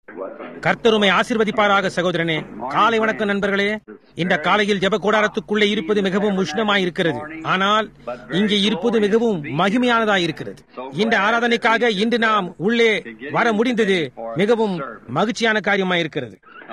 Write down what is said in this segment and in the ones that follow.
கர்த்தருமை ஆசிர்வதிப்பாராக சகோதரனே காலை வணக்கம் நண்பர்களே இந்த காலையில் ஜெப கூடாரத்துக்குள்ளே இருப்பது மிகவும் உஷ்ணமாய் இருக்கிறது ஆனால் இங்கே இருப்பது மிகவும் மகிமையானதாய் இருக்கிறது இந்த ஆராதனைக்காக இன்று நாம் உள்ளே வர முடிந்தது மிகவும் மகிழ்ச்சியான காரியமாய் இருக்கிறது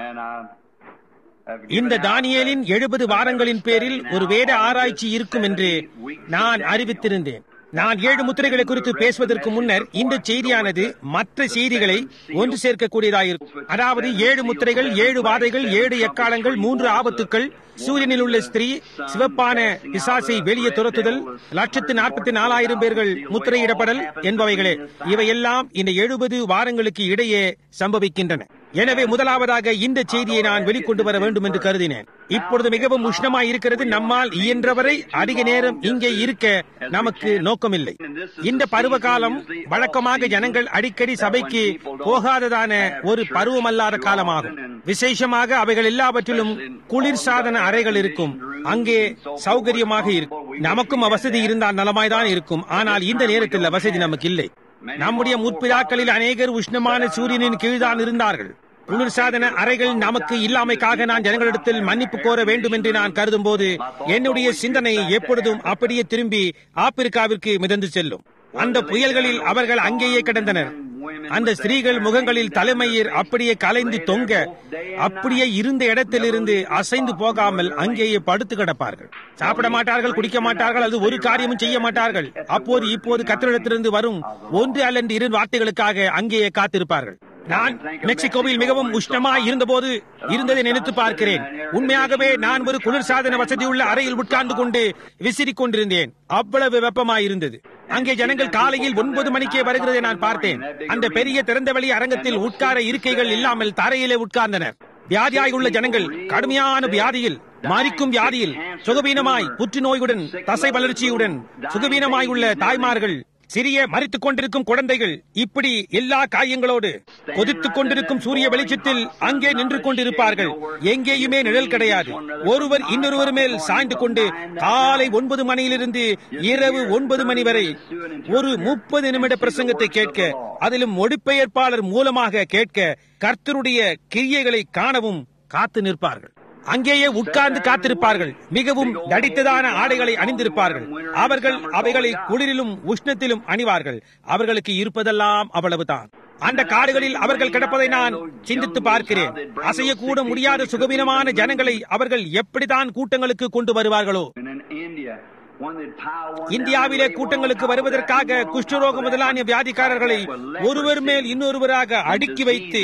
இந்த தானியேலின் எழுபது வாரங்களின் பேரில் ஒரு வேத ஆராய்ச்சி இருக்கும் என்று நான் அறிவித்திருந்தேன் நான் ஏழு முத்திரைகளை குறித்து பேசுவதற்கு முன்னர் இந்த செய்தியானது மற்ற செய்திகளை ஒன்று சேர்க்கக்கூடியதாயிருக்கும் அதாவது ஏழு முத்திரைகள் ஏழு வாதைகள் ஏழு எக்காலங்கள் மூன்று ஆபத்துக்கள் சூரியனில் உள்ள ஸ்திரீ சிவப்பான பிசாசை வெளியே துரத்துதல் லட்சத்து நாற்பத்தி நாலாயிரம் பேர்கள் முத்திரையிடப்படல் என்பவைகளே இவையெல்லாம் இந்த எழுபது வாரங்களுக்கு இடையே சம்பவிக்கின்றன எனவே முதலாவதாக இந்த செய்தியை நான் வெளிக்கொண்டு வர வேண்டும் என்று கருதினேன் இப்பொழுது மிகவும் உஷ்ணமாய் இருக்கிறது நம்மால் இயன்றவரை அதிக நேரம் இங்கே இருக்க நமக்கு நோக்கமில்லை இந்த பருவ காலம் வழக்கமாக ஜனங்கள் அடிக்கடி சபைக்கு போகாததான ஒரு பருவமல்லாத காலமாகும் விசேஷமாக அவைகள் எல்லாவற்றிலும் குளிர்சாதன அறைகள் இருக்கும் அங்கே சௌகரியமாக இருக்கும் நமக்கும் வசதி இருந்தால் நலமாய்தான் இருக்கும் ஆனால் இந்த நேரத்தில் வசதி நமக்கு இல்லை நம்முடைய முற்பிதாக்களில் அநேகர் உஷ்ணமான சூரியனின் கீழ்தான் இருந்தார்கள் குளிர்சாதன அறைகள் நமக்கு இல்லாமைக்காக நான் ஜனங்களிடத்தில் மன்னிப்பு கோர வேண்டும் என்று நான் கருதும் போது என்னுடைய சிந்தனை எப்பொழுதும் அப்படியே திரும்பி ஆப்பிரிக்காவிற்கு மிதந்து செல்லும் அந்த புயல்களில் அவர்கள் அங்கேயே கிடந்தனர் அந்த ஸ்திரீகள் முகங்களில் தலைமயிர் அப்படியே கலைந்து தொங்க அப்படியே இருந்த இடத்திலிருந்து அசைந்து போகாமல் அங்கேயே படுத்து கிடப்பார்கள் சாப்பிட மாட்டார்கள் குடிக்க மாட்டார்கள் அது ஒரு காரியமும் செய்ய மாட்டார்கள் அப்போது இப்போது கத்திரிடத்திலிருந்து வரும் ஒன்று அல்லது இரு வார்த்தைகளுக்காக அங்கேயே காத்திருப்பார்கள் நான் மெக்சிகோவில் மிகவும் உஷ்ணமாய் இருந்தபோது இருந்ததை நினைத்து பார்க்கிறேன் உண்மையாகவே நான் ஒரு குளிர்சாதன வசதியுள்ள அறையில் உட்கார்ந்து கொண்டு விசிறிக் கொண்டிருந்தேன் அவ்வளவு வெப்பமாய் இருந்தது அங்கே ஜனங்கள் காலையில் ஒன்பது மணிக்கே வருகிறதை நான் பார்த்தேன் அந்த பெரிய திறந்தவெளி அரங்கத்தில் உட்கார இருக்கைகள் இல்லாமல் தரையிலே உட்கார்ந்தனர் வியாதியாய் உள்ள ஜனங்கள் கடுமையான வியாதியில் மாறிக்கும் வியாதியில் சுகவீனமாய் புற்றுநோயுடன் தசை வளர்ச்சியுடன் சுகவீனமாய் உள்ள தாய்மார்கள் சிறிய மறித்துக் கொண்டிருக்கும் குழந்தைகள் இப்படி எல்லா காயங்களோடு கொதித்துக் கொண்டிருக்கும் சூரிய வெளிச்சத்தில் அங்கே நின்று கொண்டிருப்பார்கள் எங்கேயுமே நிழல் கிடையாது ஒருவர் இன்னொருவர் மேல் சாய்ந்து கொண்டு காலை ஒன்பது மணியிலிருந்து இரவு ஒன்பது மணி வரை ஒரு முப்பது நிமிட பிரசங்கத்தை கேட்க அதிலும் மொழிபெயர்ப்பாளர் மூலமாக கேட்க கர்த்தருடைய கிரியைகளை காணவும் காத்து நிற்பார்கள் அங்கேயே உட்கார்ந்து காத்திருப்பார்கள் மிகவும் தடித்ததான ஆடைகளை அணிந்திருப்பார்கள் அவர்கள் அவைகளை குளிரிலும் உஷ்ணத்திலும் அணிவார்கள் அவர்களுக்கு இருப்பதெல்லாம் அவ்வளவுதான் அந்த காடுகளில் அவர்கள் கிடப்பதை நான் சிந்தித்து பார்க்கிறேன் அசையக்கூட முடியாத சுகவீனமான ஜனங்களை அவர்கள் எப்படித்தான் கூட்டங்களுக்கு கொண்டு வருவார்களோ இந்தியாவிலே கூட்டங்களுக்கு வருவதற்காக குஷ்டரோக முதலான வியாதிக்காரர்களை ஒருவர் மேல் இன்னொருவராக அடுக்கி வைத்து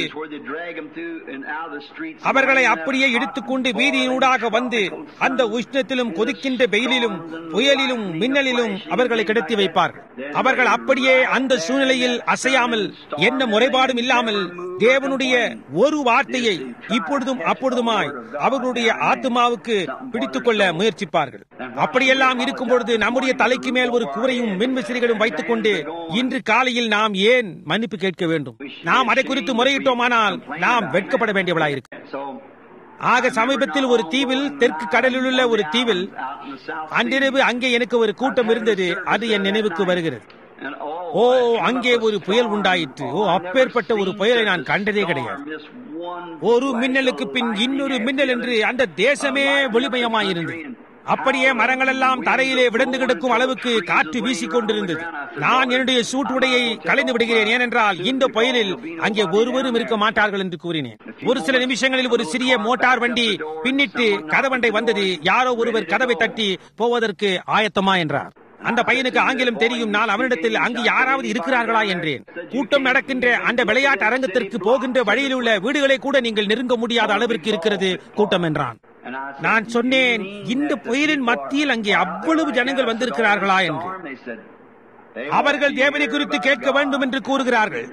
அவர்களை அப்படியே இழுத்துக்கொண்டு வீதியினூடாக வந்து அந்த உஷ்ணத்திலும் கொதிக்கின்ற வெயிலிலும் புயலிலும் மின்னலிலும் அவர்களை கிடத்தி வைப்பார்கள் அவர்கள் அப்படியே அந்த சூழ்நிலையில் அசையாமல் என்ன முறைப்பாடும் இல்லாமல் தேவனுடைய ஒரு வார்த்தையை இப்பொழுதும் அப்பொழுதுமாய் அவர்களுடைய ஆத்மாவுக்கு பிடித்துக் கொள்ள முயற்சிப்பார்கள் அப்படியெல்லாம் இருக்கும் பொழுது நம்முடைய தலைக்கு மேல் ஒரு கூரையும் மின்விசிறிகளும் வைத்துக் கொண்டு இன்று காலையில் நாம் ஏன் மன்னிப்பு கேட்க வேண்டும் நாம் அதை குறித்து முறையிட்டோமானால் நாம் வெட்கப்பட வேண்டியவளாயிருக்கும் ஆக சமீபத்தில் ஒரு தீவில் தெற்கு கடலில் உள்ள ஒரு தீவில் அன்றிரவு அங்கே எனக்கு ஒரு கூட்டம் இருந்தது அது என் நினைவுக்கு வருகிறது ஓ அங்கே ஒரு புயல் உண்டாயிற்று ஓ அப்பேற்பட்ட ஒரு புயலை நான் கண்டதே கிடையாது ஒரு மின்னலுக்கு பின் இன்னொரு மின்னல் என்று அந்த தேசமே ஒளிமயமாயிருந்தது அப்படியே மரங்கள் எல்லாம் தரையிலே விழுந்து கிடக்கும் அளவுக்கு காற்று வீசிக் கொண்டிருந்தது நான் என்னுடைய சூட்டுடையை கலைந்து விடுகிறேன் ஏனென்றால் இந்த புயலில் அங்கே ஒருவரும் இருக்க மாட்டார்கள் என்று கூறினேன் ஒரு சில நிமிஷங்களில் ஒரு சிறிய மோட்டார் வண்டி பின்னிட்டு கதவண்டை வந்தது யாரோ ஒருவர் கதவை தட்டி போவதற்கு ஆயத்தமா என்றார் அந்த பையனுக்கு ஆங்கிலம் தெரியும் நான் அவனிடத்தில் அங்கு யாராவது இருக்கிறார்களா என்றேன் கூட்டம் நடக்கின்ற அந்த விளையாட்டு அரங்கத்திற்கு போகின்ற வழியில் உள்ள வீடுகளை கூட நீங்கள் நெருங்க முடியாத அளவிற்கு இருக்கிறது கூட்டம் என்றான் நான் சொன்னேன் இந்த புயலின் மத்தியில் அங்கே அவ்வளவு ஜனங்கள் வந்திருக்கிறார்களா என்று அவர்கள் தேவனை குறித்து கேட்க வேண்டும் என்று கூறுகிறார்கள்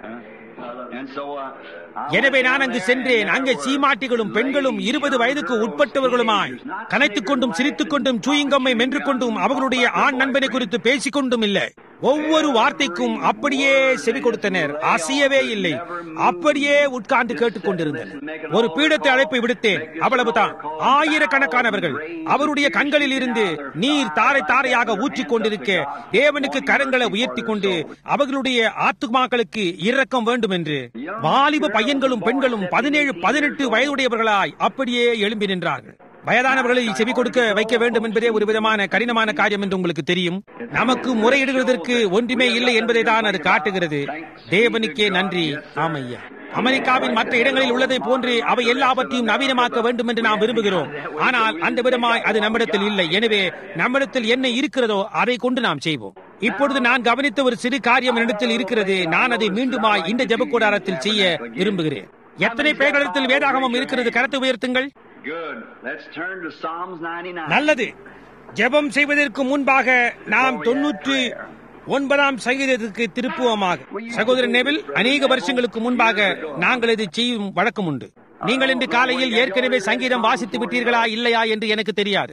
எனவே நான் அங்கு சென்றேன் அங்கே சீமாட்டிகளும் பெண்களும் இருபது வயதுக்கு உட்பட்டவர்களுமாய் கனைத்துக் கொண்டும் சிரித்துக் கொண்டும் சூயிங்கம்மை மென்று கொண்டும் அவர்களுடைய ஆண் நண்பனை குறித்து பேசிக் கொண்டும் இல்லை ஒவ்வொரு வார்த்தைக்கும் அப்படியே செவி கொடுத்தனர் அசையவே இல்லை அப்படியே உட்கார்ந்து கேட்டுக் கொண்டிருந்தனர் ஒரு பீடத்தை அழைப்பை விடுத்தேன் அவ்வளவுதான் ஆயிரக்கணக்கானவர்கள் அவருடைய கண்களில் இருந்து நீர் தாரை தாரையாக ஊற்றிக் கொண்டிருக்க தேவனுக்கு கரங்களை உயர்த்தி கொண்டு அவர்களுடைய ஆத்துமாக்களுக்கு இரக்கம் வேண்டும் என்று வாலிப பையன்களும் பெண்களும் பதினேழு பதினெட்டு வயதுடையவர்களாய் அப்படியே எழும்பி நின்றார்கள் வயதானவர்களை செவி கொடுக்க வைக்க வேண்டும் என்பதே ஒரு விதமான கடினமான காரியம் என்று உங்களுக்கு தெரியும் நமக்கு முறையிடுவதற்கு ஒன்றுமே இல்லை என்பதை தான் அது காட்டுகிறது தேவனுக்கே நன்றி ஆமையா அமெரிக்காவின் மற்ற இடங்களில் உள்ளதை போன்று அவை எல்லாவற்றையும் நவீனமாக்க வேண்டும் என்று நாம் விரும்புகிறோம் ஆனால் அந்த விதமாய் அது நம்மிடத்தில் இல்லை எனவே நம்மிடத்தில் என்ன இருக்கிறதோ அதை கொண்டு நாம் செய்வோம் இப்பொழுது நான் கவனித்த ஒரு சிறு காரியம் என்னிடத்தில் இருக்கிறது நான் அதை மீண்டுமாய் இந்த ஜெபக்கூடாரத்தில் செய்ய விரும்புகிறேன் எத்தனை பேர்களிடத்தில் வேதாகமம் இருக்கிறது கருத்து உயர்த்துங்கள் Good. Let's turn to Psalms 99. நல்லது ஜெபம் செய்வதற்கு முன்பாக நாம் தொன்னூற்று ஒன்பதாம் சங்கீதத்திற்கு திருப்புவோமாக சகோதரன் நெவில் அநேக வருஷங்களுக்கு முன்பாக நாங்கள் இதை செய்யும் வழக்கம் உண்டு நீங்கள் இன்று காலையில் ஏற்கனவே சங்கீதம் வாசித்து விட்டீர்களா இல்லையா என்று எனக்கு தெரியாது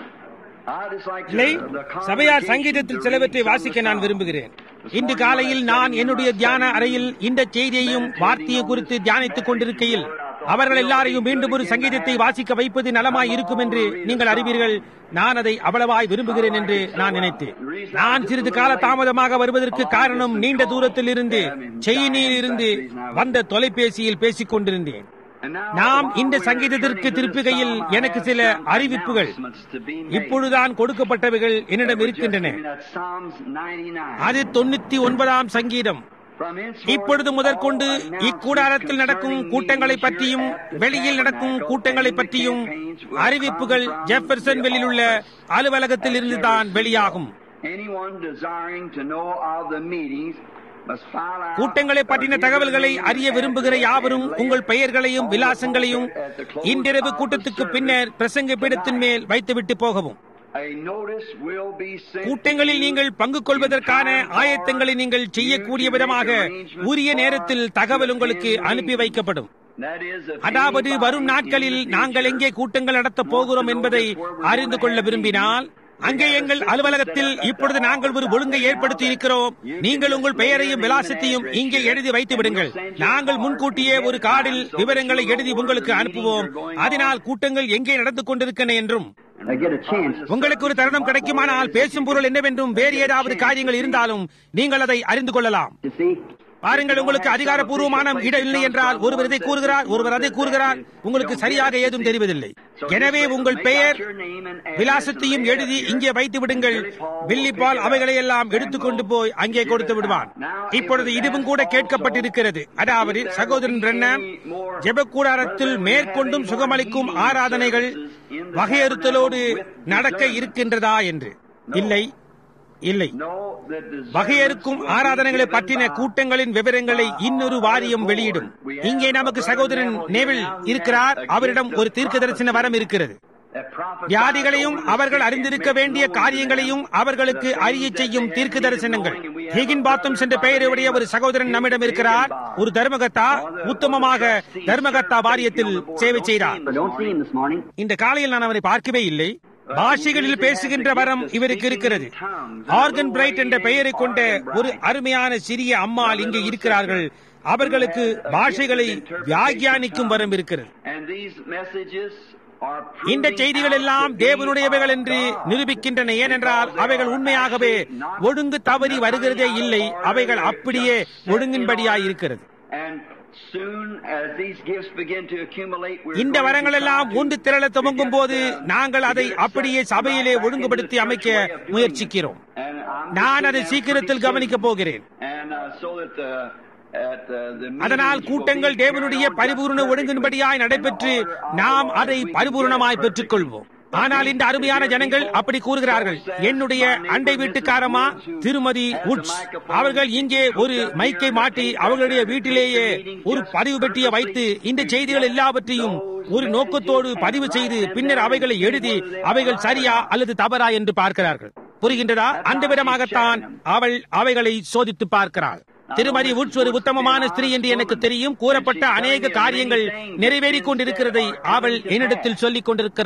I just like to- இல்லை the சபையார் congregation சங்கீதத்தில் to சிலவற்றை read from வாசிக்க the நான் Psalms. விரும்புகிறேன் இன்று காலையில் நான் என்னுடைய தியான அறையில் இந்த செய்தியையும் வார்த்தையை குறித்து தியானித்துக் கொண்டிருக்கையில் அவர்கள் எல்லாரையும் மீண்டும் ஒரு சங்கீதத்தை வாசிக்க வைப்பது நலமாய் இருக்கும் என்று நீங்கள் அறிவீர்கள் நான் அதை அவ்வளவாய் விரும்புகிறேன் என்று நான் நினைத்தேன் நான் சிறிது கால தாமதமாக வருவதற்கு காரணம் நீண்ட தூரத்தில் இருந்து செயினில் இருந்து வந்த தொலைபேசியில் பேசிக் கொண்டிருந்தேன் And now, நாம் while இந்த we are சங்கீதத்திற்கு turning to the திருப்புகையில் Psalm, I எனக்கு have சில some அறிவிப்புகள் announcements to be made. இப்பொழுதுதான் கொடுக்கப்பட்டவைகள் என்னிடம் Just இருக்கின்றன reading that Psalms 99. அது தொண்ணூத்தி ஒன்பதாம் சங்கீதம் From henceforth, இப்பொழுது முதற்கொண்டு all announcements இக்கூடாரத்தில் நடக்கும் concerning கூட்டங்களை meetings பற்றியும் here at the வெளியில் நடக்கும் Tabernacle கூட்டங்களை and the பற்றியும் campaigns will அறிவிப்புகள் come from ஜெஃபர்சன்வெல்லில் உள்ள the office அலுவலகத்தில் at இருந்துதான் Jeffersonville. வெளியாகும் Anyone desiring to know of the meetings must file out கூட்டங்களை பற்றின or give தகவல்களை their name அறிய and விரும்புகிற address யாவரும் and உங்கள் lay பெயர்களையும் on the விலாசங்களையும் pulpit at the close இன்றிரவு of the கூட்டத்துக்கு service பின்னர் பிரசங்க பீடத்தின் மேல் வைத்துவிட்டு போகவும் A notice will be sent கூட்டங்களில் to you நீங்கள் பங்கு கொள்வதற்கான in time for ஆயத்தங்களை நீங்கள் you செய்யக்கூடிய to make விதமாக arrangements உரிய for நேரத்தில் to தகவல் உங்களுக்கு attend அனுப்பி meetings. வைக்கப்படும் That is, if அதாவது anybody வரும் in நாட்களில் the நாங்கள் future எங்கே கூட்டங்கள் நடத்தப் போகிறோம் என்பதை அறிந்து கொள்ள விரும்பினால் அங்கே எங்கள் அலுவலகத்தில் இப்பொழுது நாங்கள் ஒரு ஒழுங்கை ஏற்படுத்தி இருக்கிறோம் நீங்கள் உங்கள் பெயரையும் விலாசத்தையும் இங்கே எழுதி வைத்து விடுங்கள் நாங்கள் முன்கூட்டியே ஒரு கார்டில் விவரங்களை எழுதி உங்களுக்கு அனுப்புவோம் அதனால் கூட்டங்கள் எங்கே நடந்து கொண்டிருக்கின்றன என்றும் I get a chance to உங்களுக்கு ஒரு தருணம் கிடைக்குமானால் பேசும் பொருள் என்னவென்றும் வேறு ஏதாவது காரியங்கள் இருந்தாலும் நீங்கள் அதை அறிந்து கொள்ளலாம் You see, பாருங்கள் உங்களுக்கு அதிகாரப்பூர்வமான இடம் இல்லை என்றால் ஒருவர் இதை கூறுகிறார் ஒருவர் அதை கூறுகிறார் உங்களுக்கு சரியாக ஏதும் தெரிவதில்லை எனவே உங்கள் பெயர் விலாசத்தையும் எழுதி இங்கே வைத்து விடுங்கள் வில்லிப்பால் அவைகளை எல்லாம் எடுத்துக்கொண்டு போய் அங்கே கொடுத்து விடுவான் இப்பொழுது இதுவும் கூட கேட்கப்பட்டிருக்கிறது அதாவது சகோதரன் ரெண்ணம் ஜெபக்கூடாரத்தில் மேற்கொண்டும் சுகமளிக்கும் ஆராதனைகள் வகையறுத்தலோடு நடக்க இருக்கின்றதா என்று இல்லை இல்லை வகையறுக்கும் ஆராதனைகளை பற்றின கூட்டங்களின் விவரங்களை இன்னொரு வாரியம் வெளியிடும் இங்கே நமக்கு சகோதரன் நேவில் இருக்கிறார் அவரிடம் ஒரு தீர்க்க தரிசன வரம் இருக்கிறது வியாதிகளையும் அவர்கள் அறிந்திருக்க வேண்டிய காரியங்களையும் அவர்களுக்கு அறிய செய்யும் தீர்க்க தரிசனங்கள் ஹிகின் பாத்தம் சென்ற பெயருடைய ஒரு சகோதரன் நம்மிடம் இருக்கிறார் ஒரு தர்மகத்தா உத்தமமாக தர்மகத்தா வாரியத்தில் சேவை செய்தார் I don't see him this morning. இந்த காலையில் நான் அவரை பார்க்கவே இல்லை பாஷைகளில் பேசுகின்ற வரம் இவருக்கு இருக்கிறது ஆர்கன் பிரைட் என்ற பெயரை கொண்ட ஒரு அருமையான சிறிய அம்மாள் இங்கே இருக்கிறார்கள் அவர்களுக்கு பாஷைகளை வியாக்கியானிக்கும் வரம் இருக்கிறது And these messages are இந்த proving செய்திகள் out எல்லாம் to be தேவனுடையவைகள் என்று of God. நிரூபிக்கின்றன ஏனென்றால் அவைகள் உண்மையாகவே ஒழுங்கு தவறி வருகிறதே இல்லை அவைகள் அப்படியே ஒழுங்கின்படியாய் இருக்கிறது And soon as these gifts begin to accumulate, we're இந்த going to வரங்கள் எல்லாம் try to- ஒன்று திரள துவங்கும் போது to get, uh, நாங்கள் அதை to get it அப்படியே set சபையிலே right back ஒழுங்குபடுத்தி into the அமைக்க church way of doing it. முயற்சிக்கிறோம் And I'm just நான் sitting அதை down சீக்கிரத்தில் pretty கவனிக்கப் soon. போகிறேன் And uh, so that the at, uh, the அதனால் meetings will கூட்டங்கள் be தேவனுடைய carried on பரிபூர்ண just ஒழுங்கின்படியாய் perfectly நடைபெற்று in the order of நாம் the Lord அதை we can பரிபூர்ணமாய் get it பெற்றுக் கொள்வோம் ஆனால் இந்த அருமையான ஜனங்கள் அப்படி கூறுகிறார்கள் என்னுடைய அண்டை வீட்டுக்காரமா திருமதி உட்ஸ் அவர்கள் இங்கே ஒரு மைக்கை மாட்டி அவர்களுடைய வீட்டிலேயே ஒரு பதிவு பெட்டியை வைத்து இந்த செய்திகள் எல்லாவற்றையும் ஒரு நோக்கத்தோடு பதிவு செய்து பின்னர் அவைகளை எழுதி அவைகள் சரியா அல்லது தவறா என்று பார்க்கிறார்கள் புரிகின்றதா அந்த விதமாகத்தான் அவள் அவைகளை சோதித்து பார்க்கிறாள் திருமதி உட்ஸ் ஒரு உத்தமமான ஸ்திரீ என்று எனக்கு தெரியும் கூறப்பட்ட அநேக காரியங்கள் நிறைவேறிக் கொண்டிருக்கிறதை அவள் என்னிடத்தில் சொல்லிக் கொண்டிருக்கிறாள்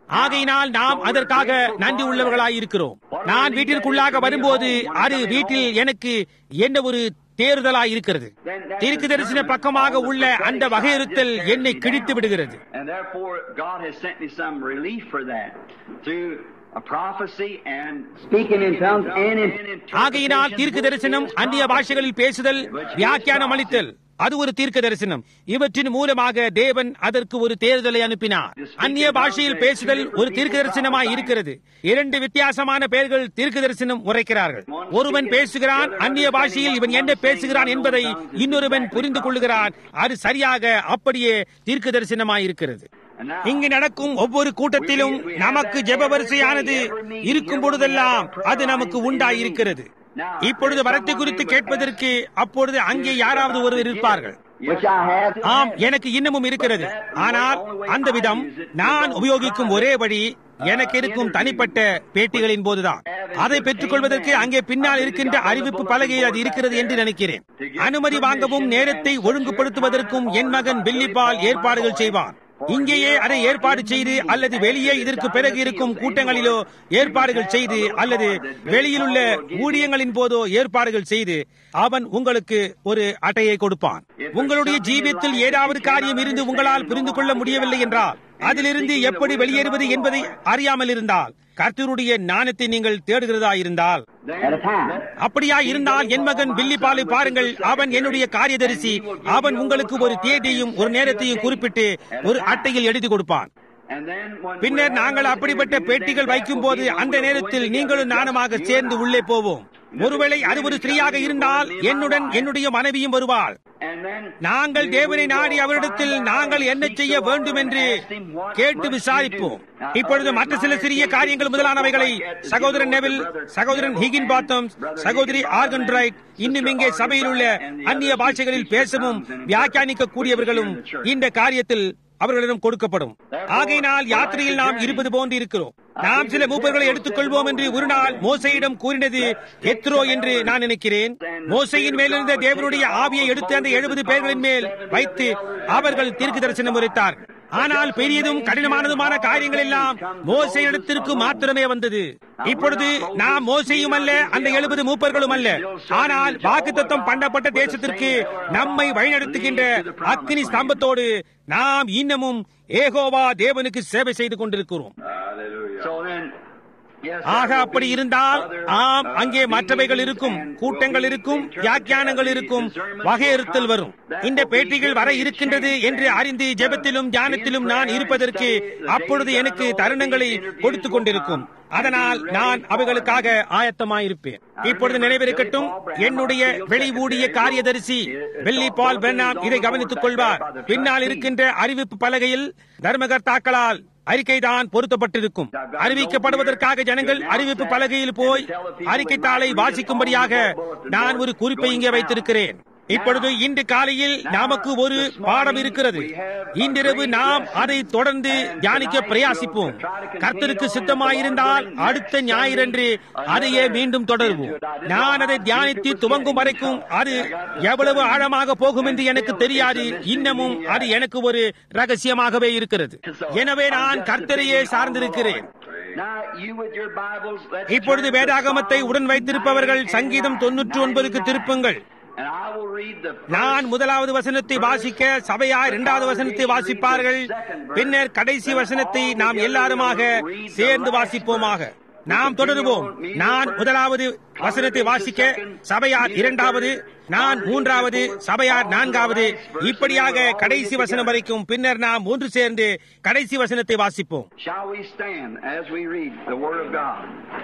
ஆகையினால் நாம் அதற்காக நன்றி உள்ளவர்களாயிருக்கிறோம் நான் வீட்டிற்குள்ளாக வரும்போது அது வீட்டில் எனக்கு என்ன ஒரு தேர்தலாய் இருக்கிறது தீர்க்க தரிசன பக்கமாக உள்ள அந்த வகையிருத்தல் என்னை கிழித்து விடுகிறது And therefore, God has sent me some relief for that through a prophecy and speaking in tongues and in ஆகையினால் தீர்க்க தரிசனம் அந்நிய பாஷைகளில் பேசுதல் வியாக்கியானம் அளித்தல் அது ஒரு தீர்க்க தரிசனம் இவற்றின் மூலமாக தேவன் அதற்கு ஒரு தேர்தலை அனுப்பினார் அந்நிய பாஷையில் பேசுதல் ஒரு தீர்க்க தரிசனமாய் இருக்கிறது இரண்டு வித்தியாசமான பெயர்கள் தீர்க்க தரிசனம் உரைக்கிறார்கள் ஒருவன் பேசுகிறான் அந்நிய பாஷையில் இவன் என்ன பேசுகிறான் என்பதை இன்னொருவன் புரிந்து கொள்ளுகிறான் அது சரியாக அப்படியே தீர்க்க தரிசனமாய் இருக்கிறது இங்கு நடக்கும் ஒவ்வொரு கூட்டத்திலும் நமக்கு ஜெப வரிசையானது இருக்கும் பொழுதெல்லாம் அது நமக்கு உண்டாயிருக்கிறது இப்பொழுது வரத்தை குறித்து கேட்பதற்கு அப்பொழுது அங்கே யாராவது ஒருவர் இருப்பார்கள் which I have. ஆம் எனக்கு இன்னமும் இருக்கிறது ஆனால் அந்த விதம் நான் உபயோகிக்கும் ஒரே வழி எனக்கு இருக்கும் தனிப்பட்ட பேட்டிகளின் போதுதான் அதை பெற்றுக் கொள்வதற்கு அங்கே பின்னால் இருக்கின்ற அறிவிப்பு பலகையில் அது இருக்கிறது என்று நினைக்கிறேன் அனுமதி வாங்கவும் நேரத்தை ஒழுங்குபடுத்துவதற்கும் என் மகன் பில்லிபால் ஏற்பாடுகள் செய்வான் இங்கேயே அதை ஏற்பாடு செய்து அல்லது வெளியே இதற்கு பிறகு இருக்கும் கூட்டங்களிலோ ஏற்பாடுகள் செய்து அல்லது வெளியிலுள்ள ஊழியங்களின் போதோ ஏற்பாடுகள் செய்து அவன் உங்களுக்கு ஒரு அட்டையை கொடுப்பான் உங்களுடைய ஜீவியத்தில் ஏதாவது காரியம் இருந்து உங்களால் புரிந்து கொள்ள முடியவில்லை என்றால் அதிலிருந்து எப்படி வெளியேறுவது என்பதை அறியாமல் இருந்தால் கர்த்தருடைய ஞானத்தை நீங்கள் தேடுகிறதா இருந்தால் At a time. அப்படியா இருந்தால் என் மகன் பில்லி பாலை பாருங்கள் அவன் என்னுடைய காரியதரிசி அவன் உங்களுக்கு ஒரு தேதியையும் ஒரு நேரத்தையும் குறிப்பிட்டு ஒரு அட்டையில் எழுதி கொடுப்பான் And then when பின்னர் நாங்கள் அப்படிப்பட்ட பேட்டிகள் வைக்கும் போது அந்த நேரத்தில் நீங்களும் நானுமாக சேர்ந்து உள்ளே போவோம் ஒருவேளை அது ஒரு ஸ்திரீயாக இருந்தால் என்னுடன் என்னுடைய மனைவியும் வருவாள் and then நாங்கள் தேவனை நாடி அவரிடத்தில் நாங்கள் என்ன செய்ய வேண்டும் என்று கேட்டு விசாரிப்போம் இப்பொழுது மற்ற சில சிறிய காரியங்கள் முதலானவைகளை சகோதரன் நெவில் சகோதரன் ஹிகின் பாத்தம் சகோதரி ஆர்கன் ரைட் இன்னும் இங்கே சபையில் உள்ள அந்நிய பாஷைகளில் பேசவும் வியாக்கியானிக்க கூடியவர்களும் இந்த காரியத்தில் அவர்களிடம் கொடுக்கப்படும் ஆகையினால் யாத்திரையில் நாம் இருப்பது போன்று இருக்கிறோம் நாம் சில மூப்பர்களை எடுத்துக் கொள்வோம் என்று ஒரு நாள் மோசையிடம் கூறினது எத்ரோ என்று நான் நினைக்கிறேன் மோசையின் மேலிருந்த தேவனுடைய ஆவியை எடுத்து அந்த எழுபது பேர்களின் மேல் வைத்து அவர்கள் தீர்க்க தரிசனம் உரைத்தார் ஆனால் பெரியதும் கடினமானதுமான காரியங்கள் எல்லாம் மோசை இடத்திற்கு மாத்திரமே வந்தது இப்பொழுது நாம் மோசையும் அல்ல அந்த எழுபது மூப்பர்களும் அல்ல ஆனால் வாக்குத்தத்தம் பண்ணப்பட்ட தேசத்திற்கு நம்மை வழிநடத்துகின்ற அக்னி ஸ்தம்பத்தோடு நாம் இன்னமும் ஏகோவா தேவனுக்கு சேவை செய்து கொண்டிருக்கிறோம் so then yes, ஆக there will அப்படி be இருந்தால் other, ஆம் uh, அங்கே மற்றவைகள் meetings இருக்கும் and கூட்டங்கள் இருக்கும் வியாக்கியானங்கள் இருக்கும் வகையறுத்தல் வரும் இந்த பேட்டிகள் வர இருக்கின்றது என்று அறிந்து ஜெபத்திலும் தியானத்திலும் நான் இருப்பதற்கு அப்பொழுது எனக்கு தருணங்களை கொடுத்து கொண்டிருக்கும் அதனால் நான் அவைகளுக்காக ஆயத்தமாயிருப்பேன் இப்பொழுது நினைவிருக்கட்டும் என்னுடைய வெளி ஊழிய காரியதரிசி வெள்ளி பால் பெர்னாம் இதை கவனித்துக் கொள்வார் பின்னால் இருக்கின்ற அறிவிப்பு பலகையில் தர்மகர்த்தாக்களால் அறிக்கைதான் பொருத்தப்பட்டிருக்கும் அறிவிக்கப்படுவதற்காக ஜனங்கள் அறிவிப்பு பலகையில் போய் அறிக்கைத்தாளை வாசிக்கும்படியாக நான் ஒரு குறிப்பை இங்கே வைத்திருக்கிறேன் இப்பொழுது இன்று காலையில் நமக்கு ஒரு பாடம் இருக்கிறது இன்றிரவு நாம் அதை தொடர்ந்து தியானிக்க பிரயாசிப்போம் கர்த்தருக்கு சித்தமாயிருந்தால் அடுத்த ஞாயிறன்று அதையே மீண்டும் தொடருவோம் நான் அதை தியானித்து துவங்கும் வரைக்கும் அது எவ்வளவு ஆழமாக போகும் என்று எனக்கு தெரியாது இன்னமும் அது எனக்கு ஒரு ரகசியமாகவே இருக்கிறது எனவே நான் கர்த்தரையே சார்ந்திருக்கிறேன் Now, you with your Bibles, let's இப்பொழுது turn to வேதாகமத்தை Psalm உடன் வைத்திருப்பவர்கள் 99 சங்கீதம் தொன்னூற்றி ஒன்பதுக்கு திருப்புங்கள் And I will read the நான் முதலாவது வசனத்தை வாசிக்க சபையார் இரண்டாவது வசனத்தை வாசிப்பார்கள் பின்னர் கடைசி வசனத்தை நாம் எல்லாருமாக சேர்ந்து வாசிப்போமாக நாம் தொடருவோம் நான் முதலாவது வசனத்தை வாசிக்க சபையார் இரண்டாவது நான் மூன்றாவது சபையார் நான்காவது இப்படியாக கடைசி வசனம் வரைக்கும் பின்னர் நாம் மூன்று சேர்ந்து கடைசி வசனத்தை வாசிப்போம் Shall we stand as we read the Word of God?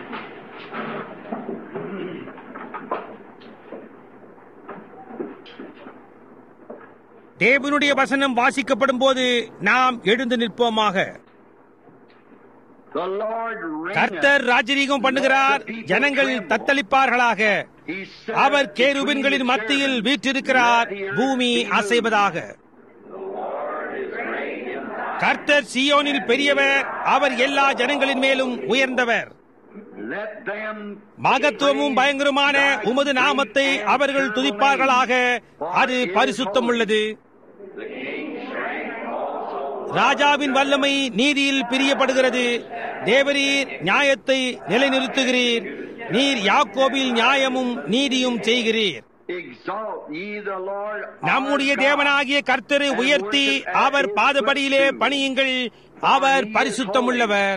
தேவனுடைய வசனம் வாசிக்கப்படும் போது நாம் எழுந்து நிற்போமாக The Lord reigneth. கர்த்தர் ராஜரீகம் பண்ணுகிறார் ஜனங்கள் தத்தளிப்பார்களாக He said our between கேருபின்களின் the மத்தியில் cherubim, வீற்றிருக்கிறார் let the earth பூமி be moved. அசைவதாக கர்த்தர் சியோனில் பெரியவர் அவர் எல்லா ஜனங்களின் மேலும் உயர்ந்தவர் Let them மகத்துவமும் பயங்கரமான உமது நாமத்தை அவர்கள் துதிப்பார்களாக அது பரிசுத்தம் உள்ளது ராஜாவின் வல்லமை நீதியில் பிரியப்படுகிறது தேவரீர் நியாயத்தை நிலைநிறுத்துகிறீர் நீர் யாக்கோபில் நியாயமும் நீதியும் செய்கிறீர் Exalt ye the Lord. our நம்முடைய God. தேவனாகிய கர்த்தரை உயர்த்தி அவர் பாதபடியிலே பணியுங்கள் அவர் பரிசுத்தமுள்ளவர்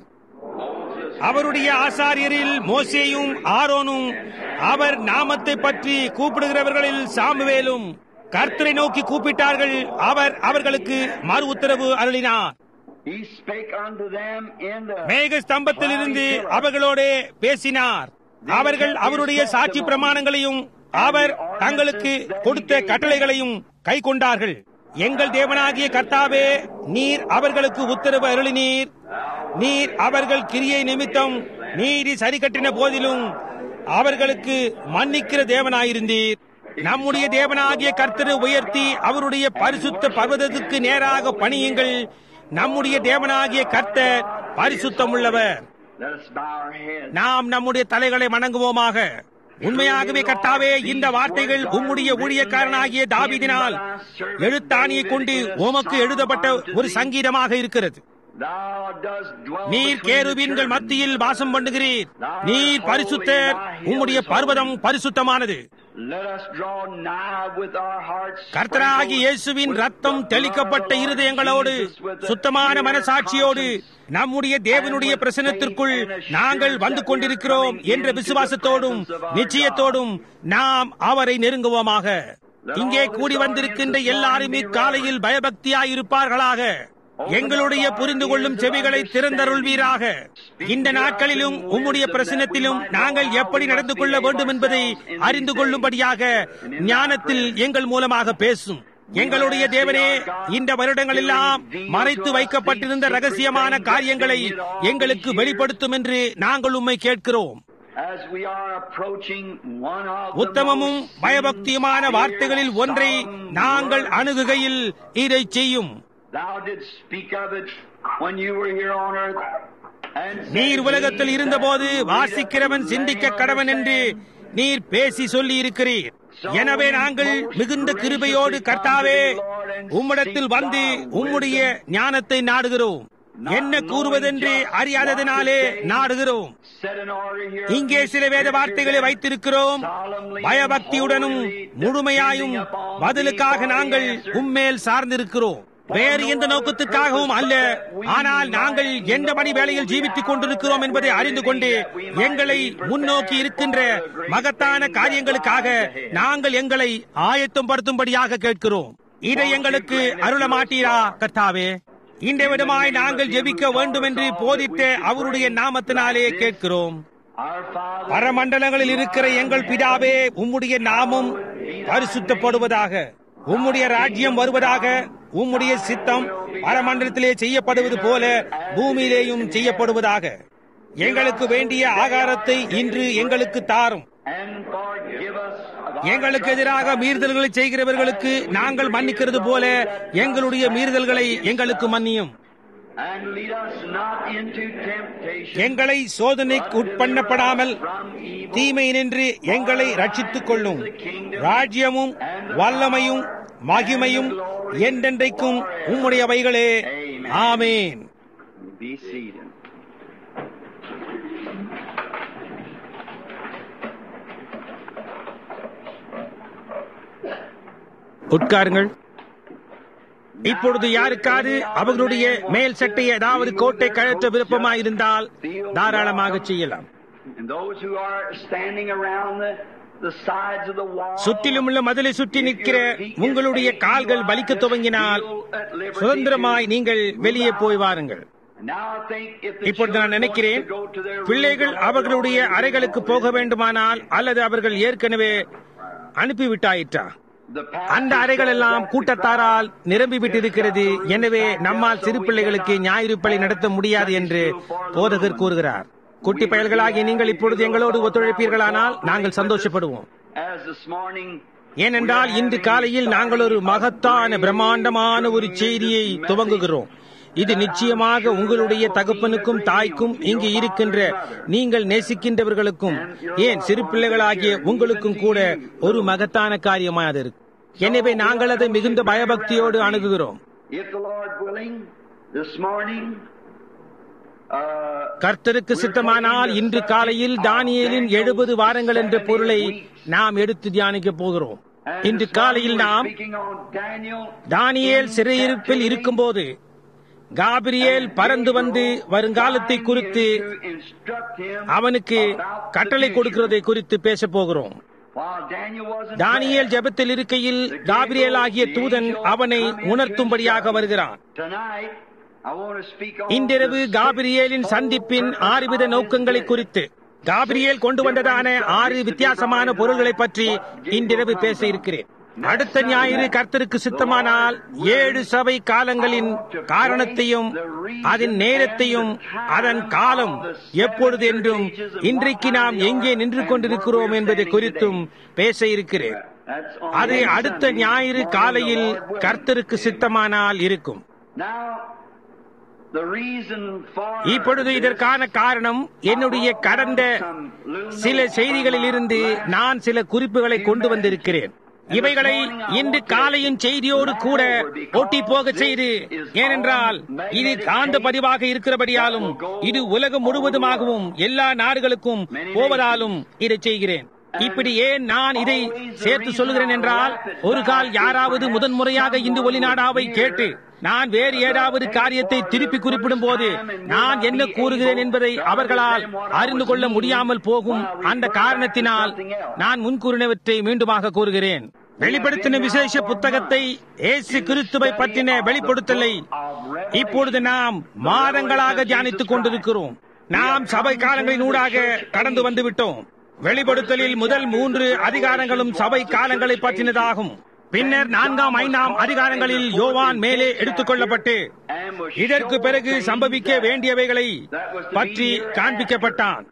அவருடைய ஆசாரியரில் மோசேயும் ஆரோனும் அவர் நாமத்தை பற்றி கூப்பிடுகிறவர்களில் சாமுவேலும் கர்த்தரை நோக்கி கூப்பிட்டார்கள் அவர் அவர்களுக்கு மறு உத்தரவு அருளினார் He spake unto them in the மேக ஸ்தம்பத்திலிருந்து அவர்களோடே பேசினார் அவர்கள் அவருடைய சாட்சி பிரமாணங்களையும் அவர் தங்களுக்கு கொடுத்த கட்டளைகளையும் கை கொண்டார்கள் எங்கள் தேவனாகிய கர்த்தாவே நீர் அவர்களுக்கு உத்தரவு அருளினீர் நீர் அவர்கள் கிரியை நிமித்தம் நீதி சரி கட்டின போதிலும் அவர்களுக்கு மன்னிக்கிற தேவனாயிருந்தீர் நம்முடைய தேவனாகிய கர்த்தரை உயர்த்தி அவருடைய பரிசுத்த பர்வதத்துக்கு நேராக பணியுங்கள் நம்முடைய தேவனாகிய கர்த்தர் பரிசுத்தமுள்ளவர் Let us bow our heads. நாம் நம்முடைய தலைகளை வணங்குவோமாக உண்மையாகவே கர்த்தாவே இந்த வார்த்தைகள் உம்முடைய ஊழியக்காரனாகிய தாவீதினால் எழுத்தாணியை கொண்டு உமக்கு எழுதப்பட்ட ஒரு சங்கீதமாக இருக்கிறது Thou dost dwell நீர் between கேருபீன்கள் the மத்தியில் வாசம் பண்ணுகிறீர் நீர் பரிசுத்தர் உம்முடைய பர்வதம் பரிசுத்தமானது Let us draw nigh with our hearts. கர்த்தராகி இயேசுவின் ரத்தம் தெளிக்கப்பட்ட இருதயங்களோடு சுத்தமான மனசாட்சியோடு நம்முடைய தேவனுடைய பிரசனத்திற்குள் நாங்கள் வந்து கொண்டிருக்கிறோம் என்ற விசுவாசத்தோடும் நிச்சயத்தோடும் நாம் அவரை நெருங்குவோமாக இங்கே கூடி வந்திருக்கின்ற எல்லாருமே காலையில் பயபக்தியாய் இருப்பார்களாக எங்களுடைய புரிந்து கொள்ளும் செவிகளை திறந்தருள்வீராக இந்த நாட்களிலும் உம்முடைய பிரசனத்திலும் நாங்கள் எப்படி நடந்து கொள்ள வேண்டும் என்பதை அறிந்து கொள்ளும்படியாக ஞானத்தில் எங்கள் மூலமாக பேசும் எங்களுடைய தேவனே இந்த வருடங்களெல்லாம் மறைத்து வைக்கப்பட்டிருந்த ரகசியமான காரியங்களை எங்களுக்கு வெளிப்படுத்தும் என்று நாங்கள் உம்மை கேட்கிறோம் As we are approaching one of the உத்தமமும் most பயபக்தியுமான வார்த்தைகளில் ஒன்றை நாங்கள் அணுகுகையில் இதை செய்யும் Thou didst speak of it when you were here on earth. And said, நீர் உலகத்தில் "He இருந்தபோது that வாசிக்கிறவன் சிந்திக்க கடவன் என்று நீர் பேசி சொல்லி இருக்கிறீர் எனவே நாங்கள் மிகுந்த கிருபையோடு கர்த்தாவே உம்மிடத்தில் வந்து உம்முடைய ஞானத்தை நாடுகிறோம் என்ன கூறுவதென்று அறியாததினாலே நாடுகிறோம் set in order here இங்கே சில வேத வார்த்தைகளை வைத்திருக்கிறோம் பயபக்தியுடனும் முழுமையாயும் பதிலுக்காக நாங்கள் உம்மேல் சார்ந்திருக்கிறோம் வேறு எந்த நோக்கத்துக்காகவும் அல்ல ஆனால் நாங்கள் எந்த மணி வேளையில் ஜீவித்துக் கொண்டிருக்கிறோம் என்பதை அறிந்து கொண்டு எங்களை முன்னோக்கி இருக்கின்ற மகத்தான காரியங்களுக்காக நாங்கள் எங்களை ஆயத்தம் படுத்தும்படியாக கேட்கிறோம் இதை எங்களுக்கு அருள மாட்டீரா கர்த்தாவே இந்த விதமாய் நாங்கள் ஜெபிக்க வேண்டும் என்று போதித்த அவருடைய நாமத்தினாலே கேட்கிறோம் our Father பரமண்டலங்களில் இருக்கிற எங்கள் பிதாவே உம்முடைய நாமம் பரிசுத்தப்படுவதாக உம்முடைய ராஜ்யம் வருவதாக உம்முடைய சித்தம் பரமண்டலத்திலே செய்யப்படுவது போல பூமியிலேயும் செய்யப்படுவதாக எங்களுக்கு வேண்டிய ஆகாரத்தை இன்று எங்களுக்கு தாரும் and forgive us of our எங்களுக்கு எதிராக மீறுதல்களை செய்கிறவர்களுக்கு நாங்கள் மன்னிக்கிறது போல எங்களுடைய மீறுதல்களை எங்களுக்கு மன்னியும் and lead us not into temptation எங்களை சோதனைக்கு உட்பண்ணப்படாமல் from evil. தீமை நின்று எங்களை ரட்சித்துக் கொள்ளும் ராஜ்யமும் வல்லமையும் மகிமையும் என்றென்றைக்கும் உம்முடையவைகளே ஆமேன் Be seated. உட்காருங்கள் இப்பொழுது யாருக்காவது அவர்களுடைய மேல் சட்டை ஏதாவது கோட்டை கழற்ற விருப்பமாயிருந்தால் தாராளமாக செய்யலாம் And those who are standing around the, the sides of the wall. சுற்றிலும் உள்ள மதிலை சுற்றி நிற்கிற உங்களுடைய கால்கள் வலிக்க துவங்கினால் சுதந்திரமாய் நீங்கள் வெளியே போய் வாருங்கள் Now I think if the இப்பொழுது நான் children நினைக்கிறேன் want to go to their rooms, பிள்ளைகள் they'll have அவர்களுடைய to go அறைகளுக்கு in. போக வேண்டுமானால் அல்லது அவர்கள் ஏற்கனவே அனுப்பிவிட்டாயிற்றா The அந்த அறைகள் எல்லாம் கூட்டத்தாரால் நிரம்பி விட்டிருக்கிறது எனவே நம்மால் சிறு பிள்ளைகளுக்கு ஞாயிறு பள்ளி நடத்த முடியாது என்று போதகர் கூறுகிறார் குட்டி பயல்களாகிய நீங்கள் இப்பொழுது எங்களோடு ஒத்துழைப்பீர்களானால் நாங்கள் சந்தோஷப்படுவோம் As this morning ஏனென்றால் இன்று காலையில் நாங்கள் ஒரு மகத்தான பிரம்மாண்டமான ஒரு செய்தியை துவங்குகிறோம் இது நிச்சயமாக உங்களுடைய தகப்பனுக்கும் தாய்க்கும் இங்கு இருக்கின்ற நீங்கள் நேசிக்கின்றவர்களுக்கும் ஏன் சிறு பிள்ளைகளாகிய உங்களுக்கும் கூட ஒரு மகத்தான காரியமாக அது இருக்கு எனவே நாங்கள் அதை மிகுந்த பயபக்தியோடு அணுகுகிறோம் If the Lord willing, this morning. Uh, கர்த்தருக்கு சித்தமானால் இன்று காலையில் தானியேலின் எழுபது வாரங்கள் என்ற பொருளை நாம் எடுத்து தியானிக்க போகிறோம் and இன்று this காலையில் morning we're நாம் speaking on Daniel தானியேல் in சிறையிருப்பில் captivity. இருக்கும்போது காபிரியேல் பறந்து வந்து வருங்காலத்தை குறித்து அவனுக்கு கட்டளை கொடுக்கிறதை குறித்து பேசப் போகிறோம் தானியேல் ஜெபத்தில் இருக்கையில் காபிரியேல் ஆகிய தூதன் அவனை உணர்த்தும்படியாக வருகிறான் இன்றிரவு காபிரியேலின் சந்திப்பின் ஆறுவித நோக்கங்களை குறித்து காபிரியேல் கொண்டு வந்ததான ஆறு வித்தியாசமான பொருள்களை பற்றி இன்றிரவு பேச இருக்கிறேன் அடுத்த ஞாயிறு கர்த்தருக்கு சித்தமானால் ஏழு சபை காலங்களின் காரணத்தையும் அதன் நேரத்தையும் அதன் காலம் எப்பொழுது என்றும் இன்றைக்கு நாம் எங்கே நின்று கொண்டிருக்கிறோம் என்பதை குறித்தும் பேச இருக்கிறேன் அது அடுத்த ஞாயிறு காலையில் கர்த்தருக்கு சித்தமானால் இருக்கும் இப்பொழுது இதற்கான காரணம் என்னுடைய கடந்த சில செய்திகளிலிருந்து நான் சில குறிப்புகளை கொண்டு வந்திருக்கிறேன் இவைகளை இன்று காலையின் செய்தியோடு கூட ஒட்டி போக செய்து ஏனென்றால் இது காந்த பதிவாக இருக்கிறபடியாலும் இது உலகம் முழுவதுமாகவும் எல்லா நாடுகளுக்கும் போவதாலும் இதை செய்கிறேன் இப்படி ஏன் நான் இதை சேர்த்து சொல்லுகிறேன் என்றால் ஒரு கால் யாராவது முதன்முறையாக இந்து ஒளிநாடாவை கேட்டு நான் வேறு ஏதாவது காரியத்தை திருப்பி குறிப்பிடும் போது நான் என்ன கூறுகிறேன் என்பதை அவர்களால் அறிந்து கொள்ள முடியாமல் போகும் அந்த காரணத்தினால் நான் முன்கூறினவற்றை மீண்டுமாக கூறுகிறேன் வெளிப்படுத்தின விசேஷ புத்தகத்தை ஏசு கிறிஸ்துவை பற்றின வெளிப்படுத்தலை இப்பொழுது நாம் மாதங்களாக தியானித்துக் கொண்டிருக்கிறோம் நாம் சபை காலங்களின் ஊடாக கடந்து வந்து விட்டோம் வெளிப்படுத்தலில் முதல் மூன்று அதிகாரங்களும் சபை காலங்களை பற்றினதாகும் பின்னர் நான்காம் ஐந்தாம் அதிகாரங்களில் யோவான் மேலே எடுத்துக் கொள்ளப்பட்டு இதற்கு பிறகு சம்பவிக்க வேண்டியவைகளை பற்றி காண்பிக்கப்பட்டான்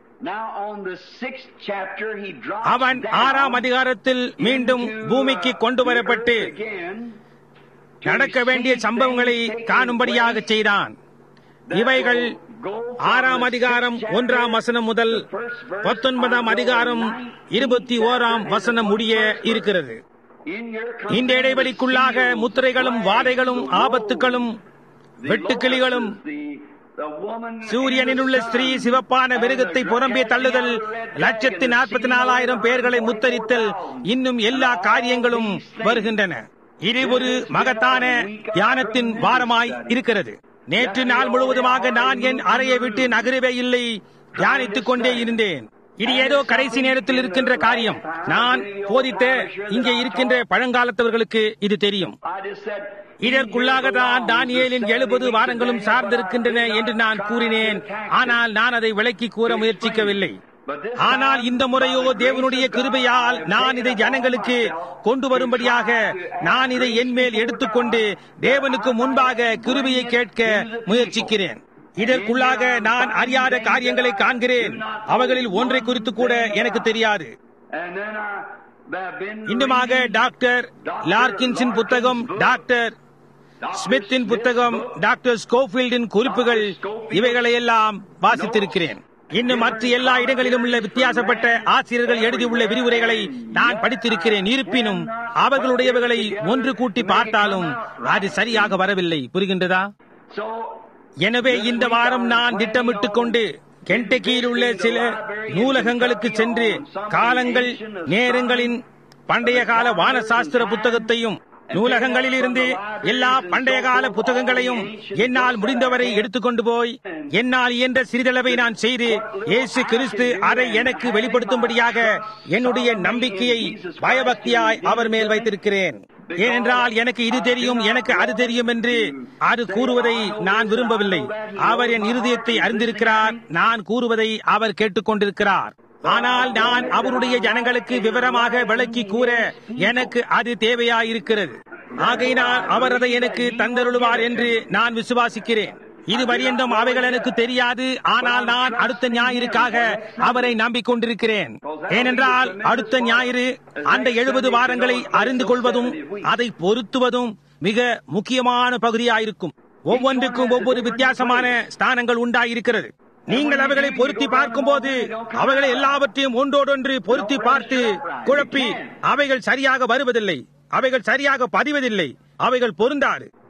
அவன் ஆறாம் அதிகாரத்தில் மீண்டும் பூமிக்கு கொண்டு வரப்பட்டு நடக்க வேண்டிய சம்பவங்களை காணும்படியாக செய்தான் இவைகள் ஆறாம் அதிகாரம் ஒன்றாம் வசனம் முதல் பத்தொன்பதாம் அதிகாரம் இருபத்தி ஓராம் வசனம் முடிய இருக்கிறது இந்த இடைவெளிக்குள்ளாக முத்திரைகளும் வாதைகளும் ஆபத்துகளும் வெட்டுக்கிளிகளும் சூரியனில் உள்ள ஸ்திரீ சிவப்பான மிருகத்தை புறம்பே தள்ளுதல் லட்சத்தி நாற்பத்தி நாலாயிரம் பேர்களை முத்தரித்தல் இன்னும் எல்லா காரியங்களும் வருகின்றன இது ஒரு மகத்தான தியானத்தின் வாரமாய் இருக்கிறது நேற்று நாள் முழுவதுமாக நான் என் அறையை விட்டு நகரவே இல்லை தியானித்துக் கொண்டே இருந்தேன் இது ஏதோ கடைசி நேரத்தில் இருக்கின்ற காரியம் நான் போதித்த இங்கே இருக்கின்ற பழங்காலத்தவர்களுக்கு இது தெரியும் இதற்குள்ளாக தான் தானியேலின் எழுபது வாரங்களும் சார்ந்திருக்கின்றன என்று நான் கூறினேன் ஆனால் நான் அதை விளக்கி கூற முயற்சிக்கவில்லை ஆனால் இந்த முறையோ தேவனுடைய கிருபையால் நான் இதை ஜனங்களுக்கு கொண்டு வரும்படியாக நான் இதை என்மேல் எடுத்துக்கொண்டு தேவனுக்கு முன்பாக கிருபையை கேட்க முயற்சிக்கிறேன் இதற்குள்ளாக நான் அறியாத காரியங்களை காண்கிறேன் அவர்களில் ஒன்றை குறித்து கூட எனக்கு தெரியாது இன்னுமாக டாக்டர் லார்கின்ஸின் புத்தகம் டாக்டர் ஸ்மித்தின் புத்தகம் டாக்டர் ஸ்கோஃபீல்டின் குறிப்புகள் இவைகளை எல்லாம் வாசித்திருக்கிறேன் இன்னும் மற்ற எல்லா இடங்களிலும் உள்ள வித்தியாசப்பட்ட ஆசிரியர்கள் எழுதியுள்ள விரிவுரைகளை நான் படித்திருக்கிறேன் இருப்பினும் அவர்களுடையவர்களை ஒன்று கூட்டி பார்த்தாலும் அது சரியாக வரவில்லை புரிகின்றதா எனவே இந்த வாரம் நான் திட்டமிட்டுக் கொண்டு கென்டக்கியில் உள்ள சில நூலகங்களுக்கு சென்று காலங்கள் நேரங்களின் பண்டைய கால வானசாஸ்திர புத்தகத்தையும் நூலகங்களில் இருந்து எல்லா பண்டைய கால புத்தகங்களையும் என்னால் முடிந்தவரை எடுத்துக்கொண்டு போய் என்னால் இயன்ற சிறிதளவை நான் செய்து இயேசு கிறிஸ்து அதை எனக்கு வெளிப்படுத்தும்படியாக என்னுடைய நம்பிக்கையை பயபக்தியாய் அவர் மேல் வைத்திருக்கிறேன் ஏனென்றால் எனக்கு இது தெரியும் எனக்கு அது தெரியும் என்று அது கூறுவதை நான் விரும்பவில்லை அவர் என் இருதயத்தை அறிந்திருக்கிறார் நான் கூறுவதை அவர் கேட்டுக்கொண்டிருக்கிறார் ஆனால் நான் அவருடைய ஜனங்களுக்கு விவரமாக விளக்கி கூற எனக்கு அது தேவையாயிருக்கிறது ஆகையினால் அவர் அதை எனக்கு தந்தருளுவார் என்று நான் விசுவாசிக்கிறேன் இது பரியந்தம் அவைகள் எனக்கு தெரியாது ஆனால் நான் அடுத்த ஞாயிறுக்காக அவரை நம்பிக்கொண்டிருக்கிறேன் ஏனென்றால் அடுத்த ஞாயிறு அந்த எழுபது வாரங்களை அறிந்து கொள்வதும் அதை பொருத்துவதும் மிக முக்கியமான பகுதியாயிருக்கும் ஒவ்வொன்றுக்கும் ஒவ்வொரு வித்தியாசமான ஸ்தானங்கள் உண்டாயிருக்கிறது நீங்கள் அவைகளை பொருத்தி பார்க்கும்போது அவைகளை எல்லாவற்றையும் ஒன்றோடொன்று பொருத்தி பார்த்து குழப்பி அவைகள் சரியாக வருவதில்லை அவைகள் சரியாக பதிவதில்லை அவைகள் பொருந்தாது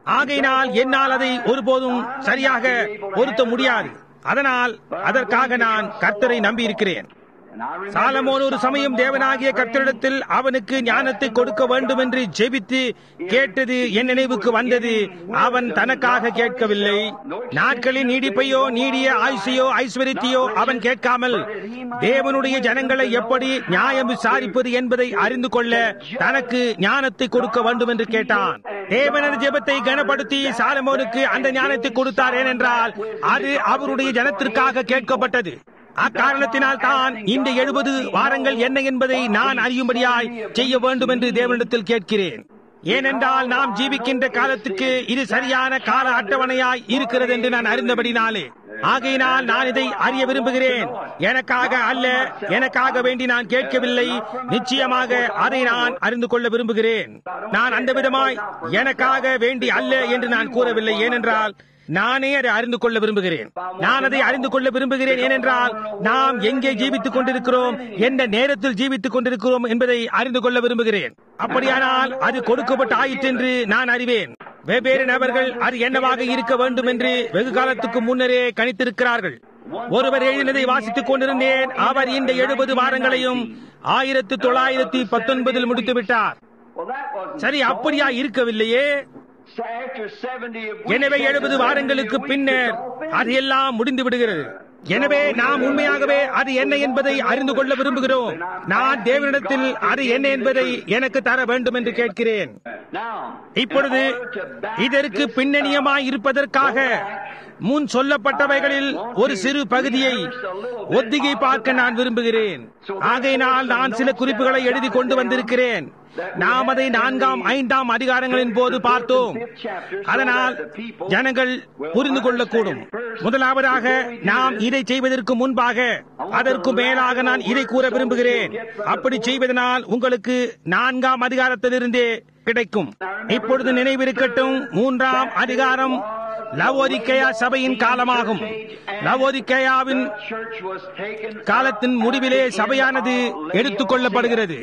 ஆகையினால் என்னால் அதை ஒருபோதும் சரியாக பொருத்த முடியாது அதனால் அதற்காக நான் கர்த்தரை நம்பியிருக்கிறேன் And I remember சாலமோன் ஒரு சமயம் தேவனாகிய கர்த்தரிடத்தில் அவனுக்கு ஞானத்தை கொடுக்க வேண்டும் என்று ஜெபித்து கேட்டது என் நினைவுக்கு வந்தது அவன் தனக்காக கேட்கவில்லை நாட்களின் நீடிப்பையோ நீடிய ஆயுசையோ ஐஸ்வர்யத்தையோ அவன் கேட்காமல் தேவனுடைய ஜனங்களை எப்படி நியாயம் விசாரிப்பது என்பதை அறிந்து கொள்ள தனக்கு ஞானத்தை கொடுக்க வேண்டும் என்று கேட்டான் தேவனது ஜெபத்தை கனப்படுத்தி சாலமோனுக்கு அந்த ஞானத்தை கொடுத்தார் ஏனென்றால் அது அவருடைய ஜனத்திற்காக கேட்கப்பட்டது அக்காரணத்தினால் தான் இந்த எழுபது வாரங்கள் என்ன என்பதை நான் அறியும்படியாய் செய்ய வேண்டும் என்று தேவனிடத்தில் கேட்கிறேன் ஏனென்றால் நாம் ஜீவிக்கின்ற காலத்துக்கு இது சரியான கால அட்டவணையாய் இருக்கிறது என்று நான் அறிந்தபடினாலே ஆகையினால் நான் இதை அறிய விரும்புகிறேன் எனக்காக அல்ல எனக்காக வேண்டி நான் கேட்கவில்லை நிச்சயமாக அதை நான் அறிந்து கொள்ள விரும்புகிறேன் நான் அந்த விதமாய் எனக்காக வேண்டி அல்ல என்று நான் கூறவில்லை ஏனென்றால் நானே அதை அறிந்து கொள்ள விரும்புகிறேன் நான் அதை அறிந்து கொள்ள விரும்புகிறேன் ஏனென்றால் நாம் எங்கே ஜீவித்துக் கொண்டிருக்கிறோம் எந்த நேரத்தில் ஜீவித்துக் கொண்டிருக்கிறோம் என்பதை அறிந்து கொள்ள விரும்புகிறேன் அப்படியானால் அது கொடுக்கப்பட்ட ஆயிற்று என்று நான் அறிவேன் வெவ்வேறு நபர்கள் அது என்னவாக இருக்க வேண்டும் என்று வெகு காலத்துக்கு முன்னரே கணித்திருக்கிறார்கள் ஒருவர் எழுதினதை வாசித்துக் கொண்டிருந்தேன் அவர் இந்த எழுபது வாரங்களையும் ஆயிரத்தி தொள்ளாயிரத்தி பத்தொன்பதில் முடித்து விட்டார் Well, that wasn't சரி அப்படியா இருக்கவில்லையே so after 70 of எனவே எழுபது வாரங்களுக்கு பின்னர் அது எல்லாம் முடிந்து விடுகிறது எனவே நாம் உண்மையாகவே அது என்ன என்பதை அறிந்து கொள்ள விரும்புகிறோம் நான் தேவனிடத்தில் அது என்ன என்பதை எனக்கு தர வேண்டும் என்று கேட்கிறேன் Now, இப்பொழுது in order to back இதற்கு this பின்னணியமாய் இருப்பதற்காக முன் சொல்லப்பட்டவைகளில் ஒரு சிறு பகுதியை ஒத்திகை பார்க்க நான் விரும்புகிறேன் ஆகையினால் நான் சில குறிப்புகளை எழுதி கொண்டு வந்திருக்கிறேன் நாம் அதை நான்காம் ஐந்தாம் அதிகாரங்களின் போது பார்த்தோம் அதனால் ஜனங்கள் புரிந்து கொள்ளக்கூடும் முதலாவதாக நாம் இதை செய்வதற்கு முன்பாக அதற்கு மேலாக நான் இதை கூற விரும்புகிறேன் அப்படி செய்வதனால் உங்களுக்கு நான்காம் அதிகாரத்திலிருந்தே கிடைக்கும் இப்பொழுது நினைவிருக்கட்டும் மூன்றாம் அதிகாரம் லவோதிக்கேயா சபையின் காலமாகும் லவோதிக்கேயாவின் church was taken காலத்தின் முடிவிலே சபையானது எடுத்துக் கொள்ளப்படுகிறது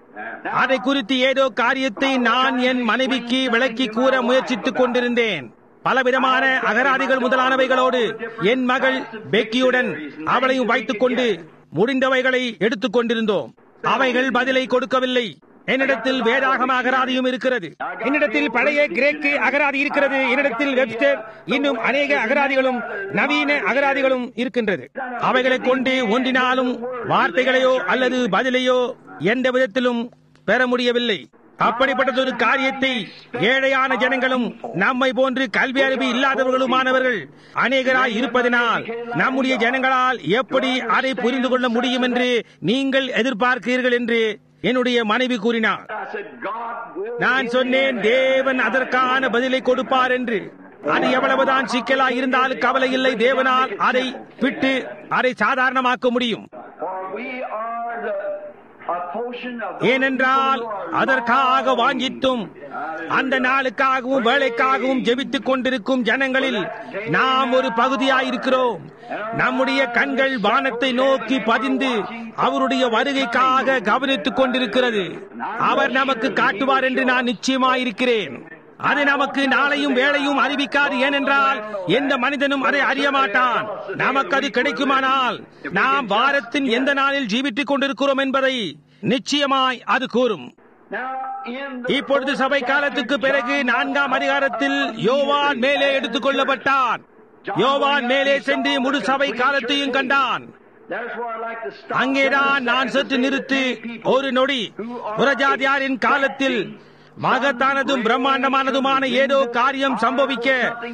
அதை குறித்து ஏதோ காரியத்தை நான் என் மனைவிக்கு விளக்கி கூற முயற்சித்துக் கொண்டிருந்தேன் பலவிதமான அகராதிகள் முதலானவைகளோடு என் மகள் பெக்கியுடன் அவளையும் வைத்துக் கொண்டு முடிந்தவைகளை எடுத்துக் கொண்டிருந்தோம் அவைகள் பதிலை கொடுக்கவில்லை என்னிடத்தில் வேதாகம அகராதியும் இருக்கிறது என்னிடத்தில் பழைய கிரேக்கு அகராதி இருக்கிறது என்னிடத்தில் வெப்ஸ்டர் இன்னும் அநேக அகராதிகளும் நவீன அகராதிகளும் இருக்கின்றது அவைகளை கொண்டு ஒன்றினாலும் வார்த்தைகளையோ அல்லது பதிலையோ எந்த விதத்திலும் பெற முடியவில்லை அப்படிப்பட்டதொரு காரியத்தை ஏழையான ஜனங்களும் நம்மை போன்று கல்வி அறிவு இல்லாதவர்களுமானவர்கள் அநேகராய் இருப்பதனால் நம்முடைய ஜனங்களால் எப்படி அதை புரிந்து கொள்ள முடியும் என்று நீங்கள் எதிர்பார்க்கிறீர்கள் என்று என்னுடைய மனைவி கூறினார் I said, God will நான் சொன்னேன் தேவன் அதற்கான பதிலை கொடுப்பார் என்று அது எவ்வளவுதான் சிக்கலாய் இருந்தாலும் கவலை இல்லை தேவனால் அதை விட்டு அதை சாதாரணமாக்க முடியும் For we are the a portion of those ஏனென்றால் people who are அதற்காக long வாஞ்சித்தும் அந்த நாளுக்காகவும் வேலைக்காகவும் ஜெபித்துக் கொண்டிருக்கும் ஜனங்களில் நாம் ஒரு பகுதியாயிருக்கிறோம் நம்முடைய கண்கள் வானத்தை நோக்கி பதிந்து அவருடைய வருகைக்காக கவனித்துக் கொண்டிருக்கிறது அவர் நமக்கு காட்டுவார் என்று நான் நிச்சயமாயிருக்கிறேன் அது நமக்கு நாளையும் வேலையும் அறிவிக்காது ஏனென்றால் எந்த மனிதனும் அதை அறிய மாட்டான் நமக்கு அது கிடைக்குமானால் நாம் வாரத்தின் எந்த நாளில் ஜீவித்துக் கொண்டிருக்கிறோம் என்பதை நிச்சயமாய் அது கூறும் Now, in the இப்பொழுது சபை காலத்துக்கு பிறகு நான்காம் அதிகாரத்தில் யோவான் மேலே எடுத்துக் கொள்ளப்பட்டான் யோவான் மேலே சென்று முழு சபை காலத்தையும் கண்டான் That's where I like to stop. அங்கேதான் நான் சற்று நிறுத்தி ஒரு நொடி புறஜாதியாரின் காலத்தில் மகத்தானதும் பிரம்மாண்டமானதுமான ஏதோ காரியம் சம்பவிக்க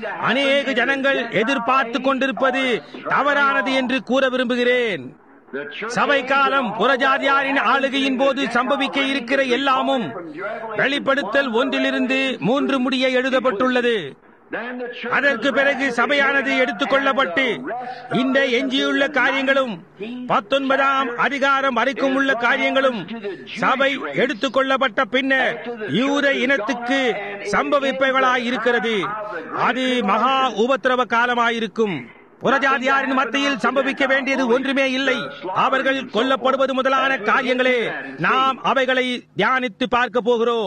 அநேக ஜனங்கள் எதிர்பார்த்து கொண்டிருப்பது தவறானது என்று கூற விரும்புகிறேன் The church சபை காலம் புறஜாதியாரின் ஆளுகையின் போது சம்பவிக்க இருக்கிற எல்லாமும் வெளிப்படுத்தல் ஒன்றிலிருந்து மூன்று முடிய எழுதப்பட்டுள்ளது Then the church அதற்கு பிறகு சபையானது எடுத்துக் கொள்ளப்பட்டு இந்த எஞ்சியுள்ள காரியங்களும் பத்தொன்பதாம் அதிகாரம் வரைக்கும் உள்ள காரியங்களும் சபை எடுத்துக் கொள்ளப்பட்ட பின்னர் யூத இனத்துக்கு சம்பவிப்பவைகளாய் இருக்கிறது அது மகா உபத்திரவ காலமாயிருக்கும் புறஜாதியாரின் மத்தியில் சம்பவிக்க வேண்டியது ஒன்றுமே இல்லை அவர்கள் கொல்லப்படுவது முதலான காரியங்களே நாம் அவைகளை தியானித்து பார்க்க போகிறோம்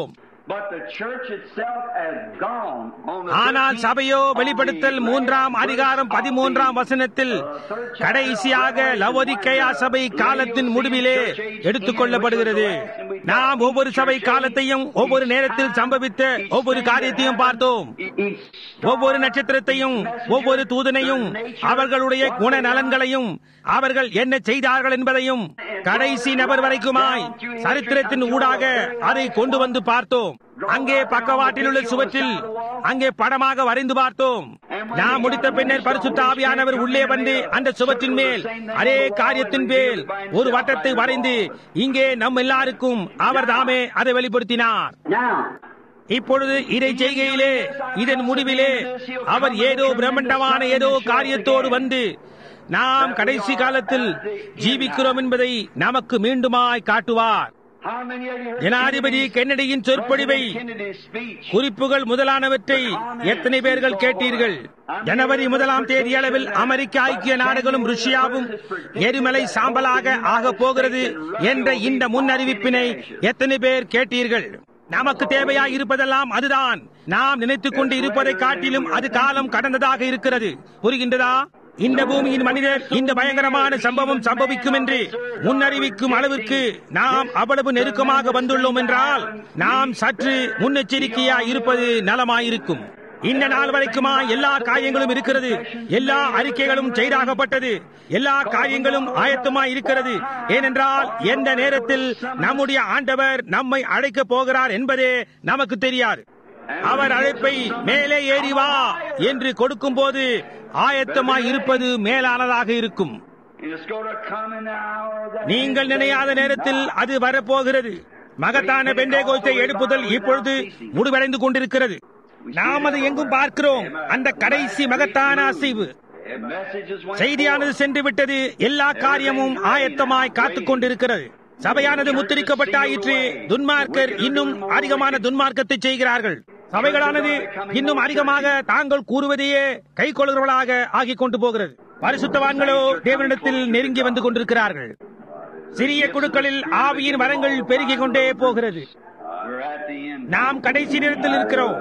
But the church itself has gone on the ஆனால் 13th சபையோ on the வெளிப்படுத்தல் last மூன்றாம் verse அதிகாரம் of பதிமூன்றாம் the, வசனத்தில் uh, third chapter கடைசியாக of Revelation லவோதிக்கேயா one, சபை the காலத்தின் Laodicean முடிவிலே church age எடுத்துக் end, கொள்ளப்படுகிறது which was the last, and we நாம் got ஒவ்வொரு each சபை church age, காலத்தையும் ஒவ்வொரு each நேரத்தில் time, சம்பவித்த each ஒவ்வொரு thing that காரியத்தையும் happened, பார்த்தோம் each star, ஒவ்வொரு நட்சத்திரத்தையும் each messenger, ஒவ்வொரு தூதனையும் their nature, அவர்களுடைய what குண they are, நலன்களையும் அவர்கள் என்ன செய்தார்கள் என்பதையும் கடைசி நபர் வரைக்குமாய் சரித்திரத்தின் ஊடாக அதை கொண்டு வந்து பார்த்தோம் அங்கே பக்கவாட்டில் உள்ள சுவற்றில் அங்கே படமாக வரைந்து பார்த்தோம் நாம் முடித்த பின்னர் பரிசுத்த ஆவியானவர் உள்ளே வந்து அந்த சுவற்றின் மேல் அதே காரியத்தின் மேல் ஒரு வட்டத்தை வரைந்து இங்கே நம் எல்லாருக்கும் அவர் தாமே அதை வெளிப்படுத்தினார் Now, இப்பொழுது இதை செய்கையிலே இதன் முடிவிலே அவர் ஏதோ பிரம்மாண்டமான ஏதோ காரியத்தோடு வந்து நாம் கடைசி காலத்தில் ஜீவிக்கிறோம் என்பதை நமக்கு மீண்டுமாய் காட்டுவார் how many of you heard ஜனாதிபதி Kennedy's- கென்னடியின் சொற்பொழிவை President Kennedy's speech? குறிப்புகள் முதலானவற்றை எத்தனை பேர்கள் கேட்டீர்கள் ஜனவரி முதலாம் தேதி அளவில் அமெரிக்க ஐக்கிய நாடுகளும் ருஷ்யாவும் எரிமலை சாம்பலாக ஆக போகிறது என்ற இந்த முன்னறிவிப்பினை எத்தனை பேர் கேட்டீர்கள் நமக்கு தேவையா இருப்பதெல்லாம் அதுதான் நாம் நினைத்துக் கொண்டு இருப்பதை காட்டிலும் அது காலம் கடந்ததாக இருக்கிறது புரிகின்றதா இந்த பூமியின் மனிதர் இந்த பயங்கரமான சம்பவம் சம்பவிக்கும் என்று முன்னறிவிக்கும் அளவிற்கு நாம் அவ்வளவு நெருக்கமாக வந்துள்ளோம் என்றால் நாம் சற்று முன்னெச்சரிக்கையா இருப்பது நலமாயிருக்கும் இந்த நாள் வரைக்குமா எல்லா காரியங்களும் இருக்கிறது எல்லா அறிக்கைகளும் செய்தாகப்பட்டது எல்லா காரியங்களும் ஆயத்தமாய் இருக்கிறது ஏனென்றால் எந்த நேரத்தில் நம்முடைய ஆண்டவர் நம்மை அழைக்கப் போகிறார் என்பதே நமக்கு தெரியாது அவர் அழைப்பை மேலே ஏறி வா என்று கொடுக்கும் போது ஆயத்தமாய் இருப்பது மேலானதாக இருக்கும் And it's going to come in the hour that நீங்கள் நினையாத நேரத்தில் அது வரப்போகிறது மகத்தான பெண்டேகோஸ்தை எழுப்புதல் இப்பொழுது முடிவடைந்து கொண்டிருக்கிறது நாம் அதை எங்கும் பார்க்கிறோம் அந்த கடைசி மகத்தான அசைவு The messages went செய்தியானது சென்று விட்டது எல்லா காரியமும் ஆயத்தமாய் காத்துக் கொண்டிருக்கிறது சபையானது முத்திரிக்கப்பட்டாயிற்று துன்மார்க்கர் இன்னும் அதிகமான துன்மார்க்கத்தை செய்கிறார்கள் சபைகளானது இன்னும் அதிகமாக தாங்கள் கூறுவதையே கை கொள்கிறவர்களாக ஆகிக் கொண்டு போகிறது பரிசுத்தவான்களோ தேவனிடத்தில் நெருங்கி வந்து கொண்டிருக்கிறார்கள் சிறிய குழுக்களில் ஆவியின் வரங்கள் பெருகிக் கொண்டே போகிறது We're at the end. நாம் கடைசி நேரத்தில் இருக்கிறோம்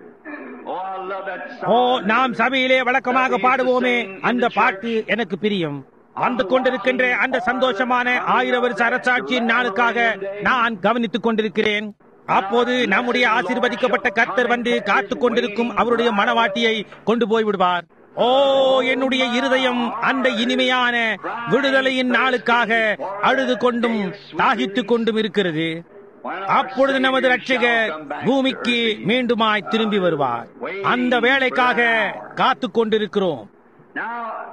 Oh, I love that O song. நாம் சபையிலே வழக்கமாக பாடுவோமே அந்த பாட்டு எனக்கு பிரியம் வந்து கொண்டிருக்கின்ற அந்த சந்தோஷமான ஆயிரம் வருஷ அரசாட்சியின் நாளுக்காக நான் கவனித்துக் கொண்டிருக்கிறேன் அப்போது நம்முடைய ஆசீர்வதிக்கப்பட்ட கர்த்தர் வந்து காத்துக் கொண்டிருக்கும் அவருடைய மனவாட்டியை கொண்டு போய் விடுவார் ஓ என்னுடைய இருதயம் அந்த இனிமையான விடுதலையின் நாளுக்காக அழுது கொண்டும் தாகித்துக் கொண்டும் இருக்கிறது அப்பொழுது நமது ரட்சகர் பூமிக்கு மீண்டுமாய் திரும்பி வருவார் அந்த வேலைக்காக காத்துக் கொண்டிருக்கிறோம் Now,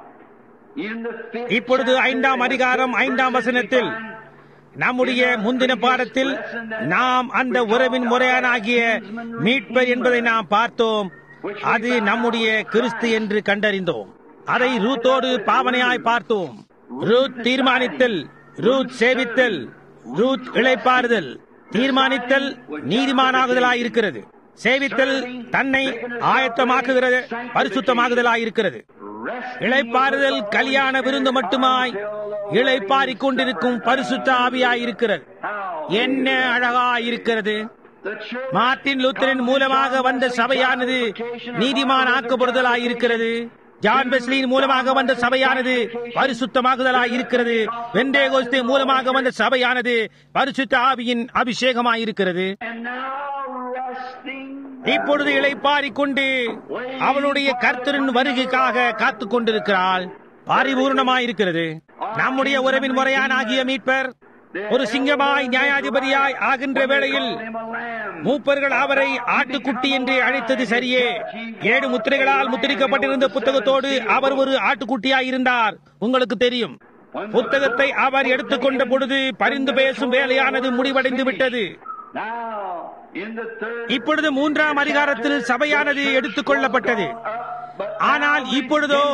in the fifth இப்பொழுது chapter, ஐந்தாம் அதிகாரம் ஐந்தாம் வசனத்தில் நம்முடைய முந்தின பாடத்தில் நாம் அந்த உறவின் முறையானாகிய மீட்பர் என்பதை நாம் பார்த்தோம் அது நம்முடைய கிறிஸ்து என்று கண்டறிந்தோம் அதை ரூத்தோடு பாவனையாய் பார்த்தோம் ரூத் தீர்மானித்தல் ரூத் சேவித்தல் ரூத் இளைப்பாறுதல் தீர்மானித்தல் நீதிமானாகுதலாய் இருக்கிறது சேவித்தல் தன்னை ஆயத்தமாக்குகிறது பரிசுத்தமாகுதலாய் இருக்கிறது rest இளைப்பாறுதல் கல்யாண விருந்து மட்டுமாய் இளைப்பாறிக் கொண்டிருக்கும் பரிசுத்த ஆவியாயிருக்கிறது என்ன அழகாயிருக்கிறது the church மார்ட்டின் லூத்தரின் மூலமாக வந்த சபையானது நீதிமான் ஆக்கப்படுதலாயிருக்கிறது ஜான் பெஸ்லியின் மூலமாக வந்த சபையானது பரிசுத்தமாகுதலாய் இருக்கிறது வெந்தேகோஸ்தே மூலமாக வந்த சபையானது பரிசுத்த ஆவியின் அபிஷேகமாயிருக்கிறது and now resting இப்பொழுது இளைப்பாறிக் கொண்டு அவளுடைய கர்த்தரின் வருகைக்காக காத்துக் கொண்டிருக்கிறாள் பரிபூர்ணமாயிருக்கிறது நம்முடைய உறவின் முறையானாகிய மீட்பர் ஒரு சிங்கமாய் நியாயாதிபதியாய் ஆகின்ற வேளையில் him a lamb. மூப்பர்கள் அவரை ஆட்டுக்குட்டி என்று அழைத்தது சரியே ஏழு முத்திரைகளால் முத்திரிக்கப்பட்டிருந்த புத்தகத்தோடு அவர் ஒரு ஆட்டுக்குட்டியாய் இருந்தார் உங்களுக்கு தெரியும் புத்தகத்தை அவர் எடுத்துக்கொண்ட பொழுது பரிந்து பேசும் வேலையானது முடிவடைந்து விட்டது Now, in the third இப்பொழுது மூன்றாம் அதிகாரத்தில் சபையானது எடுத்துக் கொள்ளப்பட்டது ஆனால் இப்பொழுதோ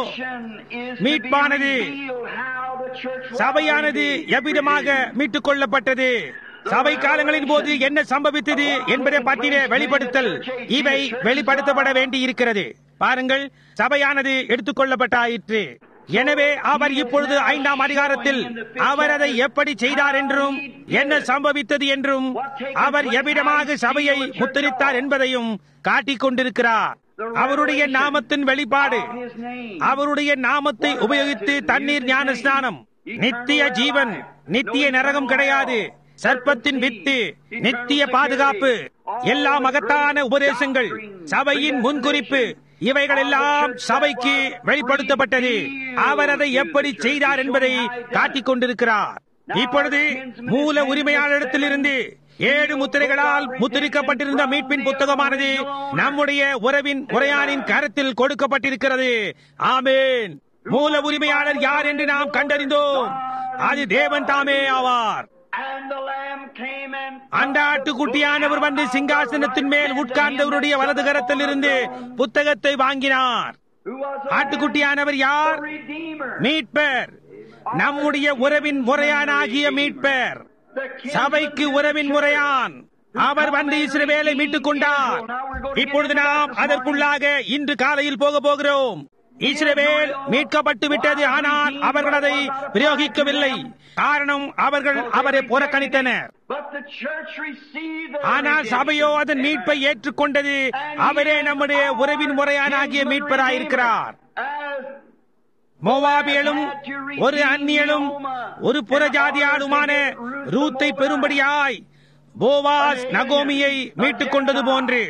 மீட்பானது சபையானது எவ்விதமாக மீட்டுக் கொள்ளப்பட்டது சபை காலங்களின் போது என்ன சம்பவித்தது என்பதை பற்றிய வெளிப்படுத்தல் இவை வெளிப்படுத்தப்பட வேண்டி இருக்கிறது பாருங்கள் சபையானது எடுத்துக் கொள்ளப்பட்டாயிற்று எனவே அவர் இப்பொழுது ஐந்தாம் அதிகாரத்தில் அவர் அதை எப்படி செய்தார் என்றும் என்ன சம்பவித்தது என்றும் அவர் எவ்விடமாக சபையை முத்தரித்தார் என்பதையும் காட்டிக் கொண்டிருக்கிறார் அவருடைய நாமத்தின் வெளிப்பாடு அவருடைய நாமத்தை உபயோகித்து தண்ணீர் ஞான ஸ்நானம் நித்திய ஜீவன் நித்திய நரகம் கிடையாது சர்ப்பத்தின் வித்து நித்திய பாதுகாப்பு எல்லா மகத்தான உபதேசங்கள் சபையின் முன்குறிப்பு இவைகள் எல்லாம் சபைக்கு வெளிப்படுத்தப்பட்டது அவர் அதை எப்படி செய்தார் என்பதை காட்டிக் கொண்டிருக்கிறார் இப்பொழுது மூல உரிமையாளரிடத்திலிருந்து ஏழு முத்திரைகளால் முத்திரிக்கப்பட்டிருந்த மீட்பின் புத்தகமானது நம்முடைய உறவின் உரையானின் கரத்தில் கொடுக்கப்பட்டிருக்கிறது ஆமேன் மூல உரிமையாளர் யார் என்று நாம் கண்டறிந்தோம் அது தேவன் தாமே ஆவார் அந்த ஆட்டுக்குட்டியானவர் வந்து சிங்காசனத்தின் மேல் உட்கார்ந்தவருடைய வலது கரத்தில் இருந்து புத்தகத்தை வாங்கினார் ஆட்டுக்குட்டியானவர் யார் மீட்பர் நம்முடைய உறவின் முறையானாகிய மீட்பர் சபைக்கு உறவின் முறையான் அவர் வந்து இஸ்ரவேலை மீட்டுக் கொண்டார் இப்பொழுது நாம் அதற்குள்ளாக இன்று காலையில் போக போகிறோம் இஸ்ரவேல் மீட்கப்பட்டு விட்டது ஆனால் அவர்கள் அதை பிரயோகிக்கவில்லை காரணம் அவர்கள் அவரை புறக்கணித்தனர் ஆனால் சபையோ அதன் மீட்பை ஏற்றுக்கொண்டது அவரே நம்முடைய உறவின் முறையானாகிய மீட்பராயிருக்கிறார் மோவாபியலும் ஒரு அந்நியலும் ஒரு புறஜாதியாளுமான ரூத்தை பெறும்படியாய் போவாஸ் நகோமியை மீட்டுக் கொண்டது போன்று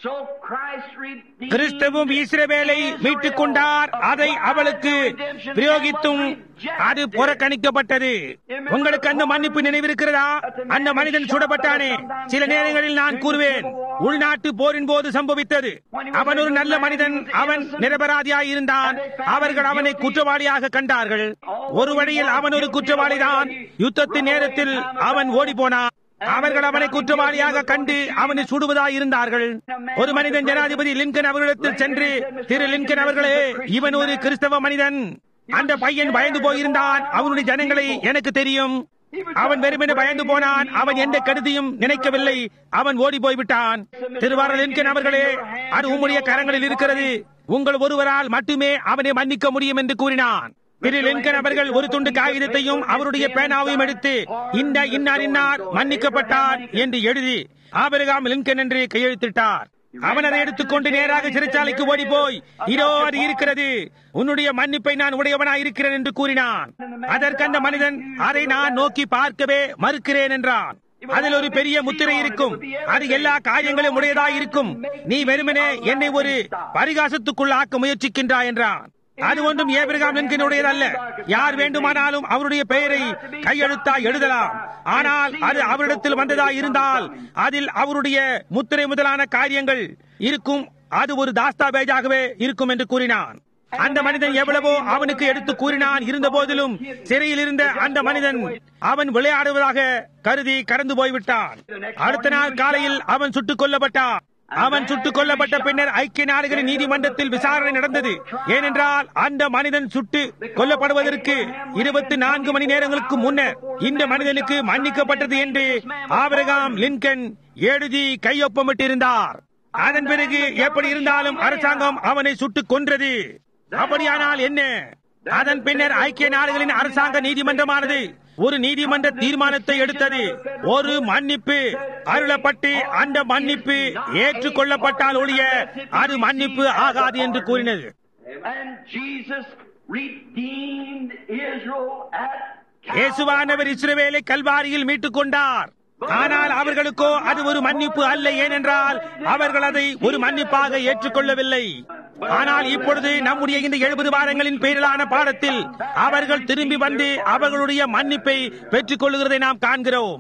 கிறிஸ்தவும் இஸ்ரவேலை மீட்டுக் கொண்டார் அதை அவளுக்கு பிரயோகித்தும் அது புறக்கணிக்கப்பட்டது உங்களுக்கு அந்த மன்னிப்பு நினைவிருக்கிறதா அந்த மனிதன் சுடப்பட்டானே சில நேரங்களில் நான் கூறுவேன் உள்நாட்டு போரின் போது சம்பவித்தது அவன் ஒரு நல்ல மனிதன் அவன் நிரபராதியாய் இருந்தான் அவர்கள் அவனை குற்றவாளியாக கண்டார்கள் ஒரு வழியில் அவன் ஒரு குற்றவாளிதான் யுத்தத்தின் நேரத்தில் அவன் ஓடி போனான் அவர்கள் அவனை குற்றவாளியாக கண்டு அவனை சுடுவதாய் இருந்தார்கள் ஒரு மனிதன் ஜனாதிபதி லின்கன் அவர்களிடத்தில் சென்று திரு லின்கன் அவர்களே இவன் ஒரு கிறிஸ்தவ மனிதன் அந்த பையன் பயந்து போயிருந்தான் அவனுடைய ஜனங்களை எனக்கு தெரியும் அவன் வெறுமனே பயந்து போனான் அவன் எந்த கருதியும் நினைக்கவில்லை அவன் ஓடி போய்விட்டான் திருவாரூர் லின்கன் அவர்களே அது உம்முடைய கரங்களில் இருக்கிறது உங்கள் ஒருவரால் மட்டுமே அவனை மன்னிக்க முடியும் என்று கூறினான் திரு லின்கன் அவர்கள் ஒரு துண்டு காகிதத்தையும் அவருடைய பேனாவையும் எடுத்து இந்த இன்னார் இன்னார் மன்னிக்கப்பட்டார் என்று எழுதி ஆபரகாம் லின்கன் என்று கையெழுத்திட்டார் அவன் அதை எடுத்துக்கொண்டு நேராக சிறைச்சாலைக்கு ஓடி போய் இதோ அது இருக்கிறது உன்னுடைய மன்னிப்பை நான் உடையவனா இருக்கிறேன் என்று கூறினான் அதற்கு அந்த மனிதன் அதை நான் நோக்கி பார்க்கவே மறுக்கிறேன் என்றான் அதில் ஒரு பெரிய முத்திரை இருக்கும் அது எல்லா காரியங்களும் உடையதா இருக்கும் நீ வெறுமனே என்னை ஒரு பரிகாசத்துக்குள் ஆக்க முயற்சிக்கின்றாய் என்றான் அது ஒன்றும் ஏபிரகாம் லின்கனுடையதல்ல யார் வேண்டுமானாலும் அவருடைய பெயரை கையெழுத்தா எழுதலாம் ஆனால் அது அவரிடத்தில் வந்ததா இருந்தால் அதில் அவருடைய முத்திரை முதலான காரியங்கள் இருக்கும் அது ஒரு தாஸ்தாபேஜாகவே இருக்கும் என்று கூறினான் அந்த மனிதன் எவ்வளவோ அவனுக்கு எடுத்து கூறினான் இருந்த போதிலும் சிறையில் இருந்த அந்த மனிதன் அவன் விளையாடுவதாக கருதி கடந்து போய்விட்டான் அடுத்த நாள் காலையில் அவன் சுட்டுக் கொல்லப்பட்டான் அவன் சுட்டுக் கொல்லப்பட்ட பின்னர் ஐக்கிய நாடுகளின் நீதிமன்றத்தில் விசாரணை நடந்தது ஏனென்றால் அந்த மனிதன் சுட்டு கொல்லப்படுவதற்கு இருபத்தி நான்கு மணி நேரங்களுக்கு முன்னர் இந்த மனிதனுக்கு மன்னிக்கப்பட்டது என்று ஆபிரகாம் லின்கன் எழுதி கையொப்பமிட்டிருந்தார் அதன் பிறகு எப்படி இருந்தாலும் அரசாங்கம் அவனை சுட்டுக் கொன்றது அப்படியானால் என்ன அதன் பின்னர் ஐக்கிய நாடுகளின் அரசாங்க நீதிமன்றமானது ஒரு நீதிமன்ற தீர்மானத்தை எடுத்தது ஒரு மன்னிப்பு அருளப்பட்டு அந்த மன்னிப்பு ஏற்றுக்கொள்ளப்பட்டால் ஒழிய அது மன்னிப்பு ஆகாது என்று கூறினது இயேசுவானவர் இஸ்ரவேலை கல்வாரியில் மீட்டுக் கொண்டார் ஆனால் அவர்களுக்கோ அது ஒரு மன்னிப்பு அல்ல ஏனென்றால் அவர்கள் அதை ஒரு மன்னிப்பாக ஏற்றுக்கொள்ளவில்லை ஆனால் இப்பொழுது நம்முடைய இந்த எழுபது வாரங்களின் பேரிலான பாடத்தில் அவர்கள் திரும்பி வந்து அவர்களுடைய மன்னிப்பை பெற்றுக் கொள்ளுகிறதை நாம் காண்கிறோம்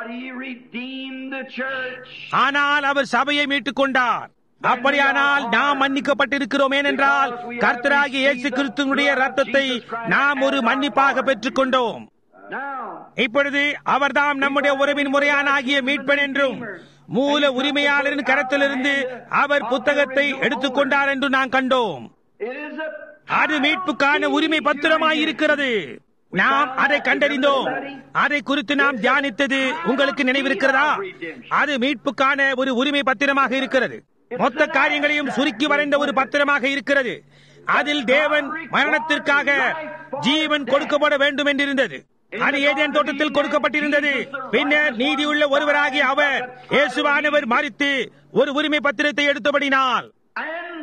ஆனால் அவர் சபையை மீட்டுக் கொண்டார் அப்படியானால் நாம் மன்னிக்கப்பட்டிருக்கிறோம் ஏனென்றால் கர்த்தராகிய இயேசு கிறிஸ்துவனுடைய ரத்தத்தை நாம் ஒரு மன்னிப்பாக பெற்றுக் கொண்டோம் இப்பொழுது அவர்தாம் நம்முடைய உறவின் முறையான ஆகிய மீட்பன் என்றும் மூல உரிமையாளரின் கரத்திலிருந்து அவர் புத்தகத்தை எடுத்துக்கொண்டார் என்று நாம் கண்டோம் அது மீட்புக்கான உரிமை பத்திரமாய் இருக்கிறது நாம் அதை கண்டறிந்தோம் அதை குறித்து நாம் தியானித்தது உங்களுக்கு நினைவிருக்கிறதா அது மீட்புக்கான ஒரு உரிமை பத்திரமாக இருக்கிறது மொத்த காரியங்களையும் சுருக்கி வரைந்த ஒரு பத்திரமாக இருக்கிறது அதில் தேவன் மரணத்திற்காக ஜீவன் கொடுக்கப்பட வேண்டும் என்றிருந்தது அது ஏதேன் தோட்டத்தில் கொடுக்கப்பட்டிருந்தது பின்னர் நீதியுள்ள ஒருவராகி அவர் இயேசுவானவர் மறித்து ஒரு உரிமை பத்திரத்தை எடுத்தபடினால் and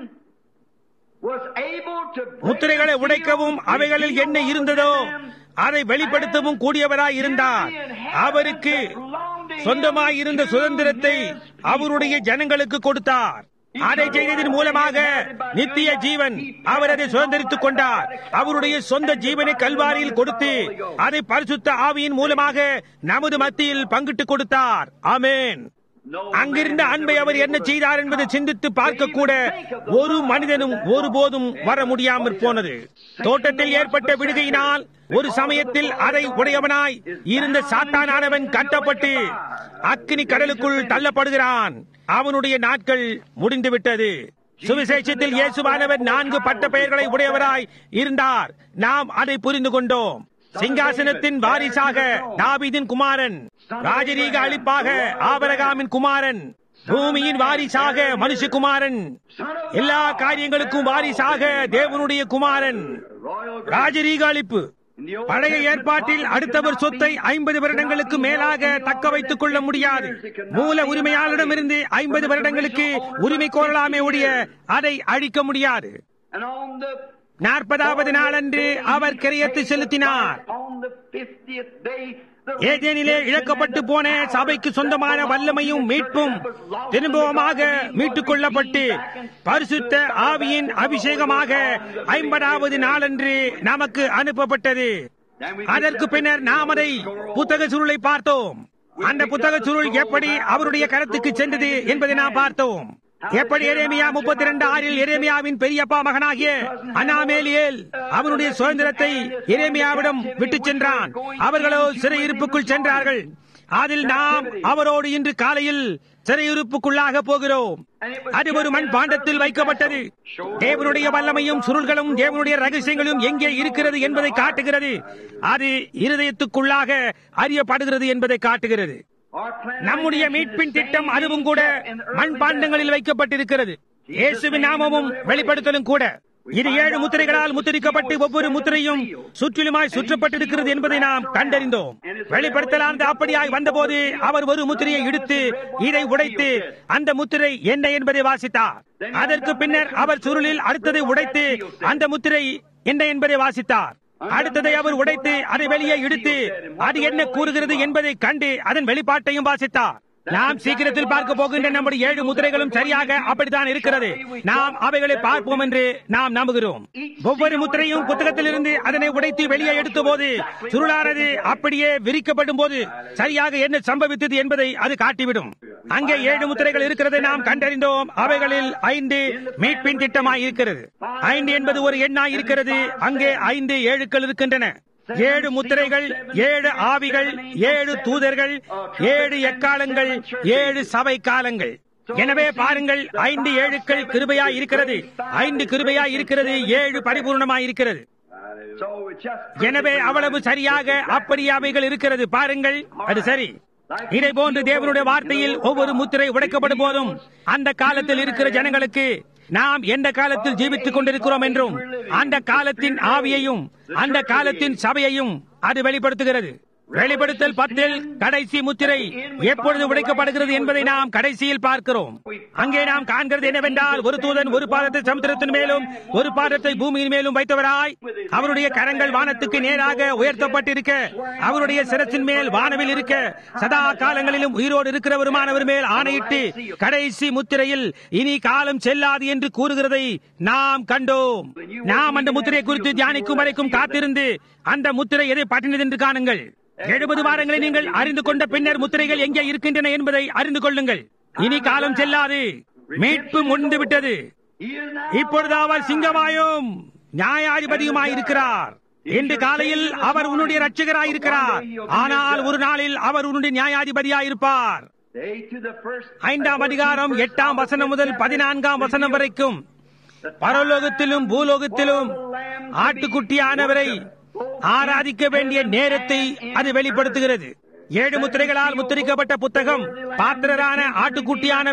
was able to break முத்திரைகளை the உடைக்கவும் seal, அவைகளில் என்ன இருந்ததோ அதை வெளிப்படுத்தவும் கூடியவராய் இருந்தார் அவருக்கு சொந்தமாயிருந்த சுதந்திரத்தை அவருடைய ஜனங்களுக்கு கொடுத்தார் அதை செய்ததன் மூலமாக நித்திய ஜீவன் அவர் அதை சுதந்திரித்துக் கொண்டார் அவருடைய சொந்த ஜீவனை கல்வாரியில் கொடுத்து அதை பரிசுத்த ஆவியின் மூலமாக நமது மத்தியில் பங்கிட்டுக் கொடுத்தார் ஆமென் அங்கிருந்த அன்பை அவர் என்ன செய்தார் என்பதை சிந்தித்து பார்க்க கூட ஒரு மனிதனும் ஒருபோதும் வர முடியாமற் போனது தோட்டத்தில் ஏற்பட்ட விடுகையினால் ஒரு சமயத்தில் அதை உடையவனாய் இருந்த சாத்தானானவன் கட்டப்பட்டு அக்கினி கடலுக்குள் தள்ளப்படுகிறான் அவனுடைய நாட்கள் முடிந்துவிட்டது சுவிசேஷத்தில் இயேசுவானவர் நான்கு பட்ட பெயர்களை உடையவராய் இருந்தார் நாம் அதை புரிந்து கொண்டோம் சிங்காசனத்தின் வாரிசாக தாவீதின் குமாரன் ராஜரீக அளிப்பாக ஆபரகாமின் குமாரன் பூமியின் வாரிசாக மனுஷகுமாரன் எல்லா காரியங்களுக்கும் வாரிசாக தேவனுடைய குமாரன் royal ராஜரீக அளிப்பு பழைய ஏற்பாட்டில் அடுத்தவர் சொத்தை ஐம்பது வருடங்களுக்கு மேலாக தக்க வைத்துக் கொள்ள முடியாது மூல உரிமையாளரிடமிருந்து ஐம்பது வருடங்களுக்கு உரிமை கோரலாமே ஒழிய அதை அழிக்க முடியாது and on the நாற்பதாவது நாளன்று அவர் கிரியத்தை செலுத்தினார் on the 50th day the ஏதேனிலே இழக்கப்பட்டு போன சபைக்கு சொந்தமான வல்லமையும் மீட்பும் திரும்பவுமாக மீட்டுக் கொள்ளப்பட்டு பரிசுத்த ஆவியின் அபிஷேகமாக ஐம்பதாவது நாளன்று நமக்கு அனுப்பப்பட்டது அதற்கு பின்னர் நாம் அதை புத்தக சுருளை பார்த்தோம் அந்த புத்தக சுருள் எப்படி அவருடைய கரத்துக்கு சென்றது என்பதை நாம் பார்த்தோம் எப்படி எரேமியா முப்பத்தி இரண்டு ஆறில் எரேமியாவின் பெரியப்பா மகனாகிய அனாமேலியேல் அவனுடைய சுதந்திரத்தை எரேமியாவிடம் விட்டுச் சென்றான் அவர்களோ சிறையிருப்புக்குள் சென்றார்கள் அதில் நாம் அவரோடு இன்று காலையில் சிறையிருப்புக்குள்ளாக போகிறோம் அது ஒரு மண் பாண்டத்தில் வைக்கப்பட்டது தேவனுடைய வல்லமையும் சுருள்களும் தேவனுடைய ரகசியங்களும் எங்கே இருக்கிறது என்பதை காட்டுகிறது அது இருதயத்துக்குள்ளாக அறியப்படுகிறது என்பதை காட்டுகிறது our plan நம்முடைய மீட்பின் திட்டம் அதுவும் கூட மண்பாண்டங்களில் வைக்கப்பட்டிருக்கிறது இயேசுவின் நாமமும் வெளிப்படுத்தலும் கூட இது ஏழு முத்திரைகளால் முத்திரிக்கப்பட்டு ஒவ்வொரு முத்திரையும் சுற்றிலுமாய் சுற்றப்பட்டிருக்கிறது என்பதை நாம் கண்டறிந்தோம் வெளிப்படுத்தலானது அப்படியாய் வந்தபோது அவர் ஒரு முத்திரையை இடித்து இதை உடைத்து அந்த முத்திரை என்ன என்பதை வாசித்தார் அதற்கு பின்னர் அவர் சுருளில் அடுத்ததை உடைத்து அந்த முத்திரை என்ன என்பதை வாசித்தார் அடுத்ததை அவர் உடைத்து அதை வெளியே இழுத்து அது என்ன கூறுகிறது என்பதை கண்டு அதன் வெளிப்பாட்டையும் வாசித்தார் நாம் சீக்கிரத்தில் பார்க்க போகின்ற நம்முடைய ஏழு முத்திரைகளும் சரியாக அப்படித்தான் இருக்கிறது நாம் அவைகளை பார்ப்போம் என்று நாம் நம்புகிறோம் ஒவ்வொரு முத்திரையும் புத்தகத்திலிருந்து அதனை உடைத்து வெளியே எடுத்த போது சுருளானது அப்படியே விரிக்கப்படும் போது சரியாக என்ன சம்பவித்தது என்பதை அது காட்டிவிடும் அங்கே ஏழு முத்திரைகள் இருக்கிறதை நாம் கண்டறிந்தோம் அவைகளில் ஐந்து மீட்பின் திட்டமாய் இருக்கிறது ஐந்து என்பது ஒரு எண்ணாய் இருக்கிறது அங்கே ஐந்து ஏழுக்கள் இருக்கின்றன ஏழு முத்திரைகள் ஏழு ஆவிகள் ஏழு தூதர்கள் ஏழு எக்காலங்கள் ஏழு சபை காலங்கள் எனவே பாருங்கள் ஐந்து ஏழுக்கள் கிருபையாய் இருக்கிறது ஐந்து கிருபையாய் இருக்கிறது ஏழு பரிபூர்ணமாய் இருக்கிறது so it just எனவே அவ்வளவு சரியாக அப்படி அவைகள் இருக்கிறது பாருங்கள் அது சரி இதை போன்று தேவனுடைய வார்த்தையில் ஒவ்வொரு முத்திரை உடைக்கப்படும் போதும் அந்த காலத்தில் இருக்கிற ஜனங்களுக்கு நாம் எந்த காலத்தில் ஜீவித்துக் கொண்டிருக்கிறோம் என்றும் அந்த காலத்தின் ஆவியையும் அந்த காலத்தின் சபையையும் அது வெளிப்படுத்துகிறது வெளிப்படுத்தல் பத்தில் கடைசி முத்திரை எப்பொழுது உடைக்கப்படுகிறது என்பதை நாம் கடைசியில் பார்க்கிறோம் அங்கே நாம் காண்கிறது என்னவென்றால் ஒரு தூதன் ஒரு பாதத்தை சமுத்திரத்தின் மேலும் ஒரு பாதத்தை பூமியின் மேலும் வைத்தவராய் அவருடைய கரங்கள் வானத்துக்கு நேராக உயர்த்தப்பட்டிருக்க அவருடைய சிரசின் மேல் வானவில் இருக்க சதா காலங்களிலும் உயிரோடு இருக்கிறவருமானவர் மேல் ஆணையிட்டு கடைசி முத்திரையில் இனி காலம் செல்லாது என்று கூறுகிறதை நாம் கண்டோம் நாம் அந்த முத்திரை குறித்து தியானிக்கும் வரைக்கும் காத்திருந்து அந்த முத்திரை எதை பற்றினது என்று காணுங்கள் எழுபது வாரங்களை நீங்கள் அறிந்து கொண்ட பின்னர் முத்திரைகள் எங்கே இருக்கின்றன என்பதை அறிந்து கொள்ளுங்கள் இனி காலம் செல்லாது மீட்பு முடிந்து விட்டது He is now இப்பொழுது அவர் சிங்கமாயும் நியாயாதிபதியுமாய் இருக்கிறார் இன்று காலையில் அவர் உன்னுடைய ரட்சகராய் இருக்கிறார் ஆனால் ஒரு நாளில் அவர் உன்னுடைய நியாயாதிபதியாய் இருப்பார் day to the first ஐந்தாம் அதிகாரம் எட்டாம் வசனம் முதல் பதினான்காம் வசனம் வரைக்கும் பரலோகத்திலும் பூலோகத்திலும் ஆட்டுக்குட்டியானவரை ஆராதிக்க வேண்டிய நேரத்தை அது வெளிப்படுத்துகிறது ஏழு முத்திரைகளால் முத்திரிக்கப்பட்ட புத்தகம் பாத்திரரான ஆட்டுக்குட்டியானவர்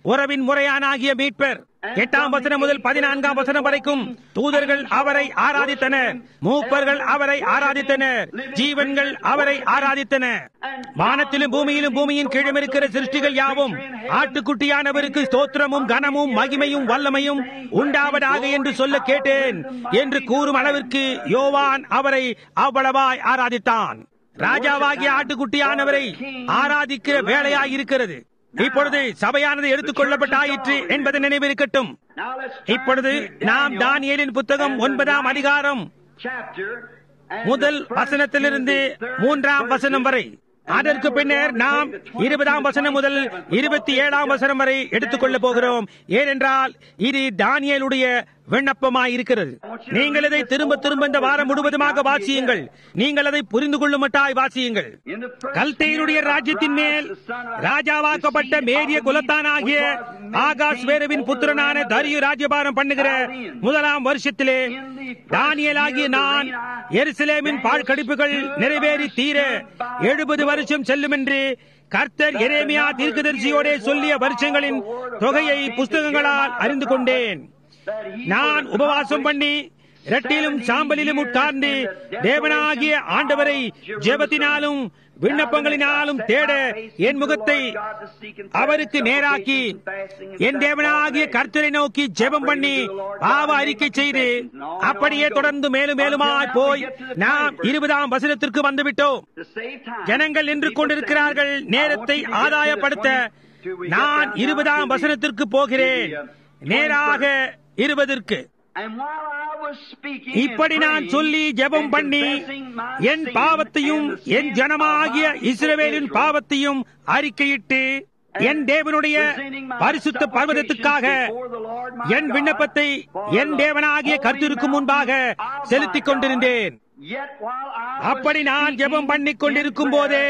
உறவின் முறையானாகிய மீட்பர் எட்டாம் வசனம் முதல் பதினான்காம் வசனம் வரைக்கும் தூதர்கள் அவரை ஆராதித்தனர் மூப்பர்கள் அவரை ஆராதித்தனர் ஜீவன்கள் அவரை ஆராதித்தன வானத்திலும் பூமியிலும் பூமியின் கீழும் இருக்கிற சிருஷ்டிகள் யாவும் ஆட்டுக்குட்டியானவருக்கு ஸ்தோத்திரமும் கனமும் மகிமையும் வல்லமையும் உண்டாவதாக என்று சொல்ல கேட்டேன் என்று கூறும் அளவிற்கு யோவான் அவரை அவ்வளவாய் ஆராதித்தான் ராஜாவாகிய ஆட்டுக்குட்டியானவரை ஆராதிக்கிற வேலையாயிருக்கிறது இப்பொழுது சபையானது எடுத்துக் கொள்ளப்பட்டாயிற்று என்பது நினைவிருக்கட்டும் Now let's turn இப்பொழுது to நாம் Daniel தானியேலின் புத்தகம் and the ஒன்பதாம் ninth அதிகாரம் chapter and முதல் the first வசனத்திலிருந்து to the third மூன்றாம் verses. வசனம் வரை And அதற்கு then we're பின்னர் going to நாம் take the 20 இருபதாம் to வசனம் முதல் 27 இருபத்தி because ஏழாம் it's வசனம் வரை just எடுத்துக்கொள்ள Daniel's போகிறோம் ஏனென்றால் இது தானியேலுடைய விண்ணப்பமாயிருக்கிறது நீங்கள் இதை திரும்ப திரும்ப இந்த வாரம் முழுவதுமாக வாசியுங்கள் நீங்கள் அதை புரிந்து கொள்ளுமட்டாய் வாசியுங்கள் In the first கல்தேயருடைய year of ராஜ்யத்தின் மேல் Darius, the son of- ராஜாவாக்கப்பட்ட the seed மேரிய of குலத்தானாகிய Medes, which was ஆகாஸ் வேரவின் maintained புத்திரனான over the தரியு land of ராஜ்யபாரம் பண்ணுகிற Chaldeans. முதலாம் வருஷத்திலே In the first தானியலாகிய year of the நான் reign of எருசலேமின் Daniel பால் கடிப்புகள் stood நிறைவேறி தீர understood by எழுபது book. வருஷம் செல்லும் என்று கர்த்தர் That Jeremiah the number of தீர்க்கதரிசியோடே years சொல்லிய were வருஷங்களின் all the word of தொகையை God came to புஸ்தகங்களால் Jeremiah அறிந்து the கொண்டேன் prophet, that he நான் would உபவாசம் accomplish பண்ணி இரட்டிலும் சாம்பலிலும் உட்கார்ந்து தேவனாகிய ஆண்டவரை ஜெபத்தினாலும் விண்ணப்பங்களினாலும் தேட என் முகத்தை அவருக்கு நேராக்கி என் தேவனாகிய கர்த்தரை நோக்கி ஜெபம் பண்ணி பாவ அறிக்கை செய்து அப்படியே தொடர்ந்து மேலும் மேலுமாய் போய் நாம் இருபதாம் வசனத்திற்கு வந்துவிட்டோம் ஜனங்கள் நின்று கொண்டிருக்கிறார்கள் நேரத்தை ஆதாயப்படுத்த நான் இருபதாம் வசனத்திற்கு போகிறேன் நேராக இருபதற்கு இப்படி நான் சொல்லி ஜெபம் பண்ணி என் பாவத்தையும் என் ஜனமாகிய இஸ்ரவேலின் பாவத்தையும் அறிக்கையிட்டு என் தேவனுடைய பரிசுத்த பர்வதத்துக்காக என் விண்ணப்பத்தை என் தேவனாகிய கர்த்தருக்கு முன்பாக செலுத்திக் கொண்டிருந்தேன் அப்படி நான் ஜெபம் பண்ணிக் கொண்டிருக்கும் போதே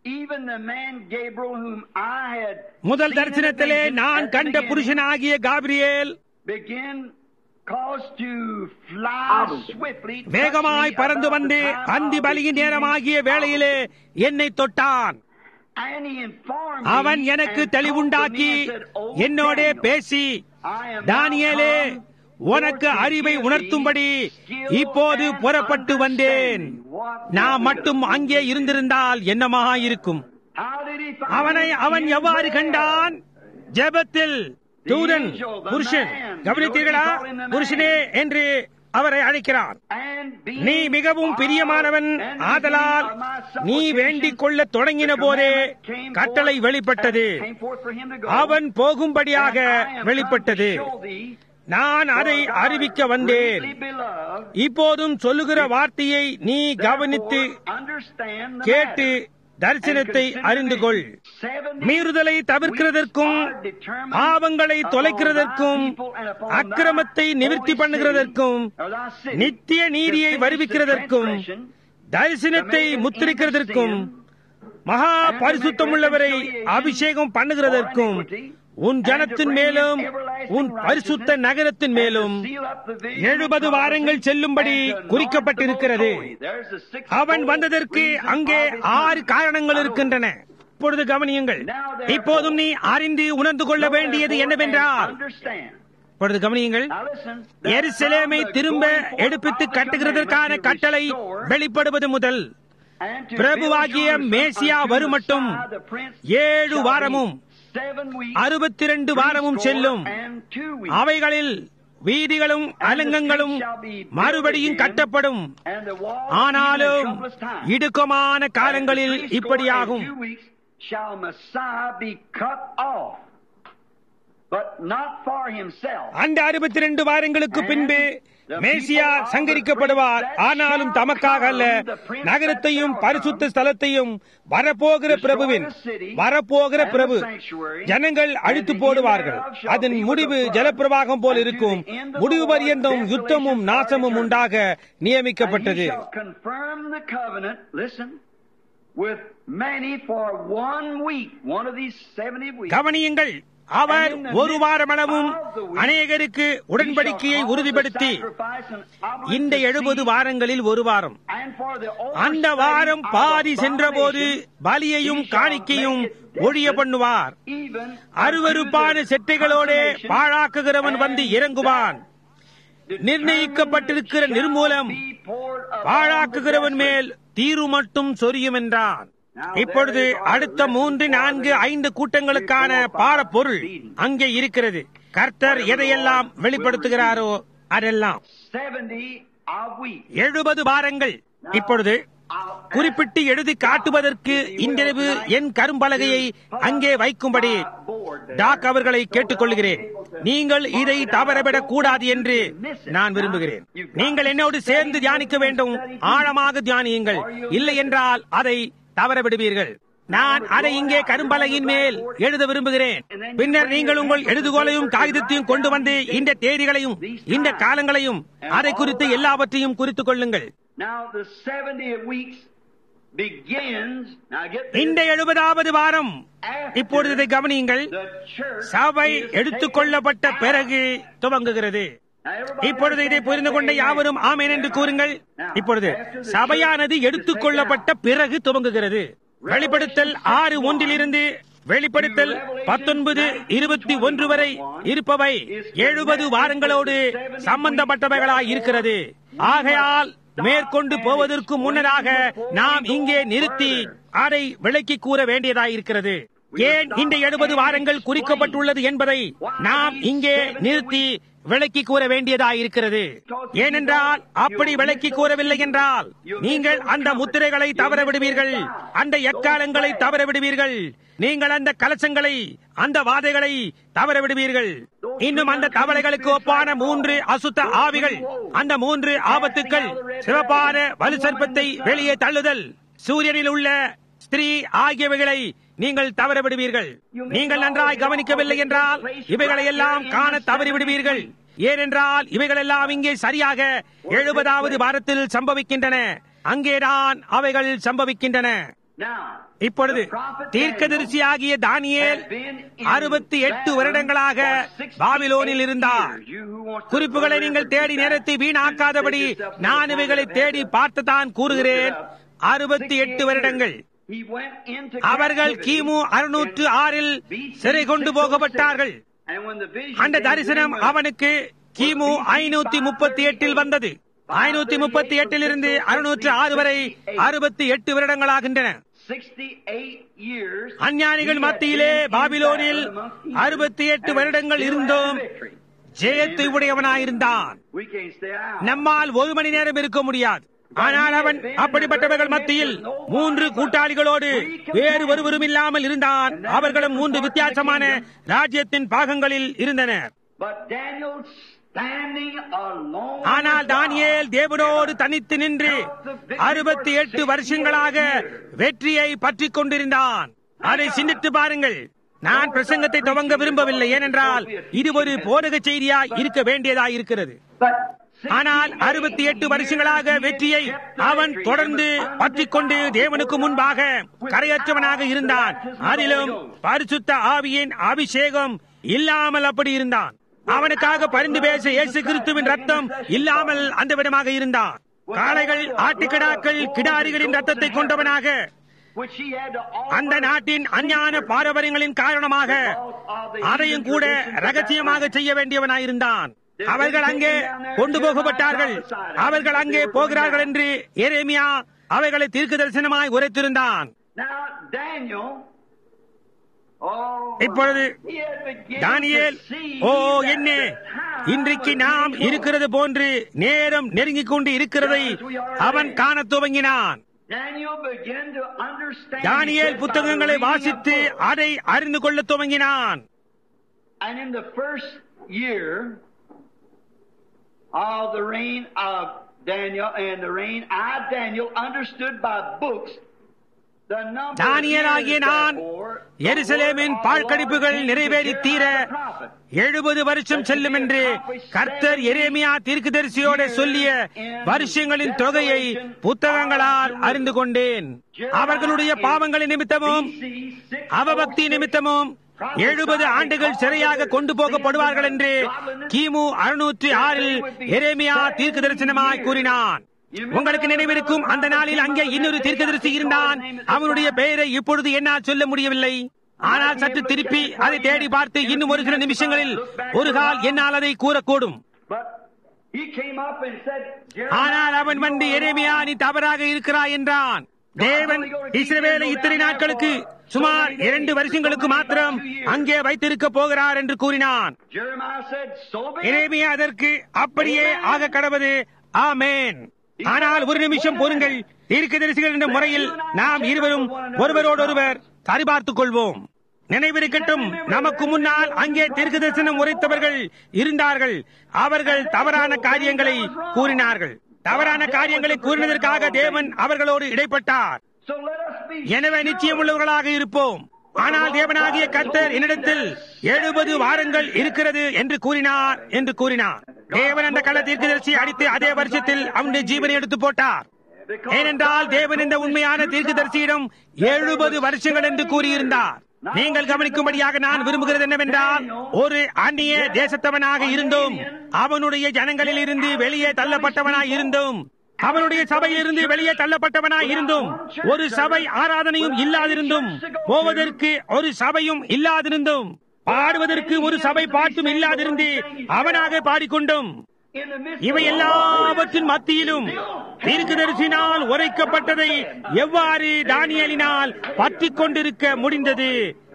முதல் தரிசனத்திலே நான் கண்ட புருஷனாகிய காபிரியேல் வேகமாய் பறந்து வந்து அந்தி பலியின் நேரமாகிய வேளையிலே என்னை தொட்டான் அவன் எனக்கு தெளிவுண்டாக்கி என்னோடே பேசி தானியேலே உனக்கு அறிவை உணர்த்தும்படி இப்போது புறப்பட்டு வந்தேன் நான் மட்டும் அங்கே இருந்திருந்தால் என்னமாக இருக்கும் அவனை அவன் எவ்வாறு கண்டான் ஜெபத்தில் தூதன் புருஷன் கவனித்தீர்களா புருஷனே என்று அவரை அழைக்கிறான் நீ மிகவும் பிரியமானவன் ஆதலால் நீ வேண்டிக் கொள்ள தொடங்கின போதே கட்டளை வெளிப்பட்டது அவன் போகும்படியாக வெளிப்பட்டது நான் அதை அறிவிக்க வந்தேன் இப்போதும் சொல்லுகிற வார்த்தையை நீ கவனித்து கேட்டு தரிசனத்தை அறிந்து கொள் மீறுதலை தவிர்க்கிறதற்கும் பாவங்களை தொலைக்கிறதற்கும் அக்கிரமத்தை நிவர்த்தி பண்ணுகிறதற்கும் நித்திய நீதியை வருவிக்கிறதற்கும் தரிசனத்தை முத்திரிக்கிறதற்கும் மகா பரிசுத்தமுள்ளவரை அபிஷேகம் பண்ணுகிறதற்கும் உன் ஜனத்தின் மேலும் உன் பரிசுத்த நகரத்தின் மேலும் எழுபது வாரங்கள் செல்லும்படி குறிக்கப்பட்டிருக்கிறது அவன் வந்ததற்கு அங்கே ஆறு காரணங்கள் இருக்கின்றன இப்பொழுது கவனியுங்கள் இப்போதும் நீ அறிந்து உணர்ந்து கொள்ள வேண்டியது என்னவென்றால் இப்பொழுது கவனியுங்கள் எருசலேமை திரும்ப எடுப்பித்து கட்டுகிறதற்கான கட்டளை வெளிப்படுவது முதல் பிரபுவாகிய மேசியா வரும் மட்டும் ஏழு வாரமும் அறுபத்தி ரெண்டு வாரமும் செல்லும் அவைகளில் வீதிகளும் அலங்கங்களும் மறுபடியும் கட்டப்படும் ஆனாலும் இடுக்கமான காலங்களில் இப்படியாகும் அந்த அறுபத்தி ரெண்டு வாரங்களுக்கு பின்பு மேசியா சங்கரிக்கப்படுவார் ஆனாலும் தமக்காக அல்ல நகரத்தையும் பரிசுத்த ஸ்தலத்தையும் வரப்போகிற பிரபுவின் வரப்போகிற பிரபு ஜனங்கள் அழித்து போடுவார்கள் அதன் முடிவு ஜலப்பிரவாகம் போல் இருக்கும் முடிவு பரியந்தம் யுத்தமும் நாசமும் உண்டாக நியமிக்கப்பட்டது கவனியுங்கள் அவர் ஒரு வாரமளவும் அநேகருக்கு உடன்படிக்கையை உறுதிப்படுத்தி இந்த எழுபது வாரங்களில் ஒரு வாரம் அந்த வாரம் பாதி சென்றபோது பலியையும் காணிக்கையும் ஒழிய பண்ணுவார் அருவருப்பான செட்டைகளோட பாழாக்குகிறவன் வந்து இறங்குவான் நிர்ணயிக்கப்பட்டிருக்கிற நிர்மூலம் பாழாக்குகிறவன் மேல் தீரு மட்டும் சொரியும் என்றான் இப்பொழுது அடுத்த மூன்று நான்கு ஐந்து கூட்டங்களுக்கான பாடப்பொருள் அங்கே இருக்கிறது கர்த்தர் எதையெல்லாம் வெளிப்படுத்துகிறாரோ அதெல்லாம் எழுபது வாரங்கள் இப்பொழுது குறிப்பிட்டு எழுதி காட்டுவதற்கு இன்றிரவு என் கரும்பலகையை அங்கே வைக்கும்படி டாக் அவர்களை கேட்டுக்கொள்கிறேன் நீங்கள் இதை தவறவிடக் கூடாது என்று நான் விரும்புகிறேன் நீங்கள் என்னோடு சேர்ந்து தியானிக்க வேண்டும் ஆழமாக தியானியுங்கள் இல்லை என்றால் அதை தவற விடுவீர்கள் நான் அதை இங்கே கரும்பலகின் மேல் எழுத விரும்புகிறேன் பின்னர் நீங்கள் உங்கள் எழுதுகோலையும் காகிதத்தையும் கொண்டு வந்து இந்த தேதிகளையும் இந்த காலங்களையும் அதை குறித்து எல்லாவற்றையும் குறித்துக் கொள்ளுங்கள் இந்த எழுபதாவது வாரம் இப்பொழுது இதை கவனியுங்கள் சபை எடுத்துக் கொள்ளப்பட்ட பிறகு துவங்குகிறது இப்பொழுது இதை புரிந்து கொண்ட யாவரும் ஆமேன் என்று கூறுங்கள் இப்பொழுது சபையானது எடுத்துக் கொள்ளப்பட்ட பிறகு துவங்குகிறது வெளிப்படுத்தல் ஆறு ஒன்றிலிருந்து வெளிப்படுத்தல் பத்தொன்பது இருபத்தி ஒன்று வரை இருப்பவை எழுபது வாரங்களோடு சம்பந்தப்பட்டவைகளாய் இருக்கிறது ஆகையால் மேற்கொண்டு போவதற்கு முன்னதாக நாம் இங்கே நிறுத்தி அதை விளக்கி கூற வேண்டியதாயிருக்கிறது ஏன் இந்த எழுபது வாரங்கள் குறிக்கப்பட்டுள்ளது என்பதை நாம் இங்கே நிறுத்தி விளக்கி கூற வேண்டியதாயிருக்கிறது ஏனென்றால் அப்படி விளக்கி கூறவில்லை என்றால் நீங்கள் அந்த முத்திரைகளை தவற விடுவீர்கள் அந்த எக்காலங்களை தவற விடுவீர்கள் நீங்கள் அந்த கலசங்களை அந்த வாதைகளை தவற விடுவீர்கள் இன்னும் அந்த தவளைகளுக்கு ஒப்பான மூன்று அசுத்த ஆவிகள் அந்த மூன்று ஆபத்துக்கள் சிவப்பான வலு சர்ப்பத்தை வெளியே தள்ளுதல் சூரியனில் உள்ள ஸ்திரீ ஆகியவைகளை நீங்கள் தவற விடுவீர்கள் நீங்கள் நன்றாய் கவனிக்கவில்லை என்றால் இவைகளை எல்லாம் காண தவறி விடுவீர்கள் ஏனென்றால் இவைகள் எல்லாம் இங்கே சரியாக எழுபதாவது வாரத்தில் சம்பவிக்கின்றன அங்கேதான் அவைகள் சம்பவிக்கின்றன இப்பொழுது தீர்க்கதரிசியாகிய தானியேல் அறுபத்தி எட்டு வருடங்களாக பாபிலோனில் இருந்தார் குறிப்புகளை நீங்கள் தேடி நேரத்தை வீணாக்காதபடி நான் இவைகளை தேடி பார்த்துதான் கூறுகிறேன் அறுபத்தி எட்டு வருடங்கள் அவர்கள் கிமு அறுநூற்று ஆறில் சிறை கொண்டு போகப்பட்டார்கள் அந்த தரிசனம் அவனுக்கு கிமு ஐநூத்தி முப்பத்தி எட்டில் வந்தது ஐநூத்தி முப்பத்தி எட்டில் இருந்து அறுநூற்று ஆறு வரை அறுபத்தி எட்டு வருடங்களாகின்றன அஞ்ஞானிகள் மத்தியிலே பாபிலோனில் அறுபத்தி எட்டு வருடங்கள் இருந்தும் ஜெயத்தை உடையவனாயிருந்தான் நம்மால் ஒரு மணி நேரம் இருக்க முடியாது ஆனால் அவன் அப்படிப்பட்டவர்கள் மத்தியில் மூன்று கூட்டாளிகளோடு வேறு ஒருவரும் இல்லாமல் இருந்தான் அவர்களும் மூன்று வித்தியாசமான ராஜ்யத்தின் பாகங்களில் இருந்தனர் ஆனால் தானியேல் தேவனோடு தனித்து நின்று அறுபத்தி எட்டு வருஷங்களாக வெற்றியை பற்றி கொண்டிருந்தான் அதை சிந்தித்து பாருங்கள் நான் பிரசங்கத்தை துவங்க விரும்பவில்லை ஏனென்றால் இது ஒரு போதக செய்தியாய் இருக்க வேண்டியதாய் இருக்கிறது ஆனால் அறுபத்தி எட்டு வருஷங்களாக வெற்றியை அவன் தொடர்ந்து பற்றி கொண்டு தேவனுக்கு முன்பாக கரையற்றவனாக இருந்தான் அதிலும் பரிசுத்த ஆவியின் அபிஷேகம் இல்லாமல் அப்படி இருந்தான் அவனுக்காக பரிந்து பேச இயேசு கிறிஸ்துவின் ரத்தம் இல்லாமல் அந்த விடமாக இருந்தான் காளைகள் ஆட்டுக்கிடாக்கள் கிடாரிகளின் ரத்தத்தை கொண்டவனாக அந்த நாட்டின் அஞ்ஞான பாரம்பரியங்களின் காரணமாக அதையும் கூட ரகசியமாக செய்ய வேண்டியவனாயிருந்தான் அவர்கள் அங்கே கொண்டு போகப்பட்டார்கள் அவர்கள் அங்கே போகிறார்கள் என்று எரேமியா அவைகளை தீர்க்க தரிசனமாய் உரைத்திருந்தான் இப்பொழுது தானியேல் ஓ என்ன இன்றைக்கு நாம் இருக்கிறது போன்று நேரம் நெருங்கிக் கொண்டு இருக்கிறதை அவன் காண துவங்கினான் தானியேல் புத்தகங்களை வாசித்து அதை அறிந்து கொள்ள துவங்கினான் And in the first year of the reign of Daniel and the reign I, Daniel, understood by books தானியலாகிய நான் எருசலேமின் பாழ்கடிப்புகள் நிறைவேறி தீர எழுபது வருஷம் செல்லும் என்று கர்த்தர் எரேமியா தீர்க்கதரிசியோட சொல்லிய வருஷங்களின் தொகையை புத்தகங்களால் அறிந்து கொண்டேன் அவர்களுடைய பாவங்களின் நிமித்தமும் அவபக்தி நிமித்தமும் எழுபது ஆண்டுகள் சிறையாக கொண்டு போகப்படுவார்கள் என்று கிமு அறுநூற்றி ஆறில் எரேமியா தீர்க்க தரிசனமாய் கூறினான் உங்களுக்கு நினைவிருக்கும் அந்த நாளில் அங்கே இன்னொரு தீர்க்கதரிசி இருந்தான் அவனுடைய பெயரை இப்பொழுது என்னால் சொல்ல முடியவில்லை ஆனால் சற்று திருப்பி அதை தேடி பார்த்து இன்னும் ஒரு சில நிமிஷங்களில் ஒரு கால் என்னால் அதை கூறக்கூடும் But he came up and said, ஆனால் அவன் வந்து எரேமியா நீ தவறாக இருக்கிறாய் என்றான் தேவன் இஸ்ரவேலை இத்தனை நாட்களுக்கு சுமார் இரண்டு வருஷங்களுக்கு மாத்திரம் அங்கே வைத்திருக்க போகிறார் என்று கூறினான் Jeremiah said, So be it. எரேமியா அதற்கு அப்படியே ஆக கடவது ஆமேன் ஆனால் ஒரு நிமிஷம் பொறுங்கள் தீர்க்கதரிசிகள் என்ற முறையில் நாம் இருவரும் ஒருவரோடொருவர் சரிபார்த்துக் கொள்வோம் நினைவிருக்கட்டும் நமக்கு முன்னால் அங்கே தீர்க்க தரிசனம் உரைத்தவர்கள் இருந்தார்கள் அவர்கள் தவறான காரியங்களை கூறினார்கள் தவறான காரியங்களை கூறினதற்காக தேவன் அவர்களோடு இடைப்பட்டார் So let us be எனவே நிச்சயம் உள்ளவர்களாக இருப்போம் ஆனால் தேவனாகிய கர்த்தர் என்னிடத்தில் எழுபது வாரங்கள் இருக்கிறது என்று கூறினார் என்று கூறினார் தேவன் அந்த கள்ள தீர்க்கதரிசி அடித்து அதே வருஷத்தில் அவனுடைய ஜீவனை எடுத்து போட்டார் ஏனென்றால் தேவன் இந்த உண்மையான தீர்க்கதரிசியிடம் எழுபது வருஷங்கள் என்று கூறியிருந்தார் நீங்கள் கவனிக்கும்படியாக நான் விரும்புகிறது என்னவென்றால் ஒரு அந்நிய தேசத்தவனாக இருந்தும் அவனுடைய ஜனங்களில் இருந்து வெளியே தள்ளப்பட்டவனாய் இருந்தும் அவனுடைய சபையிலிருந்து வெளியே தள்ளப்பட்டவனாய் இருந்தும் ஒரு சபை ஆராதனையும் இல்லாதிருந்தும் போவதற்கு ஒரு சபையும் இல்லாதிருந்தும் பாடுவதற்கு ஒரு சபை பாட்டும் இல்லாதிருந்து அவனாக பாடிக்கொண்டும் in the midst இவை எல்லாவற்றின் மத்தியிலும் தீர்க்கதரிசினால் உரைக்கப்பட்டதை எவ்வாறு தானியலினால் பற்றிக் கொண்டிருக்க முடிந்தது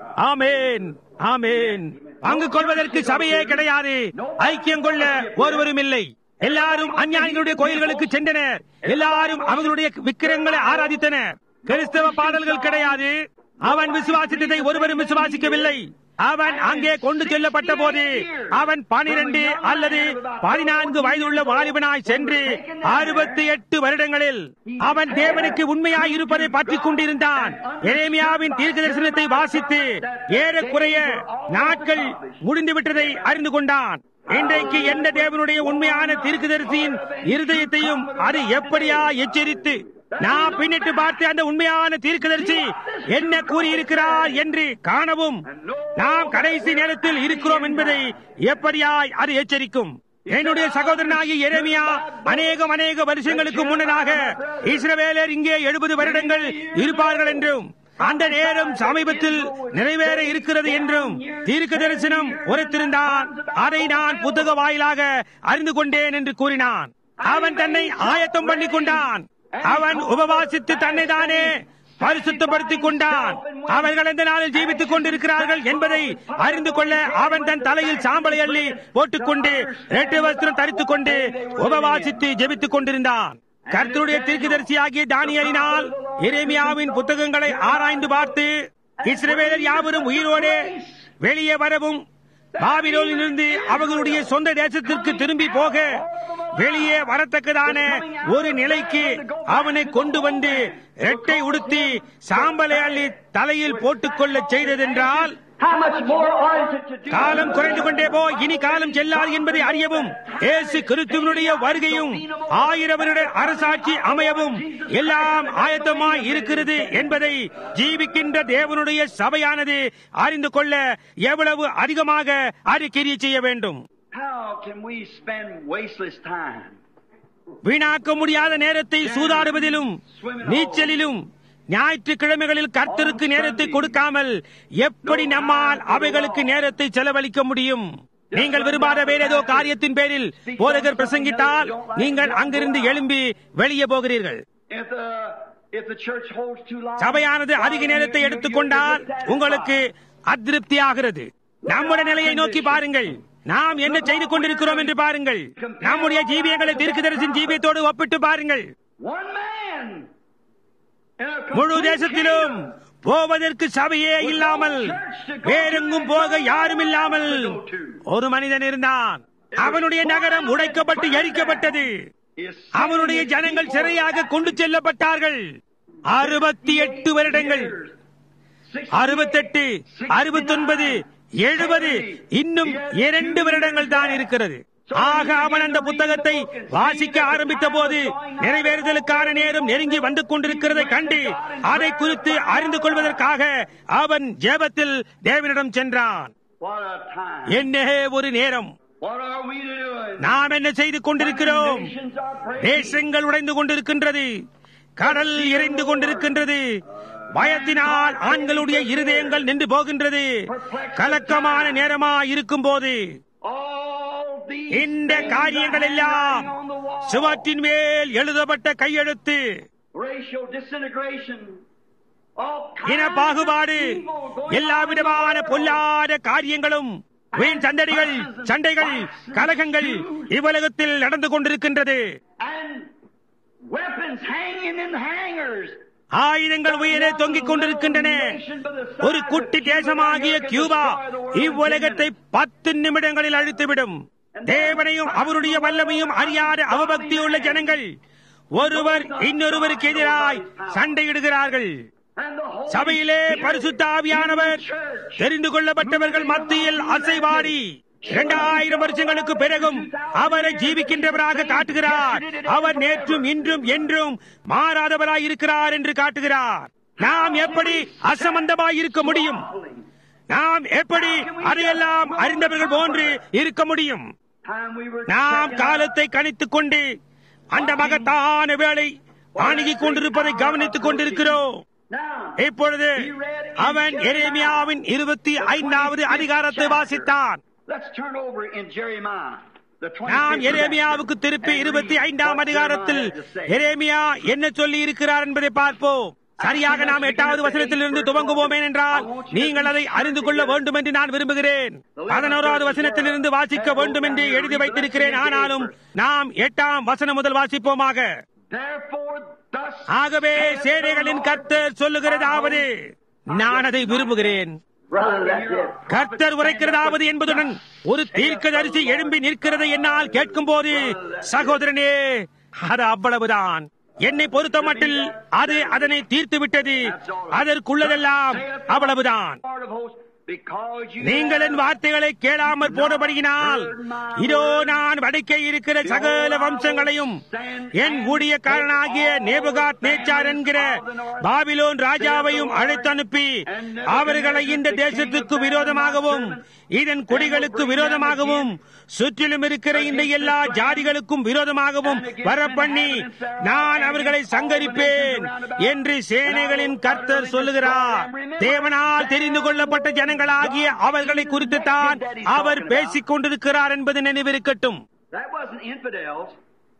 ஆமேன் ஆமேன் பங்கு கொள்வதற்கு சபையே கிடையாது ஐக்கியம் கொள்ள ஒருவரும் இல்லை எல்லாரும் அஞ்ஞானிகளுடைய கோயில்களுக்கு சென்றனர் எல்லாரும் அவர்களுடைய விக்கிரங்களை ஆராதித்தனர் கிறிஸ்தவ பாடல்கள் கிடையாது அவன் விசுவாசித்ததை ஒருவரும் விசுவாசிக்கவில்லை அவன் அங்கே கொண்டு செல்லப்பட்ட போது அவன் பனிரெண்டு அல்லது பதினான்கு வயதுள்ள வாலிபனாய் சென்று அறுபத்தி எட்டு வருடங்களில் அவன் தேவனுக்கு உண்மையாய் இருப்பதை பற்றிக் கொண்டிருந்தான் எரேமியாவின் தீர்க்க தரிசனத்தை வாசித்து ஏறக்குறைய நாட்கள் முடிந்துவிட்டதை அறிந்து கொண்டான் இன்றைக்கு எந்த தேவனுடைய உண்மையான தீர்க்கதரிசியின் இருதயத்தையும் அது எப்படியா எச்சரித்து நான் பின்னிட்டு பார்த்து அந்த உண்மையான தீர்க்கதரிசி என்ன கூறியிருக்கிறார் என்று காணவும் நாம் கடைசி நேரத்தில் இருக்கிறோம் என்பதை எப்படியாய் அது எச்சரிக்கும் என்னுடைய சகோதரனாகி எரேமியா அநேகம் அநேக வருஷங்களுக்கு முன்னதாக இஸ்ரவேலர் இங்கே எழுபது வருடங்கள் இருப்பார்கள் என்றும் அந்த நேரம் சமீபத்தில் நிறைவேற இருக்கிறது என்றும் தீர்க்க தரிசனம் உரைத்திருந்தான் அதை நான் புத்தக வாயிலாக அறிந்து கொண்டேன் என்று கூறினான் அவன் தன்னை ஆயத்தம் பண்ணிக் கொண்டான் அவன் உபவாசித்து தன்னை தானே பரிசுத்தப்படுத்திக் கொண்டான் அவர்கள் எந்த நாளில் ஜீவித்துக் கொண்டிருக்கிறார்கள் என்பதை அறிந்து கொள்ள அவன் தன் தலையில் சாம்பலை அள்ளி போட்டுக்கொண்டு ரெட்டு வஸ்திரம் தரித்துக் கொண்டு உபவாசித்து ஜெபித்துக் கொண்டிருந்தான் கர்த்தருடைய தீர்க்கதரிசியாகிய தானியலினால் எரேமியாவின் புத்தகங்களை ஆராய்ந்து பார்த்து இஸ்ரவேலர் யாவரும் உயிரோடே வெளியே வரவும் பாபிலோனிலிருந்து அவர்களுடைய சொந்த தேசத்திற்கு திரும்பி போக வெளியே வரத்தக்கதான ஒரு நிலைக்கு அவனை கொண்டு வந்து ரெட்டை உடுத்தி சாம்பலை அள்ளி தலையில் போட்டுக்கொள்ள செய்ததென்றால் How much more are it to do? காலம் குறைந்து கொண்டே போ இனி காலம் செல்லாது என்பதை அறியவும் இயேசு கிறிஸ்துவனுடைய வருகையும் ஆயிரவருடைய அரசாட்சி அமையவும் எல்லாம் ஆயத்தமாய் இருக்கிறது என்பதை ஜீவிக்கின்ற தேவனுடைய சபையானது அறிந்து கொள்ள எவ்வளவு அதிகமாக அறிக்கை செய்ய வேண்டும் How can we spend wasteless time? வீணாக்க முடியாத நேரத்தை சூதாடுவதிலும் நீச்சலிலும் ஞாயிற்றுக்கிழமைகளில் கர்த்தருக்கு நேரத்தை கொடுக்காமல் எப்படி நம்மால் அவைகளுக்கு நேரத்தை செலவழிக்க முடியும் நீங்கள் விரும்பாத வேற ஏதோ காரியத்தின் பேரில் போதகர் பிரசங்கித்தால் நீங்கள் அங்கிருந்து எழும்பி வெளியே போகிறீர்கள் If the if the church holds too long, சபையானது அதிக நேரத்தை எடுத்துக்கொண்டால் உங்களுக்கு அதிருப்தி ஆகிறது நம்முடைய நிலையை நோக்கி பாருங்கள் நாம் என்ன செய்து கொண்டிருக்கிறோம் என்று பாருங்கள் நம்முடைய ஜீவியங்களை தீர்க்கதரிசின் ஜீவியத்தோடு ஒப்பிட்டு பாருங்கள் one man in a முழு complete தேசத்திலும் kingdom. போவதற்கு சபையே இல்லாமல் வேறெங்கும் போக யாரும் இல்லாமல் ஒரு மனிதன் இருந்தான் அவனுடைய நகரம் உடைக்கப்பட்டு எரிக்கப்பட்டது is அவனுடைய ஜனங்கள் சிறையாக கொண்டு செல்லப்பட்டார்கள் அறுபத்தி எட்டு வருடங்கள் அறுபத்தெட்டு அறுபத்தொன்பது எழுபது இன்னும் இரண்டு வருடங்கள் தான் இருக்கிறது ஆக அவன் அந்த புத்தகத்தை வாசிக்க ஆரம்பித்த போது நிறைவேறுதலுக்கான நேரம் நெருங்கி வந்து கொண்டிருக்கிறதை கண்டு அதை குறித்து அறிந்து கொள்வதற்காக அவன் ஜெபத்தில் தேவனிடம் சென்றான் What a time. என்ன ஒரு நேரம் What are we doing? நாம் என்ன செய்து கொண்டிருக்கிறோம் Nations are praying. தேசங்கள் உடைந்து கொண்டிருக்கின்றது கடல் இறைந்து கொண்டிருக்கின்றது பயத்தினால் ஆண்களுடைய இருதயங்கள் நின்று போகின்றது கலக்கமான நேரமா இருக்கும் போது All these இந்த things காரியங்கள் are எல்லாம் hanging on the wall. சுவற்றின் மேல் எழுதப்பட்ட கையெழுத்து Racial disintegration. All இன kinds பாகுபாடு of evil going எல்லா on in the விதமான world. பொல்லாத காரியங்களும் வீண் சந்தடிகள் சண்டைகள் கலகங்கள் இவ்வுலகத்தில் நடந்து கொண்டிருக்கின்றது And weapons hanging in hangers. ஆயுதங்கள் உயரே தொங்கிக் கொண்டிருக்கின்றன ஒரு குட்டி தேசமாகிய கியூபா இவ்வுலகத்தை பத்து நிமிடங்களில் அழித்துவிடும் தேவனையும் அவருடைய வல்லமையும் அறியாத அவபக்தியுள்ள ஜனங்கள் ஒருவர் இன்னொருவருக்கு எதிராய் சண்டையிடுகிறார்கள் And the Holy சபையிலே Spirit பரிசுத்த ஆவியானவர் in the church. தெரிந்து கொள்ளப்பட்டவர்கள் மத்தியில் அசைவாடி இரண்டாயிரம் வருஷங்களுக்கு பிறகும் அவரை ஜீவிக்கின்றவராக காட்டுகிறார் அவர் நேற்றும் இன்றும் என்றும் மாறாதவராய் இருக்கிறார் என்று காட்டுகிறார் நாம் எப்படி அசம்பந்தமாய் இருக்க முடியும் நாம் எப்படி அதையெல்லாம் அறிந்தவர்கள் போன்று இருக்க முடியும் Time we were நாம் checking காலத்தை கணித்துக் கொண்டு அந்த மகத்தான வேலை அணுகிக் கொண்டிருப்பதை கவனித்துக் கொண்டிருக்கிறோம் Now, இப்பொழுது அவன் எரேமியாவின் இருபத்தி ஐந்தாவது அதிகாரத்தை வாசித்தான் let's turn over in Jeremiah. The 25th நாம் எரேமியாவுக்கு திருப்பி and இருபத்தி read ஐந்தாம் what அதிகாரத்தில் Jeremiah has to say. எரேமியா என்ன சொல்லி இருக்கிறார் என்பதை பார்ப்போம் சரியாக நாம் எட்டாவது வசனத்திலிருந்து துவங்குவோம் என்றால் நீங்கள் அதை அறிந்து கொள்ள வேண்டும் என்று நான் விரும்புகிறேன் பதினோராவது வசனத்திலிருந்து வாசிக்க வேண்டும் என்று எழுதி வைத்திருக்கிறேன் ஆனாலும் நாம் எட்டாம் வசனம் முதல் வாசிப்போமாக Therefore, thus ஆகவே saith the சேனைகளின் Lord கர்த்தர் சொல்லுகிறதாவது நான் அதை விரும்புகிறேன் Brother, that's it. கர்த்தர் உரைக்கிறதாவது என்பதுடன் ஒரு தீர்க்கதரிசி எழும்பி நிற்கிறதை என்னால் கேட்கும்போது சகோதரனே அது அவ்வளவுதான் என்னை பொறுத்த மட்டில் அது அதனை தீர்த்து விட்டது அதற்குள்ளதெல்லாம் அவ்வளவுதான் Lord of hosts, because you நீங்கள் என் வார்த்தைகளை கேளாமற் போனபடியினால் இதோ நான் வடக்கே இருக்கிற சகல வம்சங்களையும் என் ஊழியக்காரனாகிய நேபுகாத் நேச்சார் என்கிற பாபிலோன் ராஜாவையும் அழைத்து அனுப்பி அவர்களை இந்த தேசத்துக்கு விரோதமாகவும் இதன் குடிகளுக்கு விரோதமாகவும் சுற்றிலும் இருக்கிற இந்த எல்லா ஜாதிகளுக்கும் விரோதமாகவும் வரப்பண்ணி நான் அவர்களை சங்கரிப்பேன் என்று சேனைகளின் கர்த்தர் சொல்லுகிறார் தேவனால் தெரிந்து கொள்ளப்பட்ட ஜனங்களாகிய அவர்களை குறித்து தான் அவர் பேசிக் கொண்டிருக்கிறார் என்பது நினைவிருக்கட்டும் That wasn't infidels.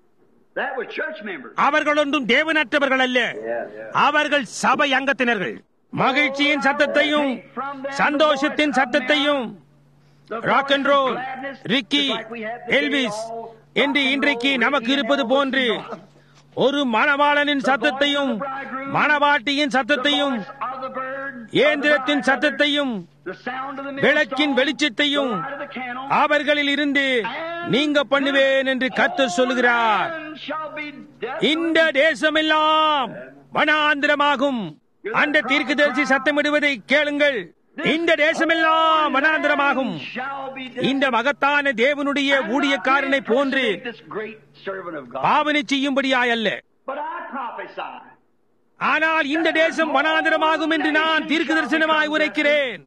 That was church members. அவர்கள் ஒன்றும் தேவனற்றவர்கள் அல்ல அவர்கள் சபை அங்கத்தினர்கள் மகிழ்ச்சியின் சத்தத்தையும் சந்தோஷத்தின் சத்தத்தையும் rock and roll Ricky Elvis என்று இன்றைக்கு நமக்கு இருப்பது போன்று ஒரு மணவாளனின் சத்தத்தையும் மணவாட்டியின் சத்தத்தையும் இயந்திரத்தின் சத்தத்தையும் விளக்கின் வெளிச்சத்தையும் அவர்களில் இருந்து நீங்க பண்ணுவேன் என்று கர்த்தர் சொல்லுகிறார் இந்த தேசமெல்லாம் வனாந்திரமாகும் அந்த தீர்க்கதரிசி சத்தமிடுவதை கேளுங்கள் இந்த தேசமெல்லாம் வனாந்திரமாகும் இந்த மகத்தான தேவனுடைய ஊழியக்காரனை போன்று பாவனை செய்யும்படியாய் அல்ல ஆனால் இந்த தேசம் வனாந்திரமாகும் என்று நான் தீர்க்க தரிசனமாய் உரைக்கிறேன்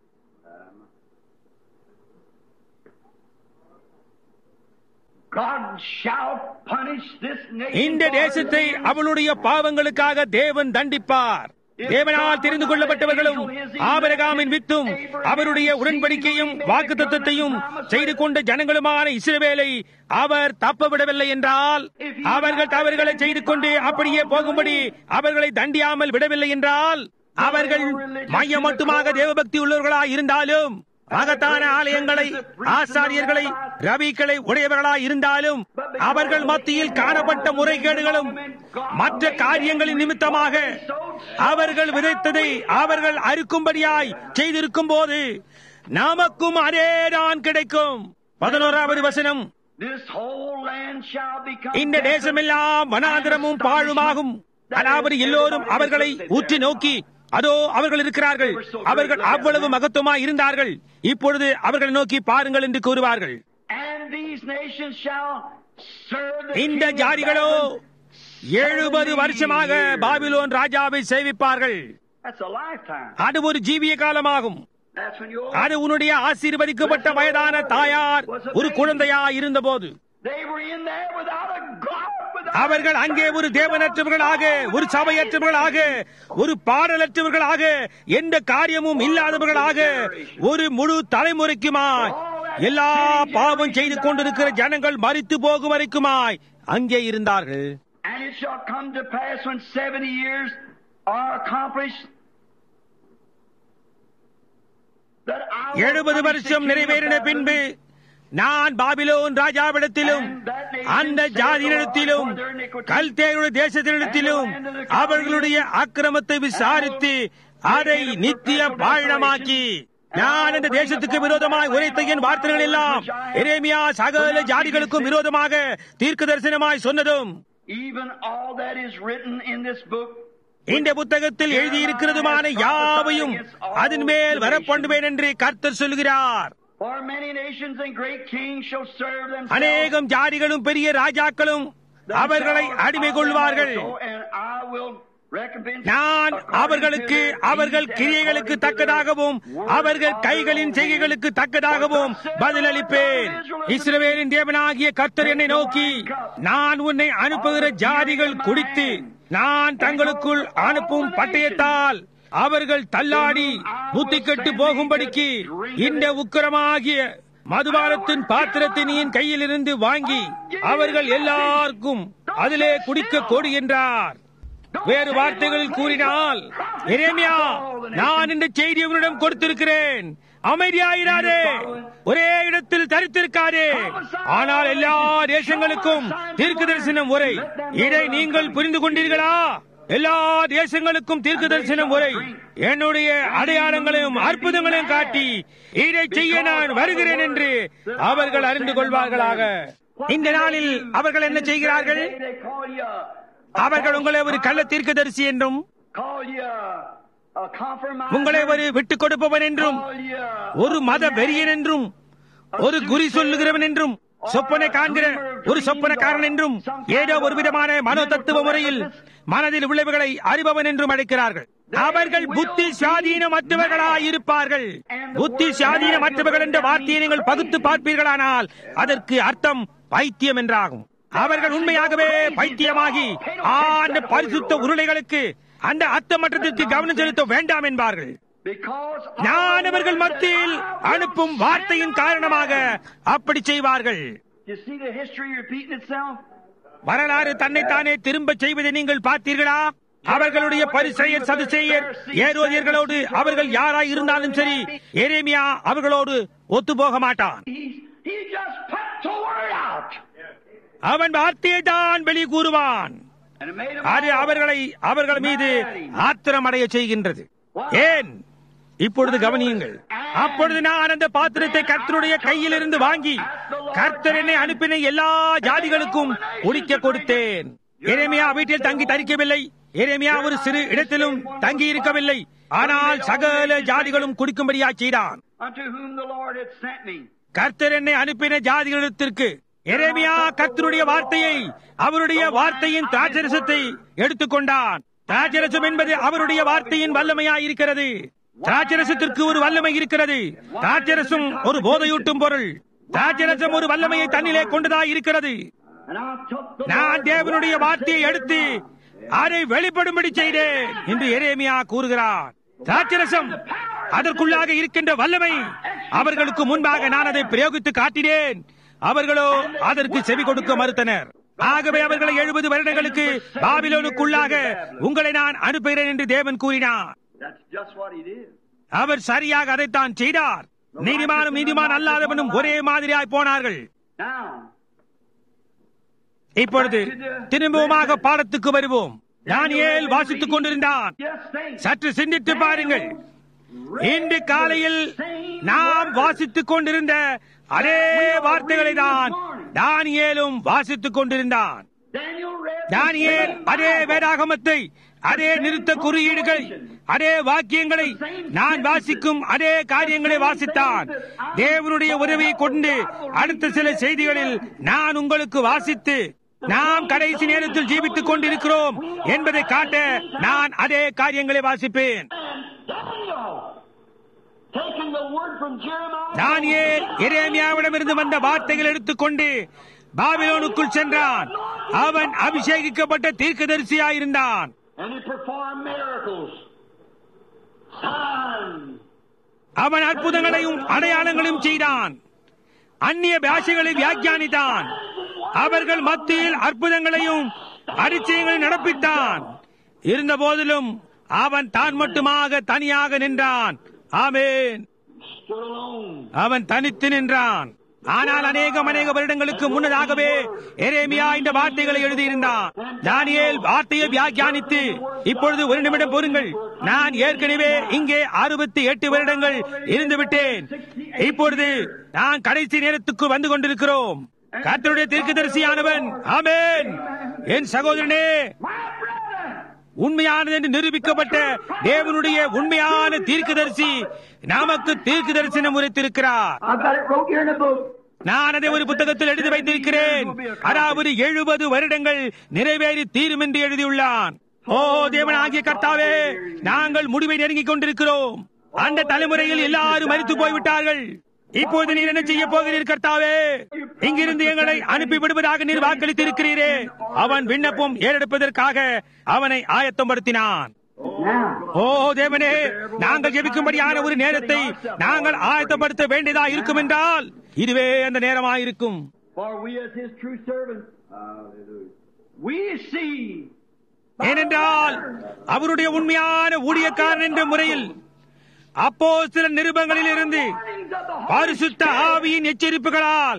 இந்த தேசத்தை அவளுடைய பாவங்களுக்காக தேவன் தண்டிப்பார் தேவனால் தெரிந்து கொள்ளப்பட்டவர்களும் ஆபரகாமின் வித்தும் அவருடைய உடன்படிக்கையும் வாக்கு தத்துவத்தையும் செய்து கொண்ட ஜனங்களுமான இஸ்ரவேலை அவர் தப்பவிடவில்லை என்றால் அவர்கள் தவறுகளை செய்து கொண்டு அப்படியே போகும்படி அவர்களை தண்டியாமல் விடவில்லை என்றால் அவர்கள் மையம் மட்டுமாக தேவபக்தி உள்ளவர்களாய் இருந்தாலும் மகத்தான ஆலயங்களை ஆசாரியர்களை ரவிகளை உடையவர்களாய் இருந்தாலும் அவர்கள் மத்தியில் காணப்பட்ட முறைகேடுகளும் மற்ற காரியங்களின் நிமித்தமாக அவர்கள் விதைத்ததை அவர்கள் அறுக்கும்படியாய் செய்திருக்கும் போது நமக்கும் அதேதான் கிடைக்கும் பதினோராவது வசனம் இந்த தேசமெல்லாம் வனாந்திரமும் பாழுமாகும் அதாவது எல்லோரும் அவர்களை ஊற்றி நோக்கி அதோ அவர்கள் இருக்கிறார்கள் அவர்கள் அவ்வளவு மகத்துவமாய் இருந்தார்கள் இப்பொழுது அவர்களை நோக்கி பாருங்கள் என்று கூறுவார்கள் And And these nations shall serve the இந்த king of ஜாதிகளோ Babylon. எழுபது வருஷமாக பாபிலோன் ராஜாவை சேவிப்பார்கள் That's a lifetime. அது ஒரு ஜீவிய காலமாகும் That's when you அது உன்னுடைய ஆசீர்வதிக்கப்பட்ட வயதான தாயார் ஒரு குழந்தையா இருந்தபோது They were in there without a God, without அவர்கள் அங்கே ஒரு தேவனற்றவர்களாக ஒரு சபையற்றவர்களாக ஒரு பாடலற்றவர்களாக எந்த காரியமும் இல்லாதவர்களாக ஒரு முழு தலைமுறைக்குமாய் எல்லா பாவம் செய்து கொண்டிருக்கிற ஜனங்கள் மறித்து போகும் வரைக்குமாய் அங்கே இருந்தார்கள் And it shall come to pass when seventy years are accomplished that I will எழுபது punish the வருஷம் king of நிறைவேறின Babylon பின்பு நான் பாபிலோன் ராஜாவிடத்திலும் அந்த ஜாதியிடத்திலும் கல்தேயுடைய தேசத்தினிடத்திலும் அவர்களுடைய அக்கிரமத்தை விசாரித்து அதை நித்திய பாழமாக்கி நான் இந்த தேசத்துக்கு விரோதமாய் உரைத்த என் வார்த்தைகள் எல்லாம் எரேமியா சகல ஜாதிகளுக்கும் விரோதமாக தீர்க்க தரிசனமாய் சொன்னதும் Even all that is written in this book இந்த புத்தகத்தில் எழுதியிருக்கிறதுமான யாவையும் அதன் மேல் வரப்பண்ணுவேன் என்று கர்த்தர் சொல்கிறார் For many nations and great kings shall serve themselves. அநேகம் ஜாதிகளும் பெரிய ராஜாக்களும் அவர்களை அடிமை கொள்வார்கள் And I will recompense நான் according அவர்களுக்கு to their அவர்கள் deeds and கிரியைகளுக்கு according to தக்கதாகவும் their works அவர்கள் of their கைகளின் own செய்கைகளுக்கு hands. தக்கதாகவும் பதிலளிப்பேன் இஸ்ரவேலின் தேவனாகிய கர்த்தர் என்னை நோக்கி நான் உன்னை அனுப்புகிற ஜாதிகள் குடித்து நான் தங்களுக்குள் அனுப்பும் பட்டயத்தால் அவர்கள் தள்ளாடி புத்தி கெட்டு போகும்படிக்கு இந்த உக்கிரமாகிய மதுபானத்தின் பாத்திரத்தை நீ என் கையிலிருந்து வாங்கி அவர்கள் எல்லாருக்கும் அதிலே குடிக்க கொடு என்றார் வேறு வார்த்தைகளில் கூறினால் எரேமியா நான் இந்த செய்தி உன்னிடம் கொடுத்திருக்கிறேன் அமைதியாயிராதே ஒரே இடத்தில் தரித்திருக்காதே ஆனால் எல்லா தேசங்களுக்கும் தீர்க்க தரிசனம் உரை இதை நீங்கள் புரிந்து கொண்டீர்களா எல்லா தேசங்களுக்கும் தீர்க்க தரிசனம் உரை என்னுடைய அடையாளங்களையும் அற்புதங்களையும் காட்டி இதை செய்ய நான் வருகிறேன் என்று அவர்கள் அறிந்து கொள்வார்களாக இந்த நாளில் அவர்கள் என்ன செய்கிறார்கள் They call you a, அவர்கள் உங்களை ஒரு கள்ள தீர்க்கதரிசி என்றும் call you a, a compromise. உங்களை ஒரு விட்டுக் கொடுப்பவன் என்றும் Call you a- ஒரு மத வெறியன் என்றும் ஒரு குறி சொல்லுகிறவன் என்றும் சொப்பனை காண்கிற ஒரு சொப்பனக்காரன் என்றும் ஏதோ ஒரு விதமான மனோ தத்துவ முறையில் மனதில் உள்ளவைகளை அறிபவன் என்றும் அழைக்கிறார்கள் அவர்கள் புத்தி சுவாதீனமற்றவர்களாய் இருப்பார்கள் புத்தி சுவாதீனமற்றவர்கள் என்ற வார்த்தையை நீங்கள் பகுத்து பார்ப்பீர்களானால் அதற்கு அர்த்தம் பைத்தியம் என்றாகும் அவர்கள் உண்மையாகவே பைத்தியமாகி அந்த பரிசுத்த உருளைகளுக்கு அந்த அர்த்தமற்றத்திற்கு கவனம் செலுத்த வேண்டாம் என்பார்கள் Because நான் அவர்கள் மத்தியில் அனுப்பும் வார்த்தையின் காரணமாக அப்படி செய்வார்கள் You see the history repeating itself? வரலாறு தன்னைத்தானே திரும்ப செய்வதை நீங்கள் பார்த்தீர்களா அவர்களுடைய பரிசெயர் சதுசெயர் ஏரோதியர்களோடு அவர்கள் யாராய் இருந்தாலும் சரி எரேமியா அவர்களோடு ஒத்து போக மாட்டான் He, he just put the word out. அவன் வார்த்தையை தான் வெளி கூறுவான் And it made them அது all- அவர்களை அவர்கள் மீது ஆத்திரமடைய செய்கின்றது ஏன் இப்பொழுது கவனியுங்கள் அப்பொழுது நான் அந்த பாத்திரத்தை கர்த்தருடைய கையில் இருந்து வாங்கி கர்த்தர் என்னை அனுப்பின எல்லா ஜாதிகளுக்கும் குடிக்க கொடுத்தேன் எரேமியா வீட்டில் தங்கி தரிக்கவில்லை எரேமியா ஒரு சிறு இடத்திலும் தங்கி இருக்கவில்லை ஆனால் சகல ஜாதிகளும் குடிக்கும்படியா செய்தான் unto whom the Lord had sent me. கர்த்தர் என்னை அனுப்பின ஜாதிகளிடத்திற்கு எரேமியா கர்த்தருடைய வார்த்தையை அவருடைய வார்த்தையின் திராட்சரசத்தை எடுத்துக்கொண்டான் திராட்சரசம் என்பது அவருடைய வார்த்தையின் வல்லமையா இருக்கிறது திராட்சரசத்திற்கு ஒரு வல்லமை இருக்கிறது திராட்சரசம் ஒரு போதையூட்டும் பொருள் திராட்சரசம் ஒரு வல்லமையை தன்னிலே கொண்டதா இருக்கிறது And I took the நான் word தேவனுடைய of God வார்த்தையை and எடுத்து அதை வெளிப்படும்படி செய்தேன் என்று எரேமியா கூறுகிறார் திராட்சரசம் அதற்குள்ளாக இருக்கின்ற வல்லமை அவர்களுக்கு முன்பாக நான் அதை பிரயோகித்து காட்டினேன் அவர்களோ அதற்கு செவி கொடுக்க மறுத்தனர் ஆகவே அவர்களை எழுபது வருடங்களுக்கு பாபிலோனுக்குள்ளாக உங்களை நான் அனுப்புகிறேன் என்று தேவன் கூறினார் That's just what he did. அவர் சரியாக அதைத்தான் செய்தார் நீதிமானும் நீதிமான் அல்லாதவனும் ஒரே மாதிரியாய் போனார்கள் Now, இப்பொழுது திரும்பவுமாக பாடத்துக்கு வருவோம் தானியேல் வாசித்துக் கொண்டிருந்தான் just think. சற்று சிந்தித்து பாருங்கள் இன்று காலையில் நாம் வாசித்துக் கொண்டிருந்த அதே வார்த்தைகளை தான் தானியேலும் வாசித்துக் கொண்டிருந்தான் Daniel read the Daniel same அதே Bible. வேதாகமத்தை அதே நிறுத்த குறியீடுகள் அதே வாக்கியங்களை நான் வாசிக்கும் அதே காரியங்களை வாசித்தான் தேவனுடைய உதவியை கொண்டு அடுத்த சில செய்திகளில் நான் உங்களுக்கு வாசித்து நாம் கடைசி நேரத்தில் ஜீவித்துக் கொண்டிருக்கிறோம் என்பதை காட்ட நான் அதே காரியங்களை வாசிப்பேன் Daniel, taking the word from Jeremiah. தானியேல் எரேமியாவிடமிருந்து வந்த வார்த்தைகள் எடுத்துக்கொண்டு பாபிலோனுக்குள் சென்றான் அவன் அபிஷேகிக்கப்பட்ட தீர்க்கதரிசியாயிருந்தான் And he performed miracles, signs, அவன் அற்புதங்களையும் அடையாளங்களையும் செய்தான் அந்நிய பாஷைகளை வியாக்கியானித்தான் அவர்கள் மத்தியில் அற்புதங்களையும் அதிசயங்களையும் நடப்பித்தான் இருந்த போதிலும் அவன் தான் மட்டுமாக தனியாக நின்றான் ஆமென் stood alone. அவன் தனித்து நின்றான் ஆனால் அநேகம் அநேக வருடங்களுக்கு முன்னதாகவே எரேமியா இந்த வார்த்தைகளை எழுதியிருந்தான் தானியேல் வார்த்தையை வியாக்கியானித்து இப்பொழுது ஒரு நிமிடம் பொறுங்கள் நான் ஏற்கனவே இங்கே அறுபத்தி எட்டு வருடங்கள் இருந்து விட்டேன் இப்பொழுது நான் கடைசி நேரத்துக்கு வந்து கொண்டிருக்கிறோம் கர்த்தருடைய தீர்க்கதரிசியானவன் ஆமென் என் சகோதரனே உண்மையானது என்று நிரூபிக்கப்பட்ட தேவனுடைய உண்மையான தீர்க்கதரிசி நமக்கு தீர்க்க தரிசனம் உரைத்திருக்கிறார் I've got it wrote here in a book. நான் அதை ஒரு புத்தகத்தில் எழுதி வைத்திருக்கிறேன் அதாவது எழுபது வருடங்கள் நிறைவேறி தீரும் என்று எழுதியுள்ளான் ஓ தேவன் ஆகிய கர்த்தாவே நாங்கள் முடிவை நெருங்கிக் கொண்டிருக்கிறோம் அந்த தலைமுறையில் எல்லாரும் மறித்து போய்விட்டார்கள் இப்போது நீர் என்ன செய்ய போகிறீர் கர்த்தாவே இங்கிருந்து எங்களை அனுப்பி விடுவதாக நீர் வாக்களித்திருக்கிறீரே அவன் விண்ணப்பம் ஏறெடுப்பதற்காக அவனை ஆயத்தப்படுத்தினான் Now, ஓ தேவனே நாங்கள் ஜெபிக்கும்படியான ஒரு நேரத்தை நாங்கள் ஆயத்தப்படுத்த வேண்டியதா இருக்கும் என்றால் இதுவே அந்த நேரமாயிருக்கும் for we as his true servants, we see ஏனென்றால் அவருடைய உண்மையான ஊழியக்காரன் என்ற முறையில் அப்போ சில நிருபங்களில் இருந்து warnings of the Holy பரிசுத்த ஆவியின் எச்சரிப்புகளால்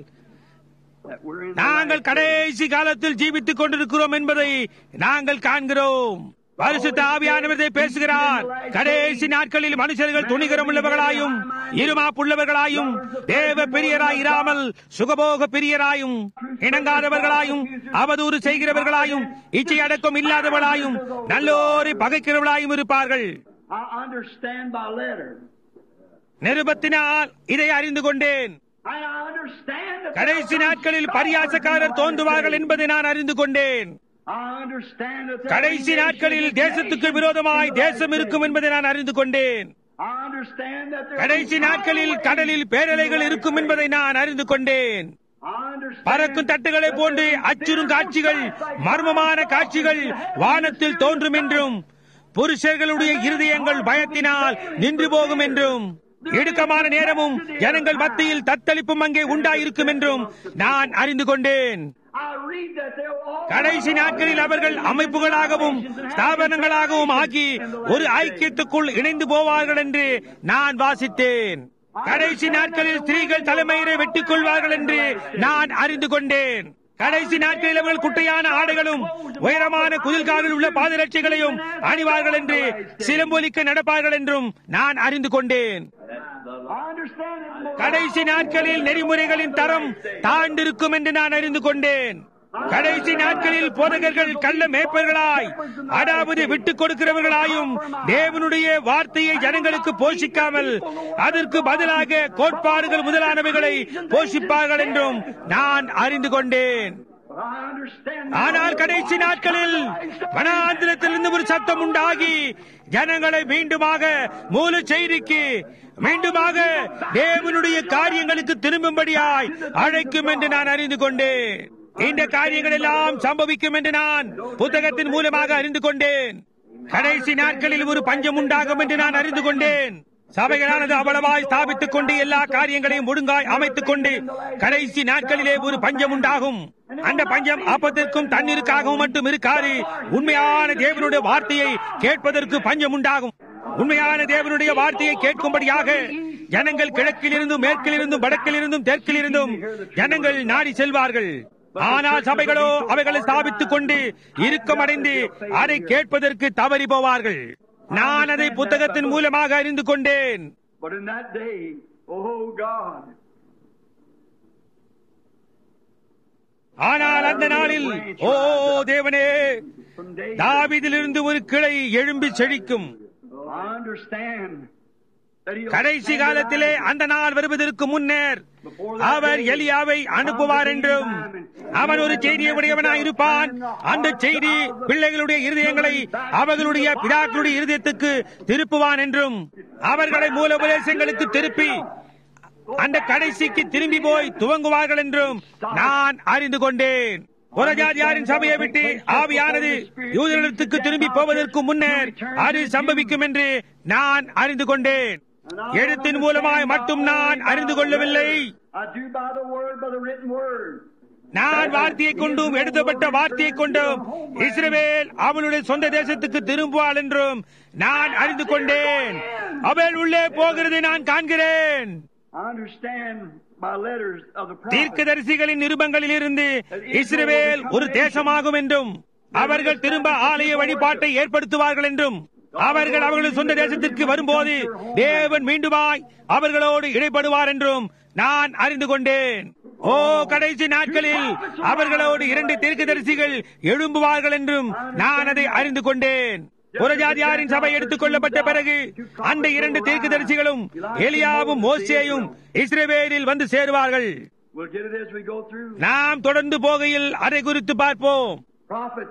that we're in the நாங்கள் right கடைசி காலத்தில் ஜீவித்துக் கொண்டிருக்கிறோம் என்பதை நாங்கள் காண்கிறோம் பரிசுத்த ஆவியானவரை பேசுகிறார் கடைசி நாட்களில் மனுஷர்கள் துணிகரம் உள்ளவர்களாயும் இருமாப்புள்ளவர்களாயும் தேவ பிரியராய் இராமல் சுகபோக பிரியராயும் இணங்காதவர்களாயும் அவதூறு செய்கிறவர்களாயும் இச்சை அடக்கம் இல்லாதவர்களாயும் நல்லோரை பகைக்கிறவர்களாயும் இருப்பார்கள் I understand by letter. நிருபத்தினால் இதை அறிந்து கொண்டேன் And I understand that கடைசி நாட்களில் பரியாசக்காரர் தோன்றுவார்கள் என்பதை நான் அறிந்து கொண்டேன் I understand that there கடைசி are நாட்களில் nations தேசத்துக்கு in the விரோதமாய் last தேசம் days. இருக்கும் என்பதை நான் அறிந்து கொண்டேன் I understand that there கடைசி will be நாட்களில் highways கடலில் பேரலைகள் in the இருக்கும் last என்பதை days. நான் அறிந்து கொண்டேன் I understand பறக்கும் தட்டுகளை that போன்று there will be அச்சுறும் fearful காட்சிகள் sights like மர்மமான fire காட்சிகள் falling from heaven வானத்தில் and தோன்றும் என்றும் புருஷர்களுடைய இருதயங்கள் பயத்தினால் நின்று போகும் என்றும் இடுக்கமான நேரமும் ஜனங்கள் மத்தியில் தத்தளிப்பும் அங்கே உண்டாயிருக்கும் என்றும் நான் அறிந்து கொண்டேன் I read that they'll all கடைசி நாட்களில் அவர்கள் அமைப்புகளாகவும் ஸ்தாபனங்களாகவும் ஆகி ஒரு ஐக்கியத்துக்குள் இணைந்து போவார்கள் என்று நான் வாசித்தேன் கடைசி நாட்களில் ஸ்திரீகள் தலைமையை வெட்டிக் கொள்வார்கள் என்று நான் அறிந்து கொண்டேன் கடைசி நாட்களில் அவர்கள் குட்டையான ஆடைகளும் உயரமான குதிர்காலில் உள்ள பாதரட்சைகளையும் அணிவார்கள் என்று சிலம்பொலிக்க நடப்பார்கள் என்றும் நான் அறிந்து கொண்டேன் I understand it. கடைசி நாட்களில் நெறிமுறைகளின் தரம் தாண்டிருக்கும் என்று நான் அறிந்து கொண்டேன் கடைசி நாட்களில் போதகர்கள் கள்ள மேய்ப்பர்களாய் அதாவது விட்டுக் கொடுக்கிறவர்களாயும் தேவனுடைய வார்த்தையை ஜனங்களுக்கு போஷிக்காமல் அதற்கு பதிலாக கோட்பாடுகள் முதலானவைகளை போஷிப்பார்கள் என்றும் நான் அறிந்து கொண்டேன் I understand ஆனால் கடைசி நாட்களில் வனாந்திரத்திலிருந்து ஒரு சத்தம் உண்டாகி ஜனங்களை மீண்டுமாக மூல செய்திக்கு மீண்டுமாக தேவனுடைய காரியங்களுக்கு திரும்பும்படியாய் அழைக்கும் என்று நான் அறிந்து கொண்டேன் இந்த காரியங்கள் எல்லாம் சம்பவிக்கும் என்று நான் புத்தகத்தின் மூலமாக அறிந்து கொண்டேன் கடைசி நாட்களில் ஒரு பஞ்சம் உண்டாகும் என்று நான் அறிந்து கொண்டேன் சபைகளானது அவ்வளவாய் ஸ்தாபித்துக் கொண்டு எல்லா காரியங்களையும் ஒழுங்காய் அமைத்துக் கொண்டு கடைசி நாட்களிலே ஒரு பஞ்சம் உண்டாகும் அந்த பஞ்சம் அப்பத்திற்கும் தண்ணீருக்காகவும் மட்டும் இருக்காது உண்மையான தேவனுடைய வார்த்தையை கேட்பதற்கு பஞ்சம் உண்டாகும் உண்மையான தேவனுடைய வார்த்தையை கேட்கும்படியாக ஜனங்கள் கிழக்கில் இருந்தும் மேற்கில் இருந்தும் வடக்கில் இருந்தும் தெற்கில் இருந்தும் ஜனங்கள் நாடி செல்வார்கள் ஆனால் சபைகளோ அவைகளை ஸ்தாபித்துக் கொண்டு இறுக்கமடைந்து அதை கேட்பதற்கு தவறி போவார்கள் நான் அதை புத்தகத்தின் மூலமாக அறிந்து கொண்டேன் But in that day, oh God, ஆனால் அந்த நாளில் ஓ தேவனே From David. தாவீதிலிருந்து ஒரு கிளை எழும்பி செழிக்கும் I understand that he'll கடைசி stand காலத்திலே around அந்த நாள் வருவதற்கு முன்னர் அவர் எலியாவை அனுப்புவார் என்றும் அவன் ஒரு செய்தியை உடையவனாய் இருப்பான் அந்த செய்தி பிள்ளைகளுடைய இருதயங்களை அவர்களுடைய பிதாக்களுடைய இருதயத்துக்கு திருப்புவான் என்றும் அவர்களை மூல உபதேசங்களுக்கு திருப்பி அந்த கடைசிக்கு திரும்பி போய் துவங்குவார்கள் என்றும் நான் அறிந்து கொண்டேன் புறஜாதியாரின் சபையை விட்டு ஆவியானது யூதர்களுக்கு திரும்பி போவதற்கு முன்னர் அது சம்பவிக்கும் என்று நான் அறிந்து கொண்டேன் எழுத்தின் மூலமாய் மட்டும் நான் அறிந்து கொள்ளவில்லை I do by the word, by the written word. நான் வார்த்தையை கொண்டும் எழுதப்பட்ட வார்த்தையை கொண்டும் இஸ்ரவேல் அவளுடைய சொந்த தேசத்துக்கு திரும்புவாள் என்றும் நான் அறிந்து கொண்டேன் அவள் உள்ளே போகிறதை நான் காண்கிறேன் I understand by letters of the prophet. தீர்க்கதரிசிகளின் நிருபங்களில் இருந்து இஸ்ரவேல் ஒரு தேசமாகும் என்றும் அவர்கள் திரும்ப ஆலய வழிபாட்டை ஏற்படுத்துவார்கள் என்றும் அவர்கள் அவர்களது சொந்த தேசத்திற்கு வரும்போது தேவன் மீண்டுமாய் அவர்களோடு இடைப்படுவார் என்றும் நான் அறிந்து கொண்டேன் ஓ கடைசி நாட்களில் அவர்களோடு இரண்டு தீர்க்கதரிசிகள் எழும்புவார்கள் என்றும் நான் அதை அறிந்து கொண்டேன் புறஜாதியாரின் சபை எடுத்துக் கொள்ளப்பட்ட பிறகு அந்த இரண்டு தீர்க்கதரிசிகளும் எலியாவும் மோசேயும் இஸ்ரவேலில் வந்து சேருவார்கள் We'll get it as we go through. நாம் தொடர்ந்து போகையில் அதை குறித்து பார்ப்போம் Prophets.